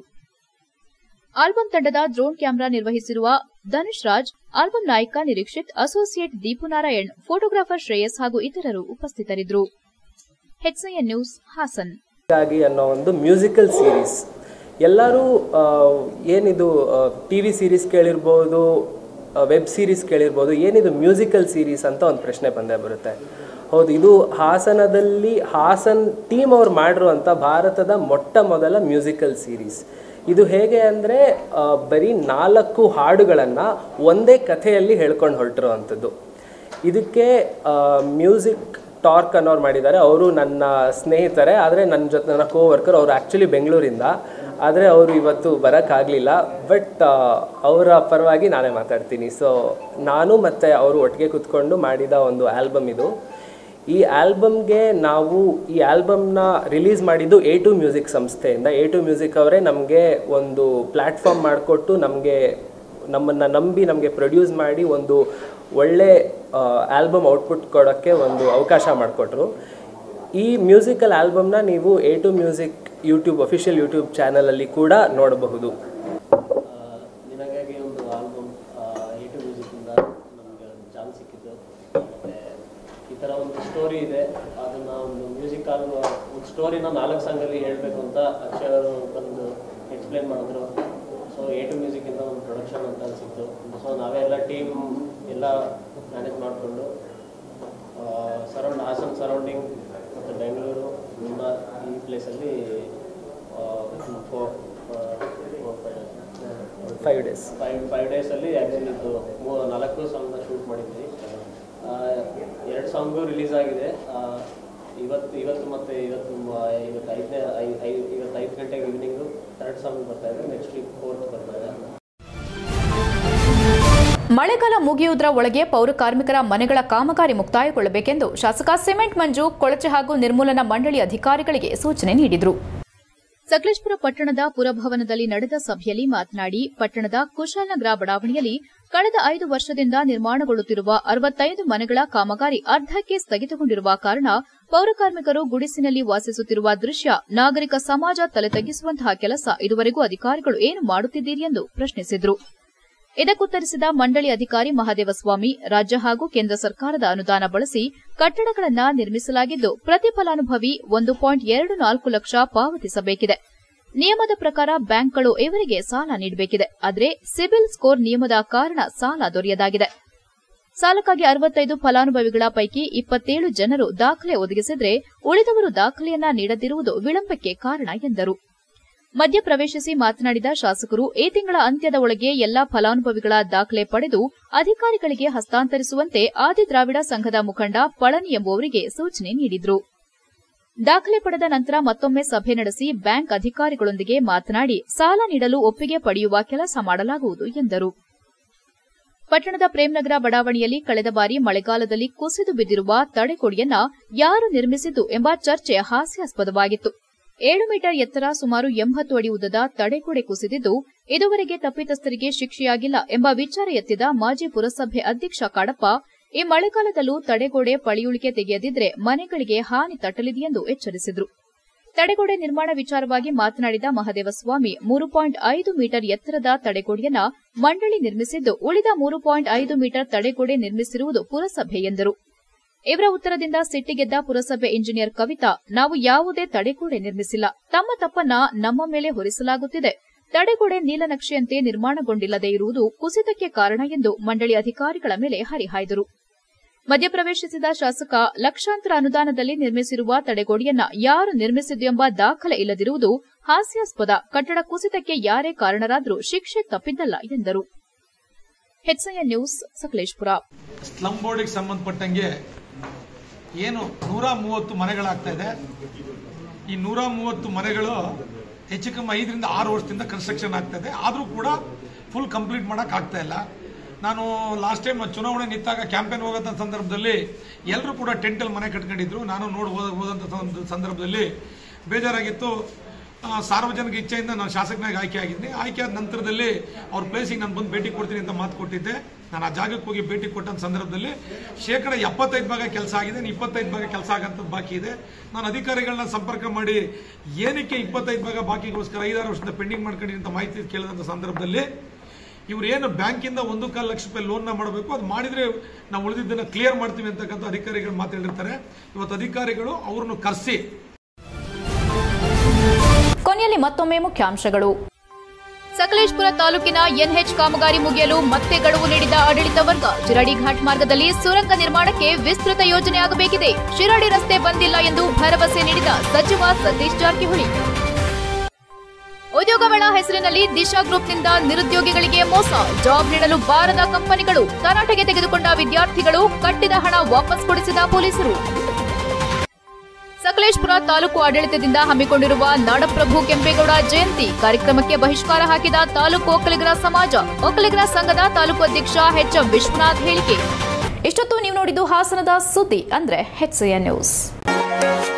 ಆಲ್ಬಂ ತಂಡದ ಡ್ರೋನ್ ಕ್ಯಾಮೆರಾ ನಿರ್ವಹಿಸಿರುವ ಧನುಷ್ ರಾಜ್ ಆಲ್ಬಂ ನಾಯಕ ನಿರೀಕ್ಷಿತ್ ಅಸೋಸಿಯೇಟ್ ದೀಪು ನಾರಾಯಣ್ ಫೋಟೋಗ್ರಾಫರ್ ಶ್ರೇಯಸ್ ಹಾಗೂ ಇತರರು ಉಪಸ್ಥಿತರಿದ್ದರು ಹೆಚ್ಐಎನ್ ನ್ಯೂಸ್ ಹಾಸನ್ ಆಗಿ ಅನ್ನೋ ಒಂದು ಮ್ಯೂಸಿಕಲ್ ಸೀರೀಸ್ ಎಲ್ಲರೂ ಆ, ಏನಿದು ಟಿ ವಿ ಸೀರೀಸ್ ಕೇಳಿರ್ಬೋದು ವೆಬ್ ಸೀರೀಸ್ ಕೇಳಿರ್ಬೋದು ಏನಿದು ಮ್ಯೂಸಿಕಲ್ ಸೀರೀಸ್ ಅಂತ ಒಂದು ಪ್ರಶ್ನೆ ಬಂದೇ ಬರುತ್ತೆ ಹೌದು ಇದು ಹಾಸನದಲ್ಲಿ ಹಾಸನ್ ಟೀಮ್ ಅವ್ರು ಮಾಡಿರುವಂಥ ಭಾರತದ ಮೊಟ್ಟ ಮೊದಲ ಮ್ಯೂಸಿಕಲ್ ಸೀರೀಸ್ ಇದು ಹೇಗೆ ಅಂದರೆ ಬರೀ ನಾಲ್ಕು ಹಾಡುಗಳನ್ನು ಒಂದೇ ಕಥೆಯಲ್ಲಿ ಹೇಳ್ಕೊಂಡು ಹೊರಟಿರುವಂಥದ್ದು ಇದಕ್ಕೆ ಮ್ಯೂಸಿಕ್ ಟಾರ್ಕ್ ಅನ್ನೋರು ಮಾಡಿದ್ದಾರೆ ಅವರು ನನ್ನ ಸ್ನೇಹಿತರೆ ಆದರೆ ನನ್ನ ಜೊತೆ ನನ್ನ ಕೋ ವರ್ಕರ್ ಅವರು ಆ್ಯಕ್ಚುಲಿ ಬೆಂಗಳೂರಿಂದ ಆದರೆ ಅವರು ಇವತ್ತು ಬರೋಕ್ಕಾಗಲಿಲ್ಲ ಬಟ್ ಅವರ ಪರವಾಗಿ ನಾನೇ ಮಾತಾಡ್ತೀನಿ ಸೊ ನಾನು ಮತ್ತು ಅವರು ಒಟ್ಟಿಗೆ ಕೂತ್ಕೊಂಡು ಮಾಡಿದ ಒಂದು ಆಲ್ಬಮ್ ಇದು ಈ ಆಲ್ಬಮ್ಗೆ ನಾವು ಈ ಆಲ್ಬಮ್ನ ರಿಲೀಸ್ ಮಾಡಿದ್ದು ಎ ಟು ಮ್ಯೂಸಿಕ್ ಸಂಸ್ಥೆಯಿಂದ ಎ ಟು ಮ್ಯೂಸಿಕ್ ಅವರೇ ನಮಗೆ ಒಂದು ಪ್ಲ್ಯಾಟ್ಫಾರ್ಮ್ ಮಾಡಿಕೊಟ್ಟು ನಮಗೆ ನಮ್ಮನ್ನು ನಂಬಿ ನಮಗೆ ಪ್ರೊಡ್ಯೂಸ್ ಮಾಡಿ ಒಂದು ಒಳ್ಳೆ ಆಲ್ಬಮ್ ಔಟ್ಪುಟ್ ಕೊಡೋಕ್ಕೆ ಒಂದು ಅವಕಾಶ ಮಾಡಿಕೊಟ್ರು ಈ ಮ್ಯೂಸಿಕಲ್ ಆಲ್ಬಮ್ನ ನೀವು A two music YouTube official YouTube ಚಾನಲಲ್ಲಿ ಕೂಡ ನೋಡಬಹುದು ನಿನಗಾಗಿ ಒಂದು ಆಲ್ಬಮ್ ಎ ಟು ಮ್ಯೂಸಿಕ್ಕಿಂದ ನಮಗೆ ಒಂದು ಚಾನ್ಸ್ ಸಿಕ್ಕಿದ್ದು ಮತ್ತು ಈ ಥರ ಒಂದು ಸ್ಟೋರಿ ಇದೆ ಅದನ್ನು ಒಂದು ಮ್ಯೂಸಿಕ್ ಆಲ್ಬಮ್ ಒಂದು ಸ್ಟೋರಿನ ನಾಲ್ಕು ಸಾಂಗಲ್ಲಿ ಹೇಳಬೇಕು ಅಂತ ಅಕ್ಷಯ್ ಅವರು ಬಂದು ಎಕ್ಸ್ಪ್ಲೇನ್ ಮಾಡಿದ್ರು ಸೊ ಎ ಟು ಮ್ಯೂಸಿಕ್ಕಿಂದ ಒಂದು ಪ್ರೊಡಕ್ಷನ್ ಅಂತ ಅನಿಸಿತ್ತು ಸೊ ನಾವೇ ಎಲ್ಲ ಟೀಮ್ ಎಲ್ಲ ಮ್ಯಾನೇಜ್ ಮಾಡಿಕೊಂಡು ಸರೌಂಡ್ ಹಾಸನ್ ಸರೌಂಡಿಂಗ್ ಮತ್ತು ಬೆಂಗಳೂರು ನಿಮ್ಮ ಈ ಪ್ಲೇಸಲ್ಲಿ ಫೈವ್ ಡೇಸ್ ಫೈವ್ ಫೈವ್ ಡೇಸಲ್ಲಿ ಆ್ಯಕ್ಚುಲಿ ಇದು ಮೂ ನಾಲ್ಕು ಸಾಂಗ್ನ ಶೂಟ್ ಮಾಡಿದ್ವಿ ಆ, ಎರಡು ಸಾಂಗು ರಿಲೀಸ್ ಆಗಿದೆ ಆ, ಇವತ್ತು ಇವತ್ತು ಮತ್ತು ಇವತ್ತು ಮ- ಇವತ್ತು ಐದನೇ ಐದು ಐದು ಇವತ್ತು ಐದು ಗಂಟೆಗೆ ಈವ್ನಿಂಗು ಥರ್ಡ್ ಸಾಂಗ್ ಬರ್ತಾ ಇದೆ ನೆಕ್ಸ್ಟ್ ವೀಕ್ ಫೋರ್ತ್ ಬರ್ತಾ ಇದೆ ಮಳೆಗಾಲ ಮುಗಿಯುವುದರ ಒಳಗೆ ಪೌರ ಕಾರ್ಮಿಕರ ಮನೆಗಳ ಕಾಮಗಾರಿ ಮುಕ್ತಾಯಗೊಳ್ಳಬೇಕೆಂದು ಶಾಸಕ ಸಿಮೆಂಟ್ ಮಂಜು ಕೊಳಚೆ ಹಾಗೂ ನಿರ್ಮೂಲನಾ ಮಂಡಳಿ ಅಧಿಕಾರಿಗಳಿಗೆ ಸೂಚನೆ ನೀಡಿದರು ಸಕಲೇಶ್ಪುರ ಪಟ್ಟಣದ ಪುರಭವನದಲ್ಲಿ ನಡೆದ ಸಭೆಯಲ್ಲಿ ಮಾತನಾಡಿ ಪಟ್ಟಣದ ಕುಶಾಲನಗರ ಬಡಾವಣೆಯಲ್ಲಿ ಕಳೆದ ಐದು ವರ್ಷದಿಂದ ನಿರ್ಮಾಣಗೊಳ್ಳುತ್ತಿರುವ ಅರವತ್ತೈದು ಮನೆಗಳ ಕಾಮಗಾರಿ ಅರ್ಧಕ್ಕೆ ಸ್ಥಗಿತಗೊಂಡಿರುವ ಕಾರಣ ಪೌರಕಾರ್ಮಿಕರು ಗುಡಿಸಿನಲ್ಲಿ ವಾಸಿಸುತ್ತಿರುವ ದೃಶ್ಯ ನಾಗರಿಕ ಸಮಾಜ ತಲೆ ತಗ್ಗಿಸುವಂತಹ ಕೆಲಸ ಇದುವರೆಗೂ ಅಧಿಕಾರಿಗಳು ಏನು ಮಾಡುತ್ತಿದ್ದೀರಿ ಎಂದು ಪ್ರಶ್ನಿಸಿದರು ಇದಕ್ಕುತ್ತರಿಸಿದ ಮಂಡಳಿ ಅಧಿಕಾರಿ ಮಹದೇವಸ್ವಾಮಿ ರಾಜ್ಯ ಹಾಗೂ ಕೇಂದ್ರ ಸರ್ಕಾರದ ಅನುದಾನ ಬಳಸಿ ಕಟ್ಟಡಗಳನ್ನ ನಿರ್ಮಿಸಲಾಗಿದ್ದು ಪ್ರತಿ ಫಲಾನುಭವಿ ಒಂದು ಪಾಯಿಂಟ್ ಎರಡು ನಾಲ್ಕು ಲಕ್ಷ ಪಾವತಿಸಬೇಕಿದೆ ನಿಯಮದ ಪ್ರಕಾರ ಬ್ಯಾಂಕ್ಗಳು ಇವರಿಗೆ ಸಾಲ ನೀಡಬೇಕಿದೆ ಆದರೆ ಸಿಬಿಲ್ ಸ್ಕೋರ್ ನಿಯಮದ ಕಾರಣ ಸಾಲ ದೊರೆಯದಾಗಿದೆ ಸಾಲಕ್ಕಾಗಿ ಅರವತ್ತೈದು ಫಲಾನುಭವಿಗಳ ಪೈಕಿ ಇಪ್ಪತ್ತೇಳು ಜನರು ದಾಖಲೆ ಒದಗಿಸಿದ್ರೆ ಉಳಿದವರು ದಾಖಲೆಯನ್ನ ನೀಡದಿರುವುದು ವಿಳಂಬಕ್ಕೆ ಕಾರಣ ಎಂದರು ಮಧ್ಯ ಪ್ರವೇಶಿಸಿ ಮಾತನಾಡಿದ ಶಾಸಕರು ಈ ತಿಂಗಳ ಅಂತ್ಯದ ಒಳಗೆ ಎಲ್ಲಾ ಫಲಾನುಭವಿಗಳ ದಾಖಲೆ ಪಡೆದು ಅಧಿಕಾರಿಗಳಿಗೆ ಹಸ್ತಾಂತರಿಸುವಂತೆ ಆದಿದ್ರಾವಿಡ ಸಂಘದ ಮುಖಂಡ ಪಳನಿ ಎಂಬುವರಿಗೆ ಸೂಚನೆ ನೀಡಿದರು ದಾಖಲೆ ಪಡೆದ ನಂತರ ಮತ್ತೊಮ್ಮೆ ಸಭೆ ನಡೆಸಿ ಬ್ಯಾಂಕ್ ಅಧಿಕಾರಿಗಳೊಂದಿಗೆ ಮಾತನಾಡಿ ಸಾಲ ನೀಡಲು ಒಪ್ಪಿಗೆ ಪಡೆಯುವ ಕೆಲಸ ಮಾಡಲಾಗುವುದು ಎಂದರು ಪಟ್ಟಣದ ಪ್ರೇಮ್ನಗರ ಬಡಾವಣೆಯಲ್ಲಿ ಕಳೆದ ಬಾರಿ ಮಳೆಗಾಲದಲ್ಲಿ ಕುಸಿದು ಬಿದ್ದಿರುವ ತಡೆಗೋಡೆಯನ್ನ ಯಾರು ನಿರ್ಮಿಸಿದ್ದು ಎಂಬ ಚರ್ಚೆ ಹಾಸ್ಯಾಸ್ಪದವಾಗಿತ್ತು ಏಳು ಮೀಟರ್ ಎತ್ತರ ಸುಮಾರು ಎಂಬತ್ತು ಅಡಿ ಉದ್ದದ ತಡೆಗೋಡೆ ಕುಸಿದಿದ್ದು ಇದುವರೆಗೆ ತಪ್ಪಿತಸ್ಥರಿಗೆ ಶಿಕ್ಷೆಯಾಗಿಲ್ಲ ಎಂಬ ವಿಚಾರ ಎತ್ತಿದ ಮಾಜಿ ಪುರಸಭೆ ಅಧ್ಯಕ್ಷ ಕಾಡಪ್ಪ ಈ ಮಳೆಗಾಲದಲ್ಲೂ ತಡೆಗೋಡೆ ಪಳಿಯುಳಿಕೆ ತೆಗೆಯದಿದ್ರೆ ಮನೆಗಳಿಗೆ ಹಾನಿ ತಟ್ಟಲಿದೆಯೆಂದು ಎಚ್ಚರಿಸಿದರು ತಡೆಗೋಡೆ ನಿರ್ಮಾಣ ವಿಚಾರವಾಗಿ ಮಾತನಾಡಿದ ಮಹದೇವಸ್ವಾಮಿ ಮೂರು ಪಾಯಿಂಟ್ ಐದು ಮೀಟರ್ ಎತ್ತರದ ತಡೆಗೋಡೆಯನ್ನ ಮಂಡಳಿ ನಿರ್ಮಿಸಿದ್ದು ಉಳಿದ ಮೂರು ಪಾಯಿಂಟ್ ಐದು ಮೀಟರ್ ತಡೆಗೋಡೆ ನಿರ್ಮಿಸಿರುವುದು ಪುರಸಭೆ ಎಂದರು ಇವರ ಉತ್ತರದಿಂದ ಸಿಟ್ಟಿಗೆದ್ದ ಪುರಸಭೆ ಇಂಜಿನಿಯರ್ ಕವಿತಾ ನಾವು ಯಾವುದೇ ತಡೆಗೋಡೆ ನಿರ್ಮಿಸಿಲ್ಲ ತಮ್ಮ ತಪ್ಪನ್ನ ನಮ್ಮ ಮೇಲೆ ಹೊರಿಸಲಾಗುತ್ತಿದೆ ತಡೆಗೋಡೆ ನೀಲನಕ್ಷೆಯಂತೆ ನಿರ್ಮಾಣಗೊಂಡಿಲ್ಲದೆ ಇರುವುದು ಕುಸಿತಕ್ಕೆ ಕಾರಣ ಎಂದು ಮಂಡಳಿ ಅಧಿಕಾರಿಗಳ ಮೇಲೆ ಹರಿಹಾಯ್ದರು ಮಧ್ಯಪ್ರವೇಶಿಸಿದ ಶಾಸಕ ಲಕ್ಷಾಂತರ ಅನುದಾನದಲ್ಲಿ ನಿರ್ಮಿಸಿರುವ ತಡೆಗೋಡೆಯನ್ನ ಯಾರು ನಿರ್ಮಿಸಿದ್ದು ಎಂಬ ದಾಖಲೆ ಇಲ್ಲದಿರುವುದು ಹಾಸ್ಯಾಸ್ಪದ ಕಟ್ಟಡ ಕುಸಿತಕ್ಕೆ ಯಾರೇ ಕಾರಣರಾದರೂ ಶಿಕ್ಷೆ ತಪ್ಪಿದ್ದಲ್ಲ ಎಂದರು ಹೆಚ್ಐಎನ್ ನ್ಯೂಸ್ ಸಕಲೇಶ್ಪುರ ಸ್ಲಮ್ ಬೋರ್ಡಿಗೆ ಸಂಬಂಧಪಟ್ಟಂಗೆ ಏನು ನೂರ ಮೂವತ್ತು ಮನೆಗಳಾಗ್ತಾ ಇದೆ ಈ ನೂರ ಮೂವತ್ತು ಮನೆಗಳು ಹೆಚ್ಚು ಕಮ್ಮಿ ಐದರಿಂದ ಆರು ವರ್ಷದಿಂದ ಕನ್ಸ್ಟ್ರಕ್ಷನ್ ಆಗ್ತಾ ಇದೆ ಆದರೂ ಕೂಡ ಫುಲ್ ಕಂಪ್ಲೀಟ್ ಮಾಡೋಕೆ ಆಗ್ತಾ ಇಲ್ಲ ನಾನು ಲಾಸ್ಟ್ ಟೈಮ್ ಚುನಾವಣೆ ನಿಂತಾಗ ಕ್ಯಾಂಪೇನ್ ಹೋಗೋಂಥ ಸಂದರ್ಭದಲ್ಲಿ ಎಲ್ಲರೂ ಕೂಡ ಟೆಂಟಲ್ಲಿ ಮನೆ ಕಟ್ಕೊಂಡಿದ್ರು ನಾನು ನೋಡಿ ಹೋದ ಹೋದಂಥ ಸಂದ- ಸಂದರ್ಭದಲ್ಲಿ ಬೇಜಾರಾಗಿತ್ತು ಆ, ಸಾರ್ವಜನಿಕ ಇಚ್ಛೆಯಿಂದ ನಾನು ಶಾಸಕನಾಗಿ ಆಯ್ಕೆ ಆಗಿದ್ದೀನಿ ಆಯ್ಕೆ ಆದ ನಂತರದಲ್ಲಿ ಅವ್ರ ಪ್ಲೇಸಿಗೆ ನಾನು ಬಂದು ಭೇಟಿ ಕೊಡ್ತೀನಿ ಅಂತ ಮಾತು ಕೊಟ್ಟಿದ್ದೆ ನಾನು ಆ ಜಾಗಕ್ಕೆ ಹೋಗಿ ಭೇಟಿ ಕೊಟ್ಟಂತ ಸಂದರ್ಭದಲ್ಲಿ ಶೇಕಡ ಎಪ್ಪತ್ತೈದು ಭಾಗ ಕೆಲಸ ಆಗಿದೆ ಇನ್ನು ಇಪ್ಪತ್ತೈದು ಭಾಗ ಕೆಲಸ ಆಗಂಥದ್ದು ಬಾಕಿ ಇದೆ ನಾನು ಅಧಿಕಾರಿಗಳನ್ನ ಸಂಪರ್ಕ ಮಾಡಿ ಏನಕ್ಕೆ ಇಪ್ಪತ್ತೈದು ಭಾಗ ಬಾಕಿಗೋಸ್ಕರ ಐದಾರು ವರ್ಷದಿಂದ ಪೆಂಡಿಂಗ್ ಮಾಡ್ಕೊಂಡಿದ್ದೀನಿ ಅಂತ ಮಾಹಿತಿ ಕೇಳಿದಂಥ ಸಂದರ್ಭದಲ್ಲಿ ಇವ್ರು ಏನು ಬ್ಯಾಂಕಿಂದ ಒಂದು ಕಾಲು ಲಕ್ಷ ರೂಪಾಯಿ ಲೋನ್ನ ಮಾಡಬೇಕು ಅದು ಮಾಡಿದ್ರೆ ನಾವು ಉಳಿದಿದ್ದನ್ನ ಕ್ಲಿಯರ್ ಮಾಡ್ತೀವಿ ಅಂತಕ್ಕಂಥ ಅಧಿಕಾರಿಗಳು ಮಾತಾಡಿರ್ತಾರೆ ಇವತ್ತು ಅಧಿಕಾರಿಗಳು ಅವ್ರನ್ನು ಕರೆಸಿ ಕೊನೆಯಲ್ಲಿ ಮತ್ತೊಮ್ಮೆ ಮುಖ್ಯಾಂಶಗಳು ಸಕಲೇಶ್ಪುರ ತಾಲೂಕಿನ ಎನ್ಎಚ್ ಕಾಮಗಾರಿ ಮುಗಿಯಲು ಮತ್ತೆ ಗಡುವು ನೀಡಿದ ಆಡಳಿತ ವರ್ಗ ಶಿರಾಡಿ ಘಾಟ್ ಮಾರ್ಗದಲ್ಲಿ ಸುರಂಗ ನಿರ್ಮಾಣಕ್ಕೆ ವಿಸ್ತೃತ ಯೋಜನೆ ಆಗಬೇಕಿದೆ ಶಿರಾಡಿ ರಸ್ತೆ ಬಂದಿಲ್ಲ ಎಂದು ಭರವಸೆ ನೀಡಿದ ಸಚಿವ ಸತೀಶ್ ಜಾರಕಿಹೊಳಿ ಉದ್ಯೋಗ ಮೇಳ ಹೆಸರಿನಲ್ಲಿ ದಿಶಾ ಗ್ರೂಪ್ನಿಂದ ನಿರುದ್ಯೋಗಿಗಳಿಗೆ ಮೋಸ ಜಾಬ್ ನೀಡಲು ಬಾರದ ಕಂಪನಿಗಳು ತರಾಟೆಗೆ ತೆಗೆದುಕೊಂಡ ವಿದ್ಯಾರ್ಥಿಗಳು ಕಟ್ಟಿದ ಹಣ ವಾಪಸ್ ಕೊಡಿಸಿದ ಪೊಲೀಸರು ಸಕಲೇಶ್ಪುರ ತಾಲೂಕು ಆಡಳಿತದಿಂದ ಹಮ್ಮಿಕೊಂಡಿರುವ ನಾಡಪ್ರಭು ಕೆಂಪೇಗೌಡ ಜಯಂತಿ ಕಾರ್ಯಕ್ರಮಕ್ಕೆ ಬಹಿಷ್ಕಾರ ಹಾಕಿದ ತಾಲೂಕು ಒಕ್ಕಲಿಗರ ಸಮಾಜ ಒಕ್ಕಲಿಗರ ಸಂಘದ ತಾಲೂಕು ಅಧ್ಯಕ್ಷ ಎಚ್ ಎಂ ವಿಶ್ವನಾಥ್ ಹೇಳಿಕೆ ಇಷ್ಟೊತ್ತು ನೀವು ನೋಡಿದ್ದು ಹಾಸನದ ಸುದ್ದಿ ಅಂದ್ರೆ ಹೆಚ್ಸಿಎನ್ ನ್ಯೂಸ್